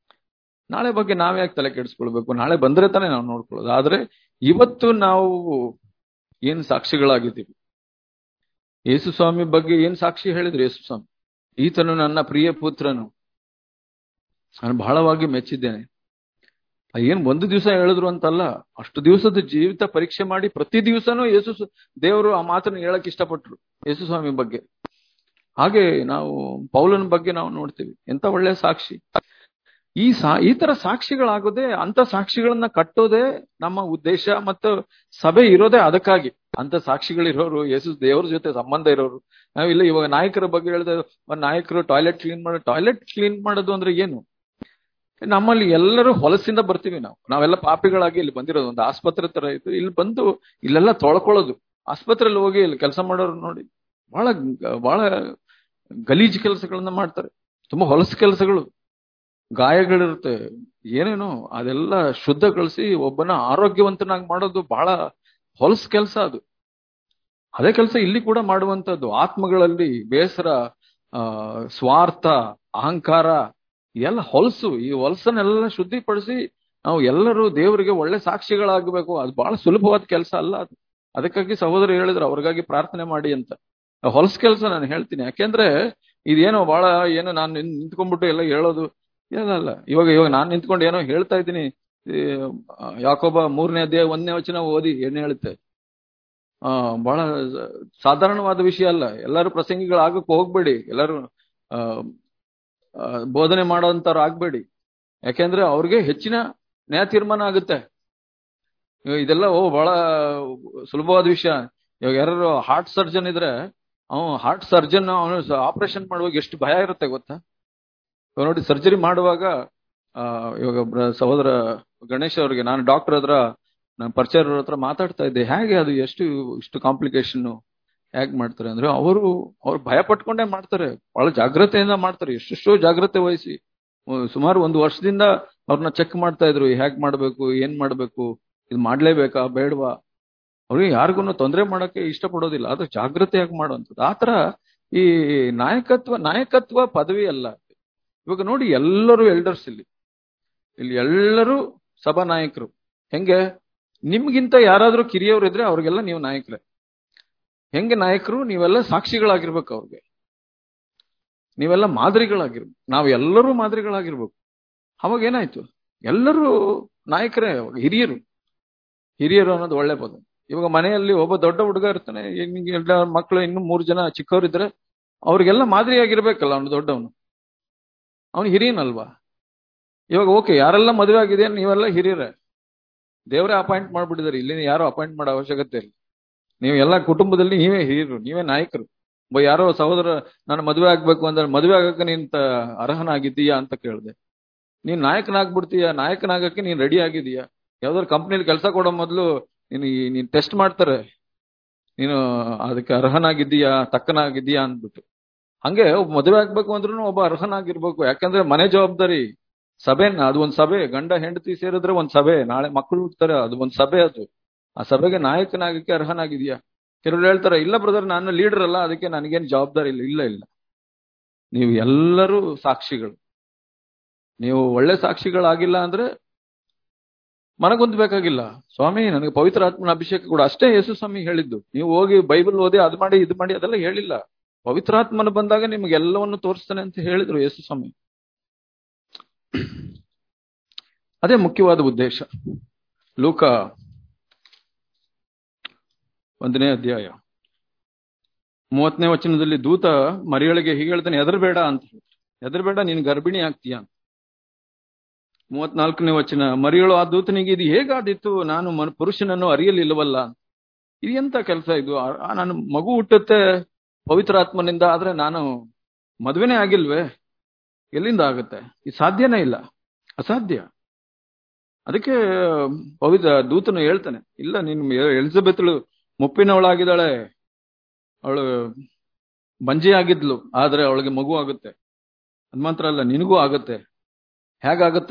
ನಾಳೆ ಬಗ್ಗೆ ನಾವ್ ಯಾಕೆ ತಲೆ ಕೆಡಿಸ್ಕೊಳ್ಬೇಕು ನಾಳೆ ಬಂದ್ರೆ ತಾನೇ ನಾವು ನೋಡ್ಕೊಳ್ಳೋದು ಆದ್ರೆ ಇವತ್ತು ನಾವು ಏನ್ ಸಾಕ್ಷಿಗಳಾಗಿದ್ದೀವಿ ಯೇಸು ಸ್ವಾಮಿ ಬಗ್ಗೆ ಏನ್ ಸಾಕ್ಷಿ ಹೇಳಿದ್ರು ಯೇಸು ಸ್ವಾಮಿ ಈತನು ನನ್ನ ಪ್ರಿಯ ಪುತ್ರನು ನಾನು ಬಹಳವಾಗಿ ಮೆಚ್ಚಿದ್ದೇನೆ ಏನ್ ಒಂದು ದಿವಸ ಹೇಳಿದ್ರು ಅಂತಲ್ಲ ಅಷ್ಟು ದಿವಸದ ಜೀವಿತ ಪರೀಕ್ಷೆ ಮಾಡಿ ಪ್ರತಿ ದಿವಸನೂ ಯೇಸು ಸ್- ದೇವರು ಆ ಮಾತನ್ನು ಹೇಳಕ್ ಇಷ್ಟಪಟ್ರು ಯೇಸು ಸ್ವಾಮಿ ಬಗ್ಗೆ ಹಾಗೆ ನಾವು ಪೌಲನ ಬಗ್ಗೆ ನಾವು ನೋಡ್ತೀವಿ ಎಂತ ಒಳ್ಳೆ ಸಾಕ್ಷಿ ಈ ಸಾ ಈ ತರ ಸಾಕ್ಷಿಗಳಾಗೋದೇ ಅಂತ ಸಾಕ್ಷಿಗಳನ್ನ ಕಟ್ಟೋದೇ ನಮ್ಮ ಉದ್ದೇಶ ಮತ್ತು ಸಭೆ ಇರೋದೇ ಅದಕ್ಕಾಗಿ ಅಂತ ಸಾಕ್ಷಿಗಳಿರೋರು ಯೇಸು ದೇವ್ರ ಜೊತೆ ಸಂಬಂಧ ಇರೋರು ನಾವಿಲ್ಲ ಇವಾಗ ನಾಯಕರ ಬಗ್ಗೆ ಹೇಳಿದ್ರೆ ಒಂದ್ ನಾಯಕರು ಟಾಯ್ಲೆಟ್ ಕ್ಲೀನ್ ಮಾಡೋ ಟಾಯ್ಲೆಟ್ ಕ್ಲೀನ್ ಮಾಡೋದು ಅಂದ್ರೆ ಏನು ನಮ್ಮಲ್ಲಿ ಎಲ್ಲರೂ ಹೊಲಸಿಂದ ಬರ್ತೀವಿ ನಾವು ನಾವೆಲ್ಲ ಪಾಪಿಗಳಾಗಿ ಇಲ್ಲಿ ಬಂದಿರೋದು ಒಂದು ಆಸ್ಪತ್ರೆ ತರ ಇತ್ತು ಇಲ್ಲಿ ಬಂದು ಇಲ್ಲೆಲ್ಲ ತೊಳ್ಕೊಳ್ಳೋದು ಆಸ್ಪತ್ರೆಯಲ್ಲಿ ಹೋಗಿ ಇಲ್ಲಿ ಕೆಲಸ ಮಾಡೋರು ನೋಡಿ ಬಹಳ ಬಹಳ ಗಲೀಜ್ ಕೆಲಸಗಳನ್ನ ಮಾಡ್ತಾರೆ ತುಂಬಾ ಹೊಲಸು ಕೆಲಸಗಳು ಗಾಯಗಳಿರುತ್ತೆ ಏನೇನೋ ಅದೆಲ್ಲ ಶುದ್ಧಗೊಳಿಸಿ ಒಬ್ಬನ ಆರೋಗ್ಯವಂತನಾಗಿ ಮಾಡೋದು ಬಹಳ ಹೊಲಸು ಕೆಲಸ ಅದು ಅದೇ ಕೆಲಸ ಇಲ್ಲಿ ಕೂಡ ಮಾಡುವಂತದ್ದು ಆತ್ಮಗಳಲ್ಲಿ ಬೇಸರ ಆ ಸ್ವಾರ್ಥ ಅಹಂಕಾರ ಎಲ್ಲ ಹೊಲಸು ಈ ಹೊಲಸನ್ನೆಲ್ಲ ಶುದ್ಧಿಪಡಿಸಿ ನಾವು ಎಲ್ಲರೂ ದೇವರಿಗೆ ಒಳ್ಳೆ ಸಾಕ್ಷಿಗಳಾಗಬೇಕು ಅದು ಬಹಳ ಸುಲಭವಾದ ಕೆಲಸ ಅಲ್ಲ ಅದು ಅದಕ್ಕಾಗಿ ಸಹೋದರ ಹೇಳಿದ್ರು ಅವ್ರಿಗಾಗಿ ಪ್ರಾರ್ಥನೆ ಮಾಡಿ ಅಂತ ಹೊಲಸು ಕೆಲಸ ನಾನು ಹೇಳ್ತೀನಿ ಯಾಕೆಂದ್ರೆ ಇದೇನೋ ಬಹಳ ಏನೋ ನಾನು ನಿಂತ್- ನಿಂತ್ಕೊಂಡ್ಬಿಟ್ಟು ಎಲ್ಲ ಹೇಳೋದು ಏನಲ್ಲ ಇವಾಗ ಇವಾಗ ನಾನು ನಿಂತ್ಕೊಂಡು ಏನೋ ಹೇಳ್ತಾ ಇದ್ದೀನಿ ಈ, ಆ, ಯಾಕೊಬ್ಬ ಮೂರನೇ ಅಧ್ಯಾಯ ಒಂದನೇ ವಚನ ಓದಿ ಏನ್ ಹೇಳುತ್ತೆ ಆ ಬಹಳ ಸಾಧಾರಣವಾದ ವಿಷಯ ಅಲ್ಲ ಎಲ್ಲರೂ ಪ್ರಸಂಗಿಗಳಾಗಕ್ಕೆ ಹೋಗ್ಬೇಡಿ ಎಲ್ಲರೂ ಆ ಆ, ಬೋಧನೆ ಮಾಡೋಂಥವ್ರು ಆಗ್ಬೇಡಿ ಯಾಕೆಂದ್ರೆ ಅವ್ರಿಗೆ ಹೆಚ್ಚಿನ ನ್ಯಾಯ ತೀರ್ಮಾನ ಆಗುತ್ತೆ ಇವಾಗ ಇದೆಲ್ಲ ಓ ಬಹಳ ಸುಲಭವಾದ ವಿಷಯ ಇವಾಗ ಯಾರು ಹಾರ್ಟ್ ಸರ್ಜನ್ ಇದ್ರೆ ಅವನು ಹಾರ್ಟ್ ಸರ್ಜನ್ ಅವನು ಆಪರೇಷನ್ ಮಾಡುವಾಗ ಎಷ್ಟು ಭಯ ಇರುತ್ತೆ ಗೊತ್ತಾ ಇವಾಗ ನೋಡಿ ಸರ್ಜರಿ ಮಾಡುವಾಗ ಆ, ಇವಾಗ ಬ್ರ- ಸಹೋದರ ಗಣೇಶ್ ಅವ್ರಿಗೆ ನಾನು ಡಾಕ್ಟರ್ ಹತ್ರ ನಾನು ಪರಿಚಯ ಹತ್ರ ಮಾತಾಡ್ತಾ ಇದ್ದೆ ಹೇಗೆ ಅದು ಎಷ್ಟು ಇಷ್ಟು ಕಾಂಪ್ಲಿಕೇಶನ್ ಹೇಗ್ ಮಾಡ್ತಾರೆ ಅಂದ್ರೆ ಅವರು ಅವ್ರು ಭಯ ಪಟ್ಕೊಂಡೇ ಮಾಡ್ತಾರೆ ಬಹಳ ಜಾಗ್ರತೆಯಿಂದ ಮಾಡ್ತಾರೆ ಎಷ್ಟೆಷ್ಟೋ ಜಾಗ್ರತೆ ವಹಿಸಿ ಉ- ಸುಮಾರು ಒಂದು ವರ್ಷದಿಂದ ಅವ್ರನ್ನ ಚೆಕ್ ಮಾಡ್ತಾ ಇದ್ರು ಹೇಗ್ ಮಾಡ್ಬೇಕು ಏನ್ ಮಾಡ್ಬೇಕು ಇದು ಮಾಡ್ಲೇಬೇಕಾ ಬೇಡವಾ ಅವ್ರಿಗೆ ಯಾರಿಗೂ ತೊಂದರೆ ಮಾಡಕ್ಕೆ ಇಷ್ಟಪಡೋದಿಲ್ಲ ಅದು ಜಾಗ್ರತೆಯಾಗಿ ಮಾಡುವಂಥದ್ದು ಆತರ ಈ ನಾಯಕತ್ವ ನಾಯಕತ್ವ ಪದವಿ ಅಲ್ಲ ಇವಾಗ ನೋಡಿ ಎಲ್ಲರೂ ಎಲ್ಡರ್ಸ್ ಇಲ್ಲಿ ಇಲ್ಲಿ ಎಲ್ಲರೂ ಸಭಾ ನಾಯಕರು ಹೆಂಗೆ ನಿಮ್ಗಿಂತ ಯಾರಾದ್ರೂ ಕಿರಿಯವರು ಇದ್ರೆ ಅವ್ರಿಗೆಲ್ಲ ನೀವು ನಾಯಕರೇ ಹೆಂಗೆ ನಾಯಕರು ನೀವೆಲ್ಲ ಸಾಕ್ಷಿಗಳಾಗಿರ್ಬೇಕು ಅವ್ರಿಗೆ ನೀವೆಲ್ಲ ಮಾದರಿಗಳಾಗಿರ್ಬೇಕು ನಾವು ಎಲ್ಲರೂ ಮಾದರಿಗಳಾಗಿರ್ಬೇಕು ಅವಾಗ ಏನಾಯ್ತು ಎಲ್ಲರೂ ನಾಯಕರೇ ಅವಾಗ ಹಿರಿಯರು ಹಿರಿಯರು ಅನ್ನೋದು ಒಳ್ಳೆ ಪದ ಇವಾಗ ಮನೆಯಲ್ಲಿ ಒಬ್ಬ ದೊಡ್ಡ ಹುಡುಗ ಇರ್ತಾನೆ ಹಿಂಗೆ ಎಲ್ಲ ಮಕ್ಕಳು ಇನ್ನು ಮೂರು ಜನ ಚಿಕ್ಕವರಿದ್ರೆ ಅವ್ರಿಗೆಲ್ಲ ಮಾದರಿಯಾಗಿರ್ಬೇಕಲ್ಲ ಅವನು ದೊಡ್ಡವನು ಅವನು ಹಿರಿಯನಲ್ವಾ ಇವಾಗ ಓಕೆ ಯಾರೆಲ್ಲ ಮದುವೆ ಆಗಿದೆ ನೀವೆಲ್ಲ ಹಿರಿಯರೇ ದೇವರೇ ಅಪಾಯಿಂಟ್ ಮಾಡ್ಬಿಟ್ಟಿದ್ದಾರೆ ಇಲ್ಲಿ ಯಾರು ಅಪಾಯಿಂಟ್ ಮಾಡೋ ಅವಶ್ಯಕತೆ ಇಲ್ಲ ನೀವು ಎಲ್ಲ ಕುಟುಂಬದಲ್ಲಿ ನೀವೇ ಹಿರಿಯರು ನೀವೇ ನಾಯಕರು ಒಬ್ಬ ಯಾರೋ ಸಹೋದರ ನಾನು ಮದುವೆ ಆಗ್ಬೇಕು ಅಂದ್ರೆ ಮದುವೆ ಆಗಕ್ಕೆ ನೀನ್ ತ- ಅರ್ಹನಾಗಿದ್ದೀಯಾ ಅಂತ ಕೇಳಿದೆ ನೀನ್ ನಾಯಕನಾಗ್ಬಿಡ್ತೀಯ ನಾಯಕನಾಗಕ್ಕೆ ನೀನ್ ರೆಡಿ ಆಗಿದೀಯಾ ಯಾವ್ದಾದ್ರು ಕಂಪ್ನಿಲಿ ಕೆಲಸ ಕೊಡೋ ಮೊದಲು ನೀನು ಈ- ನೀನ್ ಟೆಸ್ಟ್ ಮಾಡ್ತಾರೆ ನೀನು ಅದಕ್ಕೆ ಅರ್ಹನಾಗಿದ್ದೀಯಾ ತಕ್ಕನಾಗಿದ್ದೀಯಾ ಅಂದ್ಬಿಟ್ಟು ಹಂಗೆ ಒಬ್ಬ ಮದುವೆ ಆಗ್ಬೇಕು ಅಂದ್ರೂ ಒಬ್ಬ ಅರ್ಹನಾಗಿರ್ಬೇಕು ಯಾಕಂದ್ರೆ ಮನೆ ಜವಾಬ್ದಾರಿ ಸಭೆನ ಅದು ಒಂದ್ ಸಭೆ ಗಂಡ ಹೆಂಡತಿ ಸೇರಿದ್ರೆ ಒಂದ್ ಸಭೆ ನಾಳೆ ಮಕ್ಕಳು ಹುಡ್ತಾರೆ ಅದು ಒಂದ್ ಸಭೆ ಅದು ಆ ಸಭೆಗೆ ನಾಯಕನಾಗಕ್ಕೆ ಅರ್ಹನಾಗಿದ್ಯಾ ಕೆಲವರು ಹೇಳ್ತಾರೆ ಇಲ್ಲ ಬ್ರದರ್ ನಾನು ಲೀಡರ್ ಅಲ್ಲ ಅದಕ್ಕೆ ನನಗೇನು ಜವಾಬ್ದಾರಿ ಇಲ್ಲ ಇಲ್ಲ ಇಲ್ಲ ನೀವು ಎಲ್ಲರೂ ಸಾಕ್ಷಿಗಳು ನೀವು ಒಳ್ಳೆ ಸಾಕ್ಷಿಗಳಾಗಿಲ್ಲ ಅಂದ್ರೆ ಮನಗೊಂದ್ಬೇಕಾಗಿಲ್ಲ ಸ್ವಾಮಿ ನನಗೆ ಪವಿತ್ರ ಆತ್ಮನ ಅಭಿಷೇಕ ಕೂಡ ಅಷ್ಟೇ ಯೇಸು ಸ್ವಾಮಿ ಹೇಳಿದ್ದು ನೀವು ಹೋಗಿ ಬೈಬಲ್ ಓದಿ ಅದು ಮಾಡಿ ಇದು ಮಾಡಿ ಅದೆಲ್ಲ ಹೇಳಿಲ್ಲ ಪವಿತ್ರಾತ್ಮನ ಬಂದಾಗ ನಿಮ್ಗೆ ಎಲ್ಲವನ್ನು ತೋರಿಸ್ತಾನೆ ಅಂತ ಹೇಳಿದ್ರು ಯೇಸು ಸ್ವಾಮಿ ಅದೇ ಮುಖ್ಯವಾದ ಉದ್ದೇಶ ಲೂಕ ಒಂದನೇ ಅಧ್ಯಾಯ ಮೂವತ್ತನೇ ವಚನದಲ್ಲಿ ದೂತ ಮರಿಯಳಿಗೆ ಹೀಗೆ ಹೇಳ್ತಾನೆ ಹೆದರ್ಬೇಡ ಅಂತ ಹೆದರ್ಬೇಡ ನೀನು ಗರ್ಭಿಣಿ ಆಗ್ತೀಯ ಅಂತ ಮೂವತ್ನಾಲ್ಕನೇ ವಚನ ಮರಿಯಳು ಆ ದೂತನಿಗೆ ಇದು ಹೇಗಾದಿತ್ತು ನಾನು ಮನ್- ಪುರುಷನನ್ನು ಅರಿಯಲಿಲ್ಲವಲ್ಲ ಇದು ಎಂತ ಕೆಲಸ ಇದು ಆ- ಆ, ನಾನು ಮಗು ಹುಟ್ಟುತ್ತೆ ಪವಿತ್ರಾತ್ಮನಿಂದ ಆದ್ರೆ ನಾನು ಮದುವೆನೇ ಆಗಿಲ್ವೇ ಎಲ್ಲಿಂದ ಆಗುತ್ತೆ ಇದು ಸಾಧ್ಯನೇ ಇಲ್ಲ ಅಸಾಧ್ಯ ಅದಕ್ಕೆ ಪವಿತ್ರ ದೂತನು ಹೇಳ್ತಾನೆ ಇಲ್ಲ ನೀನು ಎಲಿಜಬೆತ್ಳು ಮುಪ್ಪಿನವಳಾಗಿದ್ದಾಳೆ ಅವಳು ಬಂಜೆ ಆಗಿದ್ಲು ಆದ್ರೆ ಅವಳಿಗೆ ಮಗು ಆಗುತ್ತೆ ಅದ್ ಮಾತ್ರ ಅಲ್ಲ ನಿನಗೂ ಆಗುತ್ತೆ ಹೇಗಾಗುತ್ತೆ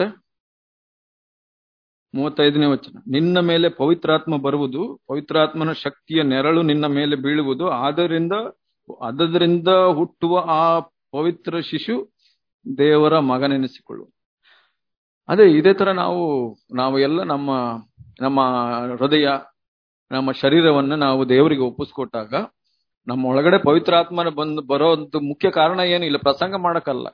ಮೂವತ್ತೈದನೇ ವಚನ ನಿನ್ನ ಮೇಲೆ ಪವಿತ್ರಾತ್ಮ ಬರುವುದು ಪವಿತ್ರಾತ್ಮನ ಶಕ್ತಿಯ ನೆರಳು ನಿನ್ನ ಮೇಲೆ ಬೀಳುವುದು ಆದ್ದರಿಂದ ಅದರಿಂದ ಹುಟ್ಟುವ ಆ ಪವಿತ್ರ ಶಿಶು ದೇವರ ಮಗನೆನಿಸಿಕೊಳ್ಳು ಅದೇ ಇದೇ ತರ ನಾವು ನಾವು ಎಲ್ಲ ನಮ್ಮ ನಮ್ಮ ಹೃದಯ ನಮ್ಮ ಶರೀರವನ್ನ ನಾವು ದೇವರಿಗೆ ಒಪ್ಪಿಸ್ಕೊಟ್ಟಾಗ ನಮ್ಮ ಒಳಗಡೆ ಪವಿತ್ರಾತ್ಮನ ಬಂದು ಬರೋದು ಮುಖ್ಯ ಕಾರಣ ಏನು ಇಲ್ಲ ಪ್ರಸಂಗ ಮಾಡಕ್ಕಲ್ಲ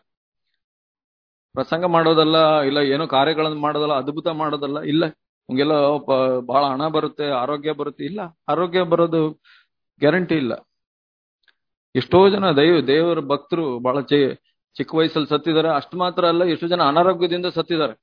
ಪ್ರಸಂಗ ಮಾಡೋದಲ್ಲ ಇಲ್ಲ ಏನೋ ಕಾರ್ಯಗಳನ್ನು ಮಾಡೋದಲ್ಲ ಅದ್ಭುತ ಮಾಡೋದಲ್ಲ ಇಲ್ಲ ನಮ್ಗೆಲ್ಲ ಪ- ಬಹಳ ಹಣ ಬರುತ್ತೆ ಆರೋಗ್ಯ ಬರುತ್ತೆ ಇಲ್ಲ ಆರೋಗ್ಯ ಬರೋದು ಗ್ಯಾರಂಟಿ ಇಲ್ಲ ಎಷ್ಟೋ ಜನ ದೈವ ದೇವರ ಭಕ್ತರು ಬಹಳ ಚಿ ಚಿಕ್ಕ ವಯಸ್ಸಲ್ಲಿ ಸತ್ತಿದ್ದಾರೆ ಅಷ್ಟು ಮಾತ್ರ ಅಲ್ಲ ಎಷ್ಟೋ ಜನ ಅನಾರೋಗ್ಯದಿಂದ ಸತ್ತಿದ್ದಾರೆ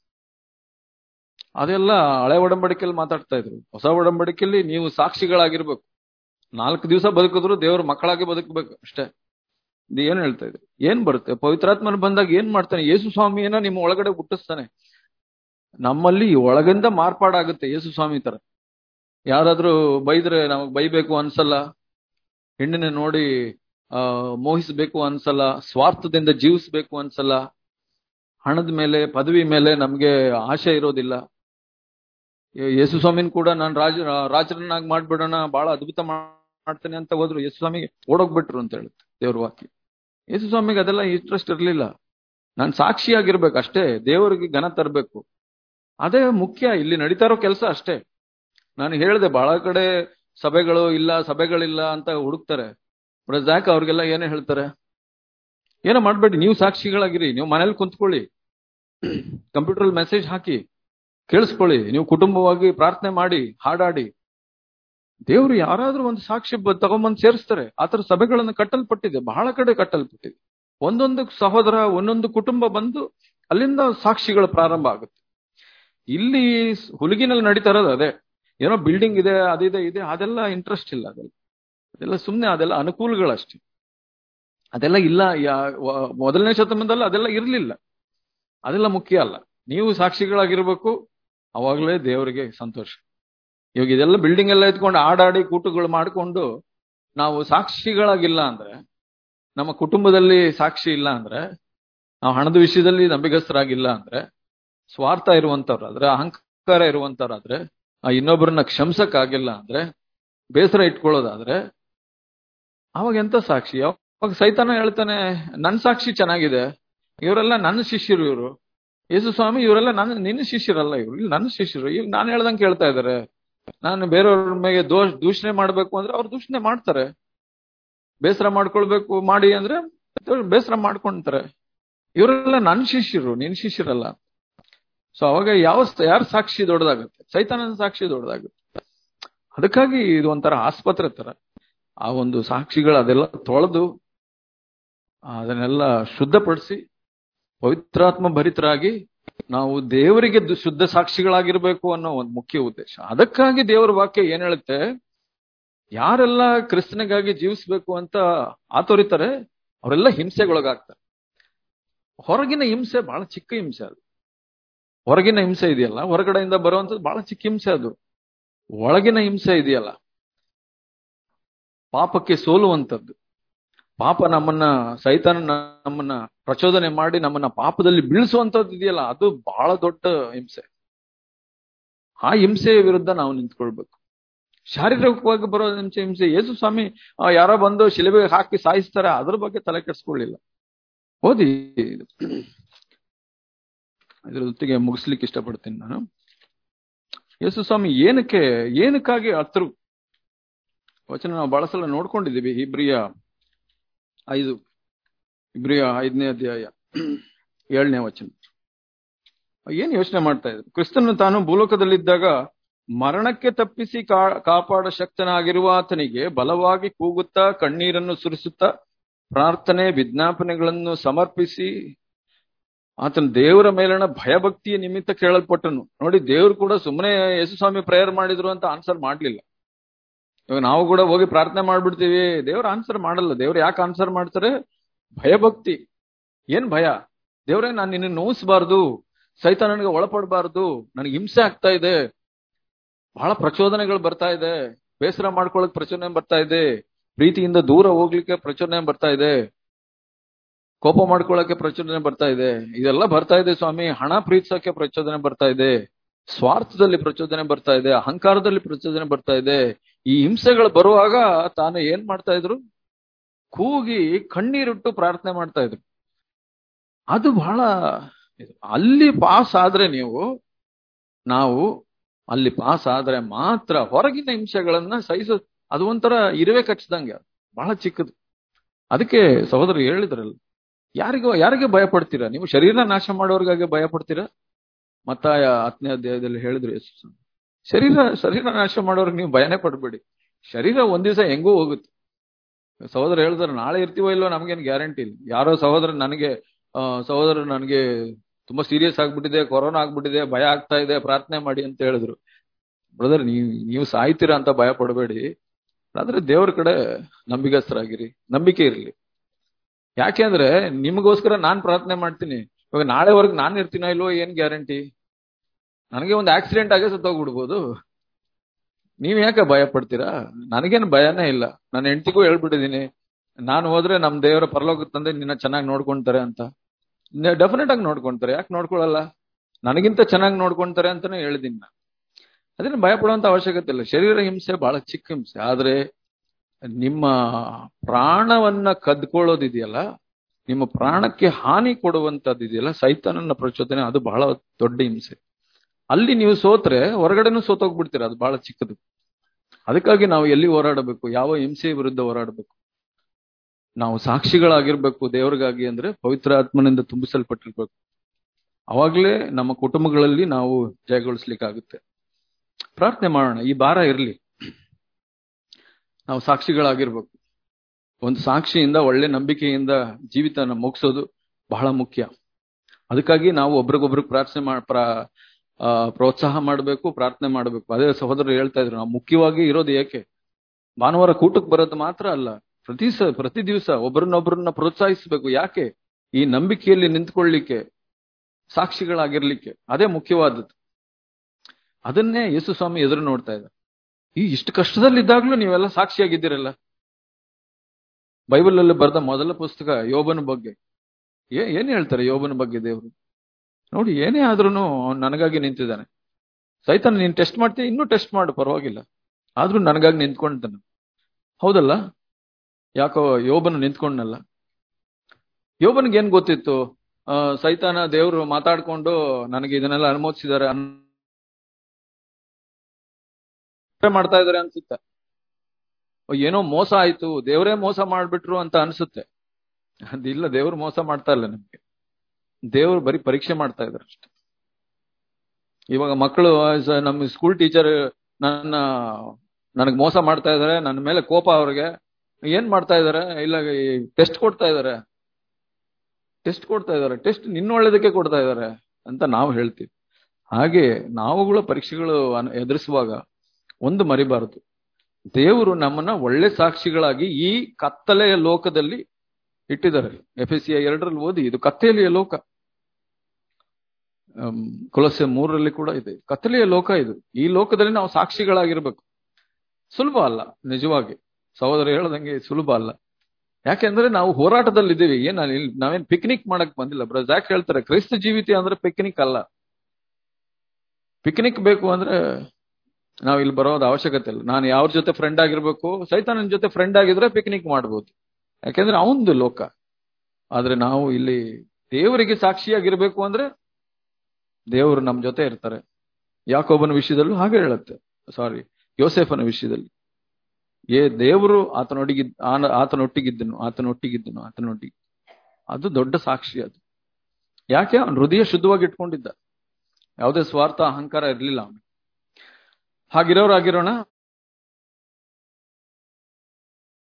ಅದೆಲ್ಲ ಹಳೆ ಒಡಂಬಡಿಕೆಯಲ್ಲಿ ಮಾತಾಡ್ತಾ ಇದ್ರು ಹೊಸ ಒಡಂಬಡಿಕೆಯಲ್ಲಿ ನೀವು ಸಾಕ್ಷಿಗಳಾಗಿರ್ಬೇಕು ನಾಲ್ಕು ದಿವಸ ಬದುಕಿದ್ರು ದೇವ್ರ ಮಕ್ಕಳಾಗಿ ಬದುಕಬೇಕು ಅಷ್ಟೇ ಇದು ಏನ್ ಹೇಳ್ತಾ ಇದ್ರು ಏನ್ ಬರುತ್ತೆ ಪವಿತ್ರಾತ್ಮನ ಬಂದಾಗ ಏನ್ ಮಾಡ್ತಾನೆ ಯೇಸು ಸ್ವಾಮಿಯನ್ನ ನಿಮ್ಮ ಒಳಗಡೆ ಹುಟ್ಟಿಸ್ತಾನೆ ನಮ್ಮಲ್ಲಿ ಒಳಗಿಂದ ಮಾರ್ಪಾಡಾಗುತ್ತೆ ಯೇಸು ಸ್ವಾಮಿ ತರ ಯಾರಾದ್ರೂ ಬೈದ್ರೆ ನಮಗ್ ಬೈಬೇಕು ಅನ್ಸಲ್ಲ ಹೆಣ್ಣಿನ ನೋಡಿ ಆ ಮೋಹಿಸ್ಬೇಕು ಅನ್ಸಲ್ಲ ಸ್ವಾರ್ಥದಿಂದ ಜೀವಿಸ್ಬೇಕು ಅನ್ಸಲ್ಲ ಹಣದ ಮೇಲೆ ಪದವಿ ಮೇಲೆ ನಮ್ಗೆ ಆಶೆ ಇರೋದಿಲ್ಲ ಯೇ- ಯೇಸು ಸ್ವಾಮಿನ ಕೂಡ ನಾನು ರಾಜ ರಾಜರನ್ನಾಗಿ ಮಾಡ್ಬಿಡೋಣ ಬಹಳ ಅದ್ಭುತ ಮಾಡ್ತೇನೆ ಅಂತ ಹೋದ್ರು ಯೇಸು ಸ್ವಾಮಿಗೆ ಓಡೋಗ್ಬಿಟ್ರು ಅಂತ ಹೇಳುತ್ತೆ ದೇವ್ರ ವಾಕ್ಯ ಯೇಸು ಸ್ವಾಮಿಗೆ ಅದೆಲ್ಲ ಇಂಟ್ರೆಸ್ಟ್ ಇರ್ಲಿಲ್ಲ ನಾನು ಸಾಕ್ಷಿಯಾಗಿರ್ಬೇಕು ಅಷ್ಟೇ ದೇವರಿಗೆ ಘನ ತರಬೇಕು ಅದೇ ಮುಖ್ಯ ಇಲ್ಲಿ ನಡೀತಾ ಇರೋ ಕೆಲಸ ಅಷ್ಟೇ ನಾನು ಹೇಳಿದೆ ಬಹಳ ಕಡೆ ಸಭೆಗಳು ಇಲ್ಲ ಸಭೆಗಳಿಲ್ಲ ಅಂತ ಹುಡುಕ್ತಾರೆ ಯಾಕೆ ಅವ್ರಿಗೆಲ್ಲ ಏನೇ ಹೇಳ್ತಾರೆ ಏನೋ ಮಾಡ್ಬೇಡಿ ನೀವು ಸಾಕ್ಷಿಗಳಾಗಿರಿ ನೀವು ಮನೇಲಿ ಕುಂತ್ಕೊಳ್ಳಿ ಕಂಪ್ಯೂಟರ್ ಮೆಸೇಜ್ ಹಾಕಿ ಕೇಳಿಸ್ಕೊಳ್ಳಿ ನೀವು ಕುಟುಂಬವಾಗಿ ಪ್ರಾರ್ಥನೆ ಮಾಡಿ ಹಾಡಾಡಿ ದೇವರು ಯಾರಾದ್ರೂ ಒಂದು ಸಾಕ್ಷಿ ಬ- ತಗೊಂಬಂದ್ ಸೇರಿಸ್ತಾರೆ ಆತರ ಸಭೆಗಳನ್ನು ಕಟ್ಟಲ್ಪಟ್ಟಿದೆ ಬಹಳ ಕಡೆ ಕಟ್ಟಲ್ಪಟ್ಟಿದೆ ಒಂದೊಂದು ಸಹೋದರ ಒಂದೊಂದು ಕುಟುಂಬ ಬಂದು ಅಲ್ಲಿಂದ ಸಾಕ್ಷಿಗಳು ಪ್ರಾರಂಭ ಆಗುತ್ತೆ ಇಲ್ಲಿ ಸ್- ಹುಡುಗಿನಲ್ಲಿ ನಡೀತಾ ಇರೋದು ಅದೇ ಏನೋ ಬಿಲ್ಡಿಂಗ್ ಇದೆ ಅದಿದೆ ಇದೆ ಅದೆಲ್ಲ ಇಂಟ್ರೆಸ್ಟ್ ಇಲ್ಲ ಅದೆಲ್ಲ ಅದೆಲ್ಲ ಸುಮ್ಮನೆ ಅದೆಲ್ಲ ಅನುಕೂಲಗಳಷ್ಟೇ ಅದೆಲ್ಲ ಇಲ್ಲ ಯಾ- ವ- ಮೊದಲನೇ ಶತಮಾನದಲ್ಲಿ ಅದೆಲ್ಲ ಇರ್ಲಿಲ್ಲ ಅದೆಲ್ಲ ಮುಖ್ಯ ಅಲ್ಲ ನೀವು ಸಾಕ್ಷಿಗಳಾಗಿರ್ಬೇಕು ಅವಾಗಲೇ ದೇವರಿಗೆ ಸಂತೋಷ ಇವಾಗ ಇದೆಲ್ಲ ಬಿಲ್ಡಿಂಗ್ ಎಲ್ಲ ಎತ್ಕೊಂಡು ಆಡಾಡಿ ಕೂಟಗಳು ಮಾಡಿಕೊಂಡು ನಾವು ಸಾಕ್ಷಿಗಳಾಗಿಲ್ಲ ಅಂದ್ರೆ ನಮ್ಮ ಕುಟುಂಬದಲ್ಲಿ ಸಾಕ್ಷಿ ಇಲ್ಲ ಅಂದ್ರೆ ನಾವು ಹಣದ ವಿಷಯದಲ್ಲಿ ನಂಬಿಗಸ್ತರಾಗಿಲ್ಲ ಅಂದ್ರೆ ಸ್ವಾರ್ಥ ಇರುವಂತವ್ರಾದ್ರೆ ಅಹಂಕಾರ ಇರುವಂತವ್ರಾದ್ರೆ ಆ ಇನ್ನೊಬ್ಬರನ್ನ ಕ್ಷಮಿಸಕ್ಕಾಗಿಲ್ಲ ಅಂದ್ರೆ ಬೇಸರ ಇಟ್ಕೊಳ್ಳೋದಾದ್ರೆ ಅವಾಗ ಎಂತ ಸಾಕ್ಷಿ ಅವಾಗ ಸೈತಾನ ಹೇಳ್ತಾನೆ ನನ್ ಸಾಕ್ಷಿ ಚೆನ್ನಾಗಿದೆ ಇವರೆಲ್ಲ ನನ್ನ ಶಿಷ್ಯರು ಇವರು ಯೇಸು ಸ್ವಾಮಿ ಇವರೆಲ್ಲ ನನ್ನ ನಿನ್ನ ಶಿಷ್ಯರಲ್ಲ ಇವರು ಇಲ್ಲಿ ನನ್ನ ಶಿಷ್ಯರು ಈಗ ನಾನು ಹೇಳ್ದಂಗೆ ಕೇಳ್ತಾ ಇದಾರೆ ನಾನು ಬೇರೆಯವ್ರ ಮೇಲೆ ದೋಷ ದೂಷಣೆ ಮಾಡ್ಬೇಕು ಅಂದ್ರೆ ಅವ್ರು ದೂಷಣೆ ಮಾಡ್ತಾರೆ ಬೇಸರ ಮಾಡ್ಕೊಳ್ಬೇಕು ಮಾಡಿ ಅಂದ್ರೆ ಬೇಸರ ಮಾಡ್ಕೊಂತಾರೆ ಇವರೆಲ್ಲ ನನ್ನ ಶಿಷ್ಯರು ನಿನ್ ಶಿಷ್ಯರಲ್ಲ ಸೊ ಅವಾಗ ಯಾವ ಯಾರ ಸಾಕ್ಷಿ ದೊಡ್ಡದಾಗುತ್ತೆ ಸೈತಾನನ ಸಾಕ್ಷಿ ದೊಡ್ಡದಾಗುತ್ತೆ ಅದಕ್ಕಾಗಿ ಇದು ಒಂಥರ ಆಸ್ಪತ್ರೆ ತರ ಆ ಒಂದು ಸಾಕ್ಷಿಗಳು ಅದೆಲ್ಲ ತೊಳೆದು ಅದನ್ನೆಲ್ಲ ಶುದ್ಧಪಡಿಸಿ ಪವಿತ್ರಾತ್ಮ ಭರಿತರಾಗಿ ನಾವು ದೇವರಿಗೆ ದು- ಶುದ್ಧ ಸಾಕ್ಷಿಗಳಾಗಿರ್ಬೇಕು ಅನ್ನೋ ಒಂದು ಮುಖ್ಯ ಉದ್ದೇಶ ಅದಕ್ಕಾಗಿ ದೇವರ ವಾಕ್ಯ ಏನ್ ಹೇಳುತ್ತೆ ಯಾರೆಲ್ಲ ಕ್ರಿಸ್ತನಿಗಾಗಿ ಜೀವಿಸ್ಬೇಕು ಅಂತ ಆತೋರಿತಾರೆ ಅವರೆಲ್ಲ ಹಿಂಸೆಗೊಳಗಾಗ್ತಾರೆ ಹೊರಗಿನ ಹಿಂಸೆ ಬಹಳ ಚಿಕ್ಕ ಹಿಂಸೆ ಅದು ಹೊರಗಿನ ಹಿಂಸೆ ಇದೆಯಲ್ಲ ಹೊರಗಡೆಯಿಂದ ಬರುವಂತದ್ದು ಬಹಳ ಚಿಕ್ಕ ಹಿಂಸೆ ಅದು ಒಳಗಿನ ಹಿಂಸೆ ಇದೆಯಲ್ಲ ಪಾಪಕ್ಕೆ ಸೋಲುವಂತದ್ದು ಪಾಪ ನಮ್ಮನ್ನ ಸೈತಾನ ನಮ್ಮನ್ನ ಪ್ರಚೋದನೆ ಮಾಡಿ ನಮ್ಮನ್ನ ಪಾಪದಲ್ಲಿ ಬೀಳಿಸುವಂತದ್ದು ಇದೆಯಲ್ಲ ಅದು ಬಹಳ ದೊಡ್ಡ ಹಿಂಸೆ ಆ ಹಿಂಸೆಯ ವಿರುದ್ಧ ನಾವು ನಿಂತ್ಕೊಳ್ಬೇಕು ಶಾರೀರಿಕವಾಗಿ ಬರೋ ಹಿಂಸೆ ಹಿಂಸೆ ಯೇಸು ಸ್ವಾಮಿ ಆ, ಯಾರೋ ಬಂದು ಶಿಲುಬೆಗೆ ಹಾಕಿ ಸಾಯಿಸ್ತಾರೆ ಅದ್ರ ಬಗ್ಗೆ ತಲೆ ಕೆಡಿಸ್ಕೊಳ್ಳಿಲ್ಲ ಓದಿ ಇದ್ರ ಜೊತೆಗೆ ಮುಗಿಸ್ಲಿಕ್ಕೆ ಇಷ್ಟಪಡ್ತೀನಿ ನಾನು ಯೇಸು ಸ್ವಾಮಿ ಏನಕ್ಕೆ ಏನಕ್ಕಾಗಿ ಹತ್ರು ವಚನ ನಾವು ಬಹಳ ಸಲ ನೋಡ್ಕೊಂಡಿದ್ದೀವಿ ಇಬ್ರಿಯ ಐದು ಇಬ್ರಿಯ ಐದನೇ ಅಧ್ಯಾಯ ಏಳನೇ ವಚನ ಏನ್ ಯೋಚನೆ ಮಾಡ್ತಾ ಇದ್ರು ಕ್ರಿಸ್ತನು ತಾನು ಭೂಲೋಕದಲ್ಲಿದ್ದಾಗ ಮರಣಕ್ಕೆ ತಪ್ಪಿಸಿ ಕಾ- ಕಾಪಾಡ ಶಕ್ತನಾಗಿರುವ ಆತನಿಗೆ ಬಲವಾಗಿ ಕೂಗುತ್ತಾ ಕಣ್ಣೀರನ್ನು ಸುರಿಸುತ್ತಾ ಪ್ರಾರ್ಥನೆ ವಿಜ್ಞಾಪನೆಗಳನ್ನು ಸಮರ್ಪಿಸಿ ಆತನ ದೇವರ ಮೇಲಣ ಭಯಭಕ್ತಿಯ ನಿಮಿತ್ತ ಕೇಳಲ್ಪಟ್ಟನು ನೋಡಿ ದೇವ್ರು ಕೂಡ ಸುಮ್ಮನೆ ಯೇಸು ಸ್ವಾಮಿ ಪ್ರೇಯರ್ ಮಾಡಿದ್ರು ಅಂತ ಆನ್ಸರ್ ಮಾಡ್ಲಿಲ್ಲ ಇವಾಗ ನಾವು ಕೂಡ ಹೋಗಿ ಪ್ರಾರ್ಥನೆ ಮಾಡ್ಬಿಡ್ತೀವಿ ದೇವ್ರ ಆನ್ಸರ್ ಮಾಡಲ್ಲ ದೇವ್ರು ಯಾಕೆ ಆನ್ಸರ್ ಮಾಡ್ತಾರೆ ಭಯಭಕ್ತಿ ಏನ್ ಭಯ ದೇವ್ರೇ ನಾನು ನಿನ್ನ ನೋಯಿಸಬಾರ್ದು ಸಹಿತ ನನಗೆ ಒಳಪಡಬಾರ್ದು ನನಗೆ ಹಿಂಸೆ ಆಗ್ತಾ ಇದೆ ಬಹಳ ಪ್ರಚೋದನೆಗಳು ಬರ್ತಾ ಇದೆ ಬೇಸರ ಮಾಡ್ಕೊಳ್ಳೋಕೆ ಪ್ರಚೋದನೆ ಬರ್ತಾ ಇದೆ ಪ್ರೀತಿಯಿಂದ ದೂರ ಹೋಗ್ಲಿಕ್ಕೆ ಪ್ರಚೋದನೆ ಬರ್ತಾ ಇದೆ ಕೋಪ ಮಾಡ್ಕೊಳ್ಳೋಕೆ ಪ್ರಚೋದನೆ ಬರ್ತಾ ಇದೆ ಇದೆಲ್ಲ ಬರ್ತಾ ಇದೆ ಸ್ವಾಮಿ ಹಣ ಪ್ರೀತಿಸೋಕೆ ಪ್ರಚೋದನೆ ಬರ್ತಾ ಇದೆ ಸ್ವಾರ್ಥದಲ್ಲಿ ಪ್ರಚೋದನೆ ಬರ್ತಾ ಇದೆ ಅಹಂಕಾರದಲ್ಲಿ ಪ್ರಚೋದನೆ ಬರ್ತಾ ಇದೆ ಈ ಹಿಂಸೆಗಳು ಬರುವಾಗ ತಾನು ಏನ್ ಮಾಡ್ತಾ ಇದ್ರು ಕೂಗಿ ಕಣ್ಣೀರಿಟ್ಟು ಪ್ರಾರ್ಥನೆ ಮಾಡ್ತಾ ಇದ್ರು ಅದು ಬಹಳ ಇದು. ಅಲ್ಲಿ ಪಾಸ್ ಆದ್ರೆ ನೀವು ನಾವು ಅಲ್ಲಿ ಪಾಸ್ ಆದ್ರೆ ಮಾತ್ರ ಹೊರಗಿನ ಹಿಂಸೆಗಳನ್ನ ಸಹಿಸೋ ಅದು ಒಂಥರ ಇರುವೆ ಕಚ್ಚದಂಗೆ ಬಹಳ ಚಿಕ್ಕದು ಅದಕ್ಕೆ ಸಹೋದರ ಹೇಳಿದ್ರಲ್ಲ ಯಾರಿಗೋ ಯಾರಿಗೆ ಭಯ ಪಡ್ತೀರಾ ನೀವು ಶರೀರ ನಾಶ ಮಾಡೋರ್ಗಾಗೆ ಭಯ ಪಡ್ತೀರಾ ಮತ್ತ ಹತ್ತನೇ ಅಧ್ಯಾಯದಲ್ಲಿ ಹೇಳಿದ್ರು ಯೇಸು ಸ್ವಾಮಿ. ಶರೀರ ಶರೀರ ನಾಶ ಮಾಡೋರ್ಗೆ ನೀವು ಭಯನೇ ಪಡ್ಬೇಡಿ ಶರೀರ ಒಂದ್ ದಿವಸ ಹೆಂಗೂ ಹೋಗುತ್ತೆ ಸಹೋದರ ಹೇಳಿದ್ರೆ ನಾಳೆ ಇರ್ತೀವೋ ಇಲ್ವೋ ನಮ್ಗೇನು ಗ್ಯಾರಂಟಿ ಇಲ್ಲ ಯಾರೋ ಸಹೋದರ ನನಗೆ ಆ, ಸಹೋದರ ನನಗೆ ತುಂಬಾ ಸೀರಿಯಸ್ ಆಗ್ಬಿಟ್ಟಿದೆ ಕೊರೋನಾ ಆಗ್ಬಿಟ್ಟಿದೆ ಭಯ ಆಗ್ತಾ ಇದೆ ಪ್ರಾರ್ಥನೆ ಮಾಡಿ ಅಂತ ಹೇಳಿದ್ರು ಬ್ರದರ್ ನೀವು ನೀವು ಸಾಯ್ತೀರಾ ಅಂತ ಭಯ ಪಡಬೇಡಿ ಆದ್ರೆ ದೇವ್ರ ಕಡೆ ನಂಬಿಗಸ್ತರಾಗಿರಿ ನಂಬಿಕೆ ಇರ್ಲಿ ಯಾಕೆಂದ್ರೆ ನಿಮಗೋಸ್ಕರ ನಾನ್ ಪ್ರಾರ್ಥನೆ ಮಾಡ್ತೀನಿ ಇವಾಗ ನಾಳೆವರೆಗೆ ನಾನ್ ಇರ್ತೀನೋ ಇಲ್ವೋ ಏನ್ ಗ್ಯಾರಂಟಿ ನನಗೆ ಒಂದು ಆಕ್ಸಿಡೆಂಟ್ ಆಗೇ ಸತ್ತೋಗ್ಬಿಡ್ಬೋದು ನೀವ್ ಯಾಕೆ ಭಯ ಪಡ್ತೀರಾ ನನಗೇನು ಭಯನೇ ಇಲ್ಲ ನನ್ನ ಹೆಂಡತಿಗೂ ಹೇಳ್ಬಿಟ್ಟಿದೀನಿ ನಾನು ಹೋದ್ರೆ ನಮ್ ದೇವರ ಪರಲೋಕ ತಂದೆ ನಿನ್ನ ಚೆನ್ನಾಗಿ ನೋಡ್ಕೊಂತಾರೆ ಅಂತ ಡೆಫಿನೆಟ್ ಆಗಿ ನೋಡ್ಕೊಂತಾರೆ ಯಾಕೆ ನೋಡ್ಕೊಳಲ್ಲ ನನಗಿಂತ ಚೆನ್ನಾಗಿ ನೋಡ್ಕೊಂತಾರೆ ಅಂತಾನೆ ಹೇಳಿದೀನಿ ನಾನು ಅದನ್ನ ಭಯ ಪಡುವಂತ ಅವಶ್ಯಕತೆ ಇಲ್ಲ ಶರೀರ ಹಿಂಸೆ ಬಹಳ ಚಿಕ್ಕ ಹಿಂಸೆ ಆದ್ರೆ ನಿಮ್ಮ ಪ್ರಾಣವನ್ನ ಕದ್ಕೊಳ್ಳೋದಿದೆಯಲ್ಲ ನಿಮ್ಮ ಪ್ರಾಣಕ್ಕೆ ಹಾನಿ ಕೊಡುವಂತದ್ದು ಇದೆಯಲ್ಲ ಸೈತಾನನ ಪ್ರಚೋದನೆ ಅದು ಬಹಳ ದೊಡ್ಡ ಹಿಂಸೆ ಅಲ್ಲಿ ನೀವು ಸೋತ್ರೆ ಹೊರಗಡೆನೂ ಸೋತೋಗ್ಬಿಡ್ತೀರ ಅದು ಬಹಳ ಚಿಕ್ಕದು ಅದಕ್ಕಾಗಿ ನಾವು ಎಲ್ಲಿ ಹೋರಾಡಬೇಕು ಯಾವ ಹಿಂಸೆಯ ವಿರುದ್ಧ ಹೋರಾಡಬೇಕು ನಾವು ಸಾಕ್ಷಿಗಳಾಗಿರ್ಬೇಕು ದೇವರಿಗಾಗಿ ಅಂದ್ರೆ ಪವಿತ್ರ ಆತ್ಮನಿಂದ ತುಂಬಿಸಲ್ಪಟ್ಟಿರ್ಬೇಕು ಅವಾಗ್ಲೇ ನಮ್ಮ ಕುಟುಂಬಗಳಲ್ಲಿ ನಾವು ಜಯಗೊಳಿಸ್ಲಿಕ್ಕಾಗುತ್ತೆ ಪ್ರಾರ್ಥನೆ ಮಾಡೋಣ ಈ ಭಾರ ಇರಲಿ ನಾವು ಸಾಕ್ಷಿಗಳಾಗಿರ್ಬೇಕು ಒಂದು ಸಾಕ್ಷಿಯಿಂದ ಒಳ್ಳೆ ನಂಬಿಕೆಯಿಂದ ಜೀವಿತನ ಮುಗಿಸೋದು ಬಹಳ ಮುಖ್ಯ ಅದಕ್ಕಾಗಿ ನಾವು ಒಬ್ರಿಗೊಬ್ರಿಗೆ ಪ್ರಾರ್ಥನೆ ಮಾಡ ಪ್ರ- ಆ, ಪ್ರೋತ್ಸಾಹ ಮಾಡಬೇಕು ಪ್ರಾರ್ಥನೆ ಮಾಡಬೇಕು ಅದೇ ಸಹೋದರರು ಹೇಳ್ತಾ ಇದ್ರು ನಾವು ಮುಖ್ಯವಾಗಿ ಇರೋದು ಏಕೆ ಭಾನುವಾರ ಕೂಟಕ್ಕೆ ಬರೋದು ಮಾತ್ರ ಅಲ್ಲ ಪ್ರತಿ ಸ ಪ್ರತಿ ದಿವಸ ಒಬ್ಬರನ್ನೊಬ್ಬರನ್ನ ಪ್ರೋತ್ಸಾಹಿಸಬೇಕು ಯಾಕೆ ಈ ನಂಬಿಕೆಯಲ್ಲಿ ನಿಂತ್ಕೊಳ್ಳಿಕ್ಕೆ ಸಾಕ್ಷಿಗಳಾಗಿರ್ಲಿಕ್ಕೆ ಅದೇ ಮುಖ್ಯವಾದದ್ದು ಅದನ್ನೇ ಯೇಸು ಸ್ವಾಮಿ ಎದುರು ನೋಡ್ತಾ ಇದ್ದಾರೆ ಈ ಇಷ್ಟು ಕಷ್ಟದಲ್ಲಿದ್ದಾಗ್ಲೂ ನೀವೆಲ್ಲ ಸಾಕ್ಷಿಯಾಗಿದ್ದೀರಲ್ಲ ಬೈಬಲ್ ಅಲ್ಲಿ ಬರೆದ ಮೊದಲ ಪುಸ್ತಕ ಯೋಬನ ಬಗ್ಗೆ ಏ ಏನ್ ಹೇಳ್ತಾರೆ ಯೋಬನ ಬಗ್ಗೆ ದೇವರು ನೋಡಿ ಏನೇ ಆದ್ರೂ ನನಗಾಗಿ ನಿಂತಿದ್ದಾನೆ ಸೈತಾನ ನೀನ್ ಟೆಸ್ಟ್ ಮಾಡ್ತೀಯ ಇನ್ನೂ ಟೆಸ್ಟ್ ಮಾಡು ಪರವಾಗಿಲ್ಲ ಆದ್ರೂ ನನಗಾಗಿ ನಿಂತ್ಕೊಂತಾನೆ ಹೌದಲ್ಲ ಯಾಕೋ ಯೋಬನ ನಿಂತ್ಕೊಂಡನಲ್ಲ ಯೋಬನಿಗೆ ಏನ್ ಗೊತ್ತಿತ್ತು ಆ, ಸೈತಾನ ದೇವರು ಮಾತಾಡ್ಕೊಂಡು ನನಗೆ ಇದನ್ನೆಲ್ಲ ಅನುಮೋದಿಸಿದ್ದಾರೆ ಮಾಡ್ತಾ ಇದಾರೆ ಅನ್ಸುತ್ತೆ ಓ, ಏನೋ ಮೋಸ ಆಯ್ತು ದೇವರೇ ಮೋಸ ಮಾಡ್ಬಿಟ್ರು ಅಂತ ಅನ್ಸುತ್ತೆ ಅದಿಲ್ಲ ದೇವ್ರು ಮೋಸ ಮಾಡ್ತಾ ಇಲ್ಲ ನಮ್ಗೆ ದೇವ್ರು ಬರೀ ಪರೀಕ್ಷೆ ಮಾಡ್ತಾ ಇದಾರೆ ಅಷ್ಟೆ ಇವಾಗ ಮಕ್ಕಳು ಸ- ನಮ್ಮ ಸ್ಕೂಲ್ ಟೀಚರ್ ನನ್ನ ನನಗ್ ಮೋಸ ಮಾಡ್ತಾ ಇದಾರೆ ನನ್ನ ಮೇಲೆ ಕೋಪ ಅವ್ರಿಗೆ ಏನ್ ಮಾಡ್ತಾ ಇದಾರೆ ಇಲ್ಲ ಟೆಸ್ಟ್ ಕೊಡ್ತಾ ಇದಾರೆ ಟೆಸ್ಟ್ ಕೊಡ್ತಾ ಇದಾರೆ ಟೆಸ್ಟ್ ನಿನ್ನ ಒಳ್ಳೇದಕ್ಕೆ ಕೊಡ್ತಾ ಇದಾರೆ ಅಂತ ನಾವು ಹೇಳ್ತೀವಿ ಹಾಗೆ ನಾವುಗಳು ಪರೀಕ್ಷೆಗಳು ಅನ್- ಎದುರಿಸುವಾಗ ಒಂದು ಮರಿಬಾರದು ದೇವರು ನಮ್ಮನ್ನ ಒಳ್ಳೆ ಸಾಕ್ಷಿಗಳಾಗಿ ಈ ಕತ್ತಲೆಯ ಲೋಕದಲ್ಲಿ ಇಟ್ಟಿದ್ದಾರೆ ಎಫ್ ಎಸ್ ಸಿ ಎರಡರಲ್ಲಿ ಓದಿ ಇದು ಕತ್ತಲೆಯ ಲೋಕ ಅಮ್, ಕೊಲೊಸೆ ಮೂರರಲ್ಲಿ ಕೂಡ ಇದೆ ಕತ್ತಲೆಯ ಲೋಕ ಇದು ಈ ಲೋಕದಲ್ಲಿ ನಾವು ಸಾಕ್ಷಿಗಳಾಗಿರ್ಬೇಕು ಸುಲಭ ಅಲ್ಲ ನಿಜವಾಗಿ ಸಹೋದರ ಹೇಳದಂಗೆ ಸುಲಭ ಅಲ್ಲ ಯಾಕೆಂದ್ರೆ ನಾವು ಹೋರಾಟದಲ್ಲಿದ್ದೀವಿ ಏನ್ ಅಲ್ಲಿ ಇಲ್ಲಿ ನಾವೇನ್ ಪಿಕ್ನಿಕ್ ಮಾಡಕ್ ಬಂದಿಲ್ಲ ಬ್ರಸ್ ಯಾಕೆ ಹೇಳ್ತಾರೆ ಕ್ರೈಸ್ತ ಜೀವಿತ ಅಂದ್ರೆ ಪಿಕ್ನಿಕ್ ಅಲ್ಲ ಪಿಕ್ನಿಕ್ ಬೇಕು ಅಂದ್ರೆ ನಾವ್ ಇಲ್ಲಿ ಬರೋದು ಅವಶ್ಯಕತೆ ಇಲ್ಲ ನಾನು ಯಾವ್ರ ಜೊತೆ ಫ್ರೆಂಡ್ ಆಗಿರ್ಬೇಕು ಸೈತಾನನ ಜೊತೆ ಫ್ರೆಂಡ್ ಆಗಿದ್ರೆ ಪಿಕ್ನಿಕ್ ಮಾಡ್ಬೋದು ಯಾಕೆಂದ್ರೆ ಅವನದು ಲೋಕ ಆದ್ರೆ ನಾವು ಇಲ್ಲಿ ದೇವರಿಗೆ ಸಾಕ್ಷಿಯಾಗಿರ್ಬೇಕು ಅಂದ್ರೆ ದೇವರು ನಮ್ ಜೊತೆ ಇರ್ತಾರೆ ಯಾಕೊಬ್ಬನ ವಿಷಯದಲ್ಲೂ ಹಾಗೆ ಹೇಳುತ್ತೆ ಸಾರಿ ಯೋಸೆಫನ ವಿಷಯದಲ್ಲಿ ಏ ದೇವರು ಆತನೊಟ್ಟಿಗಿದ್ ಆನ- ಆತನೊಟ್ಟಿಗಿದ್ದನು ಆತನೊಟ್ಟಿಗಿದ್ದನು ಆತನೊಟ್ಟಿಗೆ ಅದು ದೊಡ್ಡ ಸಾಕ್ಷಿ ಅದು ಯಾಕೆ ಅವನ ಹೃದಯ ಶುದ್ಧವಾಗಿ ಇಟ್ಕೊಂಡಿದ್ದ ಯಾವುದೇ ಸ್ವಾರ್ಥ ಅಹಂಕಾರ ಇರ್ಲಿಲ್ಲ ಅವನು ಹಾಗಿರೋರಾಗಿರೋಣ